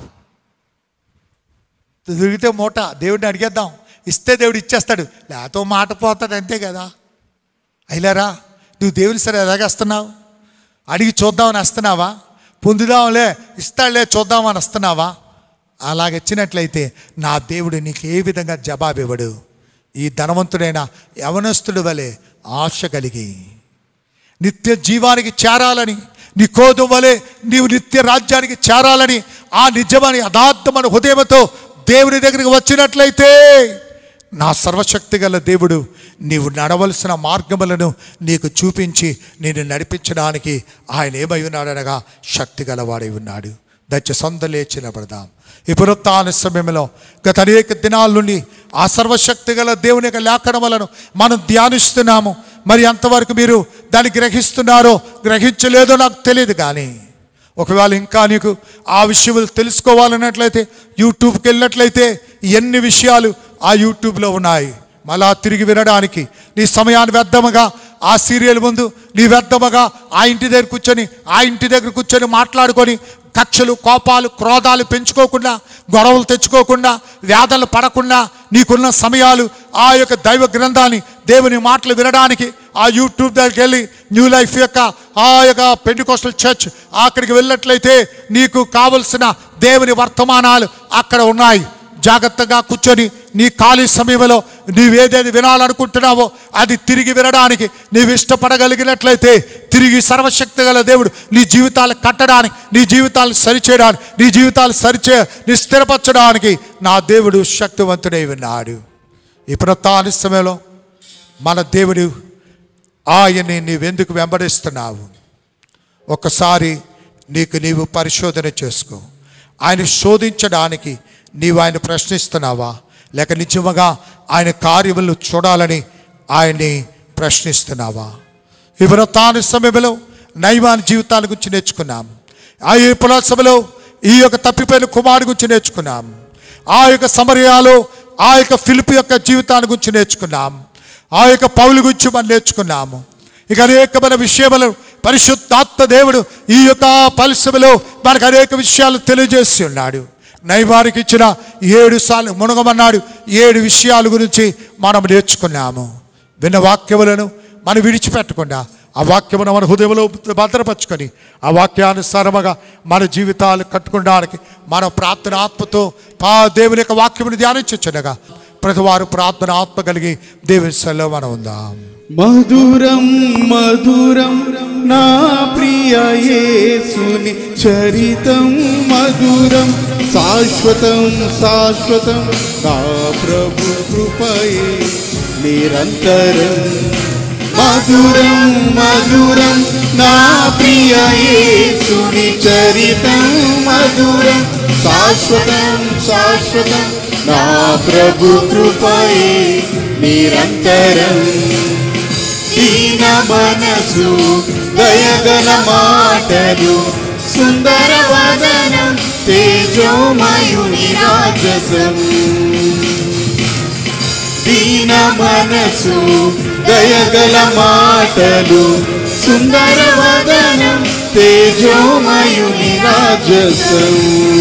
దొరికితే మూట దేవుడిని అడిగేద్దాం ఇస్తే దేవుడు ఇచ్చేస్తాడు లేకపోతే ఓ మాట పోతాడు అంతే కదా అయిలారా నువ్వు దేవుని సరే ఎలాగేస్తున్నావు అడిగి చూద్దామని వస్తున్నావా పొందుదాంలే ఇస్తాడులే చూద్దామని వస్తున్నావా అలాగచ్చినట్లయితే నా దేవుడు నీకు ఏ విధంగా జవాబు ఇవ్వడు ఈ ధనవంతుడైన యవనస్తుడు వలె ఆశ కలిగి నిత్య జీవానికి చేరాలని నీ కోదం వలె నీవు నిత్య రాజ్యానికి చేరాలని ఆ నిజమని యథార్థమని హృదయంతో దేవుని దగ్గరికి వచ్చినట్లయితే నా సర్వశక్తి గల దేవుడు నీవు నడవలసిన మార్గములను నీకు చూపించి నేను నడిపించడానికి ఆయన ఏమై ఉన్నాడనగా శక్తి గలవాడై ఉన్నాడు దచ్చ సొంత లేచి నిలబడదాం ఈ పునరుత్న సమయంలో గత అనేక దినాల నుండి ఆ సర్వశక్తి గల దేవుని యొక్క లేఖనములను మనం ధ్యానిస్తున్నాము మరి అంతవరకు మీరు దాన్ని గ్రహిస్తున్నారో గ్రహించలేదో నాకు తెలియదు కానీ ఒకవేళ ఇంకా నీకు ఆ విషయములు తెలుసుకోవాలన్నట్లయితే యూట్యూబ్కి వెళ్ళినట్లయితే ఎన్ని విషయాలు ఆ యూట్యూబ్లో ఉన్నాయి మళ్ళా తిరిగి వినడానికి నీ సమయాన్ని వ్యర్థముగా ఆ సీరియల్ ముందు నీ వ్యర్థముగా ఆ ఇంటి దగ్గర కూర్చొని ఆ ఇంటి దగ్గర కూర్చొని మాట్లాడుకొని కక్షలు కోపాలు క్రోధాలు పెంచుకోకుండా గొడవలు తెచ్చుకోకుండా వ్యాధులు పడకుండా నీకున్న సమయాలు ఆ యొక్క దైవ గ్రంథాన్ని దేవుని మాటలు వినడానికి ఆ యూట్యూబ్ దగ్గరికి వెళ్ళి న్యూ లైఫ్ యొక్క ఆ యొక్క పెండికోస్టల్ చర్చ్ అక్కడికి వెళ్ళినట్లయితే నీకు కావలసిన దేవుని వర్తమానాలు అక్కడ ఉన్నాయి జాగ్రత్తగా కూర్చొని నీ ఖాళీ సమయంలో నీవేదేది వినాలనుకుంటున్నావో అది తిరిగి వినడానికి నీవు ఇష్టపడగలిగినట్లయితే తిరిగి సర్వశక్తి గల దేవుడు నీ జీవితాలు కట్టడానికి నీ జీవితాలు సరిచేయడానికి నీ జీవితాలు సరిచే నీ స్థిరపరచడానికి నా దేవుడు శక్తివంతుడై ఉన్నాడు ఈ ప్రతాని సమయంలో మన దేవుడు ఆయన్ని నీవెందుకు వెంబడిస్తున్నావు ఒక్కసారి నీకు నీవు పరిశోధన చేసుకో ఆయన శోధించడానికి నీవు ఆయన ప్రశ్నిస్తున్నావా లేక నిజముగా ఆయన కార్యములు చూడాలని ఆయన్ని ప్రశ్నిస్తున్నావా ఈ వ్రతాని సమయంలో నైవాన్ జీవితాల గురించి నేర్చుకున్నాం ఆ ఈ పునఃసభలో ఈ యొక్క తప్పిపోయిన కుమారుడి గురించి నేర్చుకున్నాం ఆ యొక్క సమరయాలో ఆ యొక్క ఫిలిప్ యొక్క జీవితాన్ని గురించి నేర్చుకున్నాం ఆ యొక్క పౌలు గురించి మనం నేర్చుకున్నాము ఇక అనేకమైన విషయములు పరిశుద్ధాత్మ దేవుడు ఈ యొక్క పరిశ్రమలో మనకు అనేక విషయాలు తెలియజేసి ఉన్నాడు నైవారికి ఇచ్చిన ఏడు సార్లు మునగమన్నాడు ఏడు విషయాల గురించి మనం నేర్చుకున్నాము విన్న వాక్యములను మనం విడిచిపెట్టకుండా ఆ వాక్యమును మన హృదయంలో భద్రపరుచుకొని ఆ వాక్యానుసారముగా మన జీవితాలు కట్టుకోవడానికి మన ప్రార్థన ఆత్మతో పా దేవుని యొక్క వాక్యమును ధ్యానించుచుండగా ప్రతి వారు ప్రార్థన ఆత్మ కలిగి దేవుని సెలవు మనం ఉందాం మధురం మధురం నా ప్రియ యేసుని చరితం మధురం శాశ్వతం శాశ్వతం నా ప్రభు కృపయే నిరంతరం మధురం మధురం నా ప్రియ యేసుని చరితం మధురం శాశ్వతం శాశ్వతం నా ప్రభు కృపయే నిరంతరం దీన మనసు దయగల మాటలు సుందర వదనం తేజోమయుని రాజసం దీన మనసు దయగల మాటలు సుందర వదనం తేజోమయుని రాజసం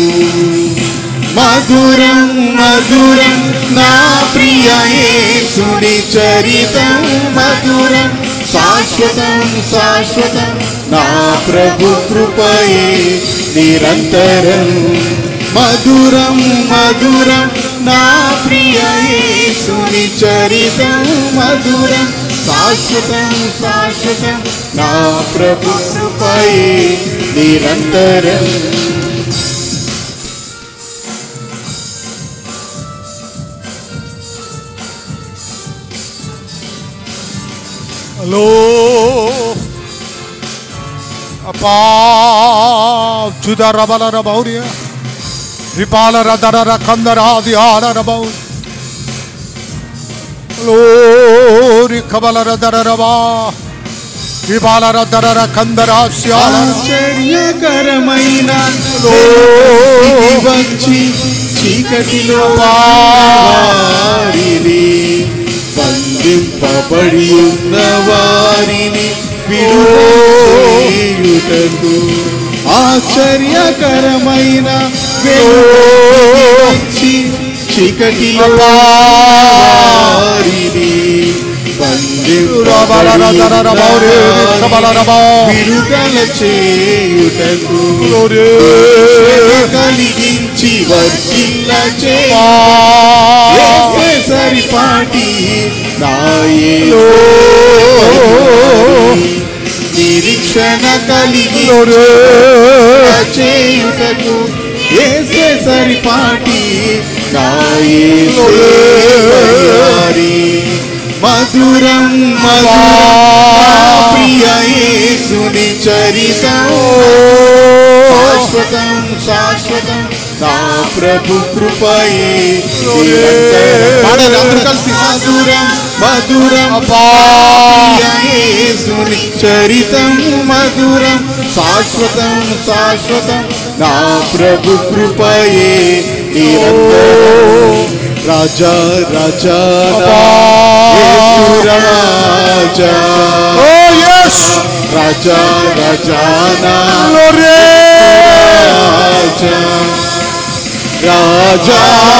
మధురం మధురం నా ప్రియ యేసుని చరితం మధురం శాశ్వతం శాశ్వతం నా ప్రభు కృపయే నిరంతరం మధురం మధురం నా ప్రియ యేసుని చరితం మధురం శాశ్వతం శాశ్వతం నా ప్రభు కృపయే నిరంతరం హలో అపా జుదరబల రబౌర్య విపాల రదర కందరాది ఆడర బౌ లోరి కబల రదర రబా విపాల రదర కందరాస్యాల ఆశ్చర్యకరమైన వచ్చి చీకటిలో వారిని బంధింపబడి ఉన్న వారిని విడుదలకు ఆశ్చర్యకరమైన వెలుగు వచ్చి చీకటిలో వారిని రబల రదర రబౌరి కబల రబా విడుదల చేయుటకు లోరే కలిగించి వర్తిల్ల చేసే సరిపాటి నాయే నిరీక్షణ కలిగి లోరే చేయుటకు ఏసే సరిపాటి నాయే మధురం మధురం ప్రియ యేసుని చరితం శాశ్వతం శాశ్వతం నా ప్రభు కృపయే పాడాలి అందరూ కలిసి మధురం మధురం ప్రియ యేసుని చరితం మధురం శాశ్వతం శాశ్వతం నా ప్రభు కృపయే నిరంతరం రాజా రాజా యేసు రాజా ఓ yes రాజా రాజా నా glory రాజా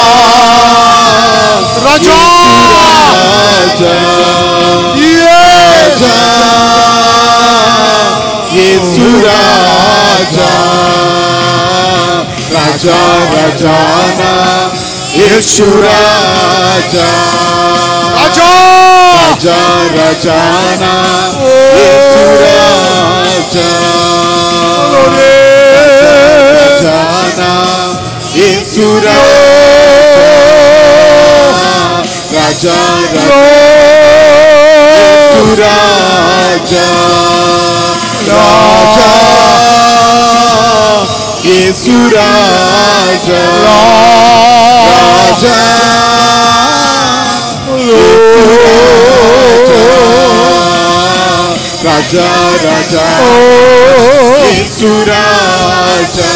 రాజా రాజా Yes. యేసు రాజా రాజా రాజానా యేసు రాజా రాజా రాజా రాజానా యేసు రాజా రాజానా యేసు రాజా రాజా రాజా రాజా యేసు రాజా రాజా రాజా రాజా యేసు రాజా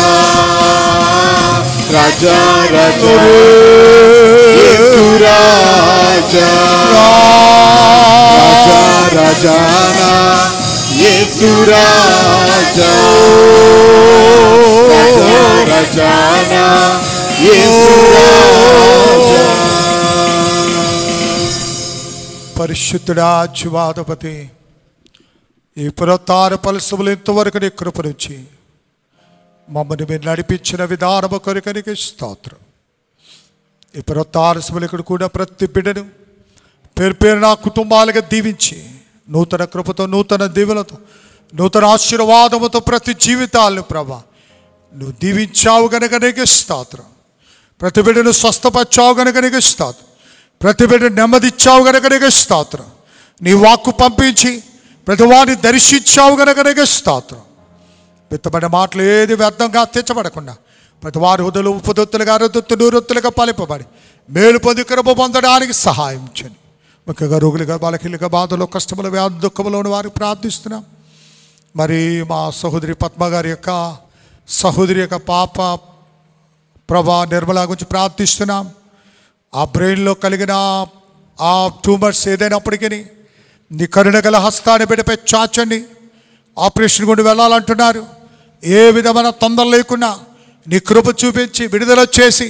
రాజా రాజా యేసు రాజా రాజా రాజానా యేసు రాజా రాజా రాజానా యేసు రాజా పరిశుద్ధుడా జీవాధిపతి ఈ పునరుత్థాన పలుసులు ఇంతవరకు నీ కృప నుంచి మమ్మల్ని మీరు నడిపించిన విధానము కొరకనికి స్తోత్రం ఈ పునరుత్థాన సభలు ఇక్కడ కూడా ప్రతి బిడ్డను పేరు పేరు నా కుటుంబాలుగా దీవించి నూతన కృపతో నూతన దీవులతో నూతన ఆశీర్వాదముతో ప్రతి జీవితాలను ప్రభా నువ్వు దీవించావు గనక నీకు స్తోత్రం ప్రతి బిడ్డను స్వస్థపరిచావు గనక నీకు స్తోత్రం ప్రతి బిడ్డ నెమ్మదిచ్చావు గనక నీకు స్తోత్రం నీ వాక్కు పంపించి ప్రతి వారిని దర్శించావు గనక నీకు స్తోత్రం విత్తబడిన మాటలు ఏది వ్యర్థంగా తెచ్చబడకుండా ప్రతి వారి హృదయలు ఉపదొత్తులుగా రుదొత్తు నూరొత్తులుగా పలిపబడి మేలు పొంది కృప పొందడానికి సహాయం చేయండి ముఖ్యంగా రోగులుగా బలహీనగా బాధలు కష్టములు వ్యాధి దుఃఖములను వారికి ప్రార్థిస్తున్నాం మరి మా సహోదరి పద్మ గారి యొక్క సహోదరి యొక్క పాప ప్రభా నిర్మల గురించి ప్రార్థిస్తున్నాం ఆ బ్రెయిన్లో కలిగిన ఆ ట్యూమర్స్ ఏదైనప్పటికీ నీ కరుణ గల హస్తాన్ని బిడ్డపై చాచండి ఆపరేషన్ గుండి వెళ్ళాలంటున్నారు ఏ విధమైన తొందర లేకుండా నీ కృప చూపించి విడుదల చేసి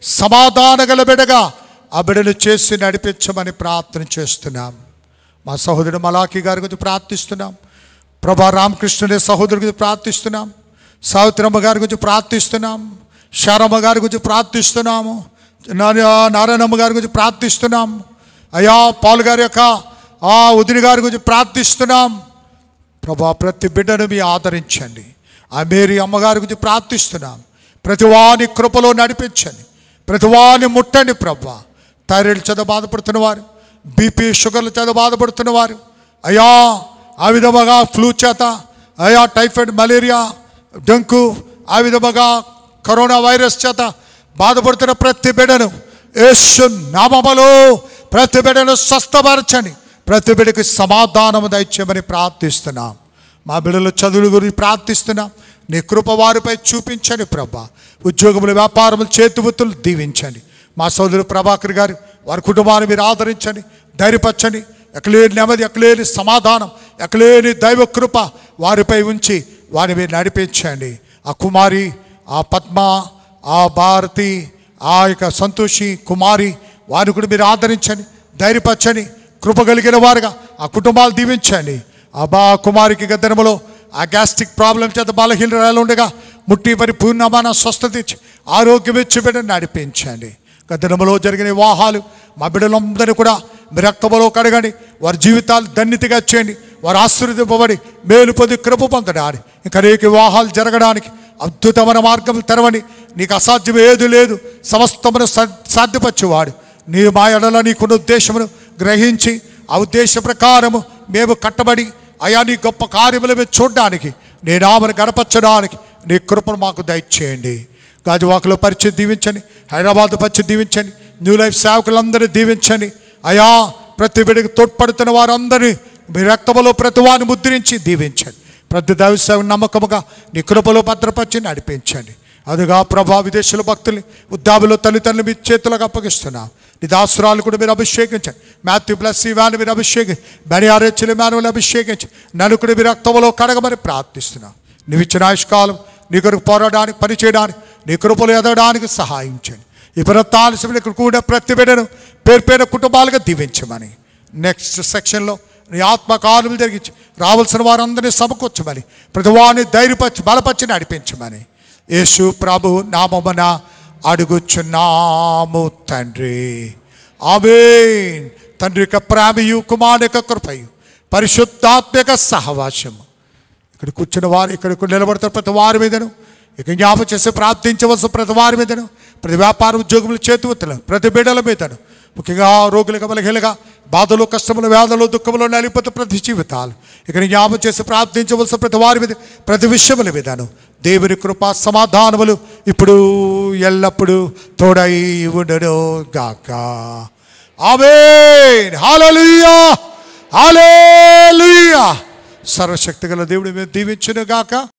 సమాధాన గల బిడగా ఆ బిడను చేసి నడిపించమని ప్రార్థన చేస్తున్నాం మా సహోదరుడు మలాఖీ గారి గురించి ప్రార్థిస్తున్నాం ప్రభా రామకృష్ణుని సహోదరుడి గురించి ప్రార్థిస్తున్నాం సావిత్రమ్మ గారి గురించి ప్రార్థిస్తున్నాం శారమ్మ గారి గురించి ప్రార్థిస్తున్నాము నారా- నారాయణమ్మ గారి గురించి ప్రార్థిస్తున్నాం అయ్యా పాలు గారి యొక్క ఆ ఉదిని గారి గురించి ప్రార్థిస్తున్నాం ప్రభా ప్రతి బిడ్డను మీ ఆదరించండి ఆ మేరీ అమ్మగారి గురించి ప్రార్థిస్తున్నాం ప్రతి వాని కృపలో నడిపించండి ప్రతి వాని ముట్టండి ప్రభా థైరాయిడ్ చేత బాధపడుతున్న వారు బీపీ షుగర్ల చేత బాధపడుతున్న వారు అయ్యా ఆ విధముగా ఫ్లూ చేత అయ్యా టైఫాయిడ్ మలేరియా డెంకు ఆ విధముగా కరోనా వైరస్ చేత బాధపడుతున్న ప్రతి బిడ్డను యేసు నామములో ప్రతి బిడ్డను స్వస్థపరచండి ప్రతి బిడ్డకి సమాధానము దయచేయమని ప్రార్థిస్తున్నాం మా బిడ్డల చదువుల గురించి ప్రార్థిస్తున్నాం నీ కృప వారిపై చూపించండి ప్రభా ఉద్యోగములు వ్యాపారములు చేతివృత్తులు దీవించండి మా సోదరుడు ప్రభాకర్ గారు వారి కుటుంబాన్ని మీరు ఆదరించండి ధైర్యపరచండి ఎక్కలేని నెమ్మది ఎక్కలేని సమాధానం ఎక్కలేని దైవ కృప వారిపై ఉంచి వారిని మీరు నడిపించండి ఆ కుమారి ఆ పద్మ ఆ భారతి ఆ యొక్క సంతోషి కుమారి వారిని కూడా మీరు ఆదరించండి ధైర్యపరచండి కృప కలిగిన వారుగా ఆ కుటుంబాలు దీవించండి ఆ బా కుమారికి గద్దనములో ఆ గ్యాస్ట్రిక్ ప్రాబ్లం చేత బలహీనరాలు ఉండగా ముట్టి మరి పూర్ణమాన స్వస్థత ఇచ్చి ఆరోగ్యం ఇచ్చి బిడ్డను నడిపించండి గద్దనములో జరిగిన వివాహాలు మా బిడ్డలందరినీ కూడా మీ రక్తములో కడగండి వారి జీవితాలు ధన్యతగా చేయండి వారు ఆశీర్వదింపబడి మేలు పొంది కృప పొందడానికి ఇంకా అనేక వివాహాలు జరగడానికి అద్భుతమైన మార్గం తెరవని నీకు అసాధ్యం ఏది లేదు సమస్తమును సా- సాధ్యపరచువాడు నీ మా ఎడల నీకున్న ఉద్దేశమును గ్రహించి ఆ ఉద్దేశ ప్రకారము మేము కట్టబడి అయా నీ గొప్ప కార్యములు మేము చూడడానికి నీ నామను గడపరచడానికి నీ కృపను మాకు దయచేయండి గాజువాకలో పరిచయం దీవించండి హైదరాబాద్ పరిచయం దీవించండి న్యూ లైఫ్ సేవకులందరినీ దీవించండి అయా ప్రతి బిడ్డకి తోడ్పడుతున్న వారందరినీ మీ రక్తములో ప్రతి వారిని ముద్రించి దీవించండి ప్రతి దైవసేవ నమ్మకముగా నీ కృపలో భద్రపరిచి నడిపించండి అదిగా ప్రభా విదేశీయుల భక్తుల్ని ఉద్దాబులో తల్లిదండ్రులు మీ చేతులకు అప్పగిస్తున్నాం నీ దాసురాలు కూడా మీరు అభిషేకించండి మాథ్యూ ప్లస్ ఇవాన్ని మీరు అభిషేకించి బనియారెచ్చలు మానవులు అభిషేకించి నలుకుడి మీ రక్తములో కడగమని ప్రార్థిస్తున్నాం నువ్వు ఇచ్చిన ఆయుష్కాలం నీ కొరకు పోరాడడానికి పని చేయడానికి నీ కృపలు ఎదగడానికి సహాయం చేయండి ఈ ప్రతాలసిన ఇక్కడ కూడా ప్రతి బిడ్డను పేరు పేరు కుటుంబాలుగా దీవించమని నెక్స్ట్ సెక్షన్లో నీ ఆత్మ కార్యములు జరిగించి రావాల్సిన వారందరినీ సమకూర్చమని ప్రతి వారిని ధైర్యపరిచి బలపరిచి నడిపించమని యేసు ప్రభు నామమున అడుగుచున్నాము తండ్రి ఆమేన్ తండ్రి యొక్క ప్రేమయు కుమారు యొక్క కృపయు పరిశుద్ధాత్మక సహవాసము ఇక్కడ కూర్చున్న వారు ఇక్కడ నిలబడుతున్న ప్రతి వారి మీదను ఇక జ్ఞాపకం చేసి ప్రార్థించవలసిన ప్రతి వారి మీదను ప్రతి వ్యాపార ఉద్యోగుల చేతివత్తులు ప్రతి బిడ్డల మీదను ముఖ్యంగా రోగులుగా బలహీనగా బాధలు కష్టములు వ్యాధులు దుఃఖములు నలిపోతే ప్రతి జీవితాలు ఇక్కడ జ్ఞాపకం చేసి ప్రార్థించవలసిన ప్రతి వారి మీద ప్రతి విషయముల మీదను దేవుని కృప సమాధానములు ఇప్పుడు ఎల్లప్పుడూ తోడై ఉండడు గాక ఆమేన్ హల్లెలూయా హల్లెలూయా సర్వశక్తి గల దేవుడి మీద దీవించును గాక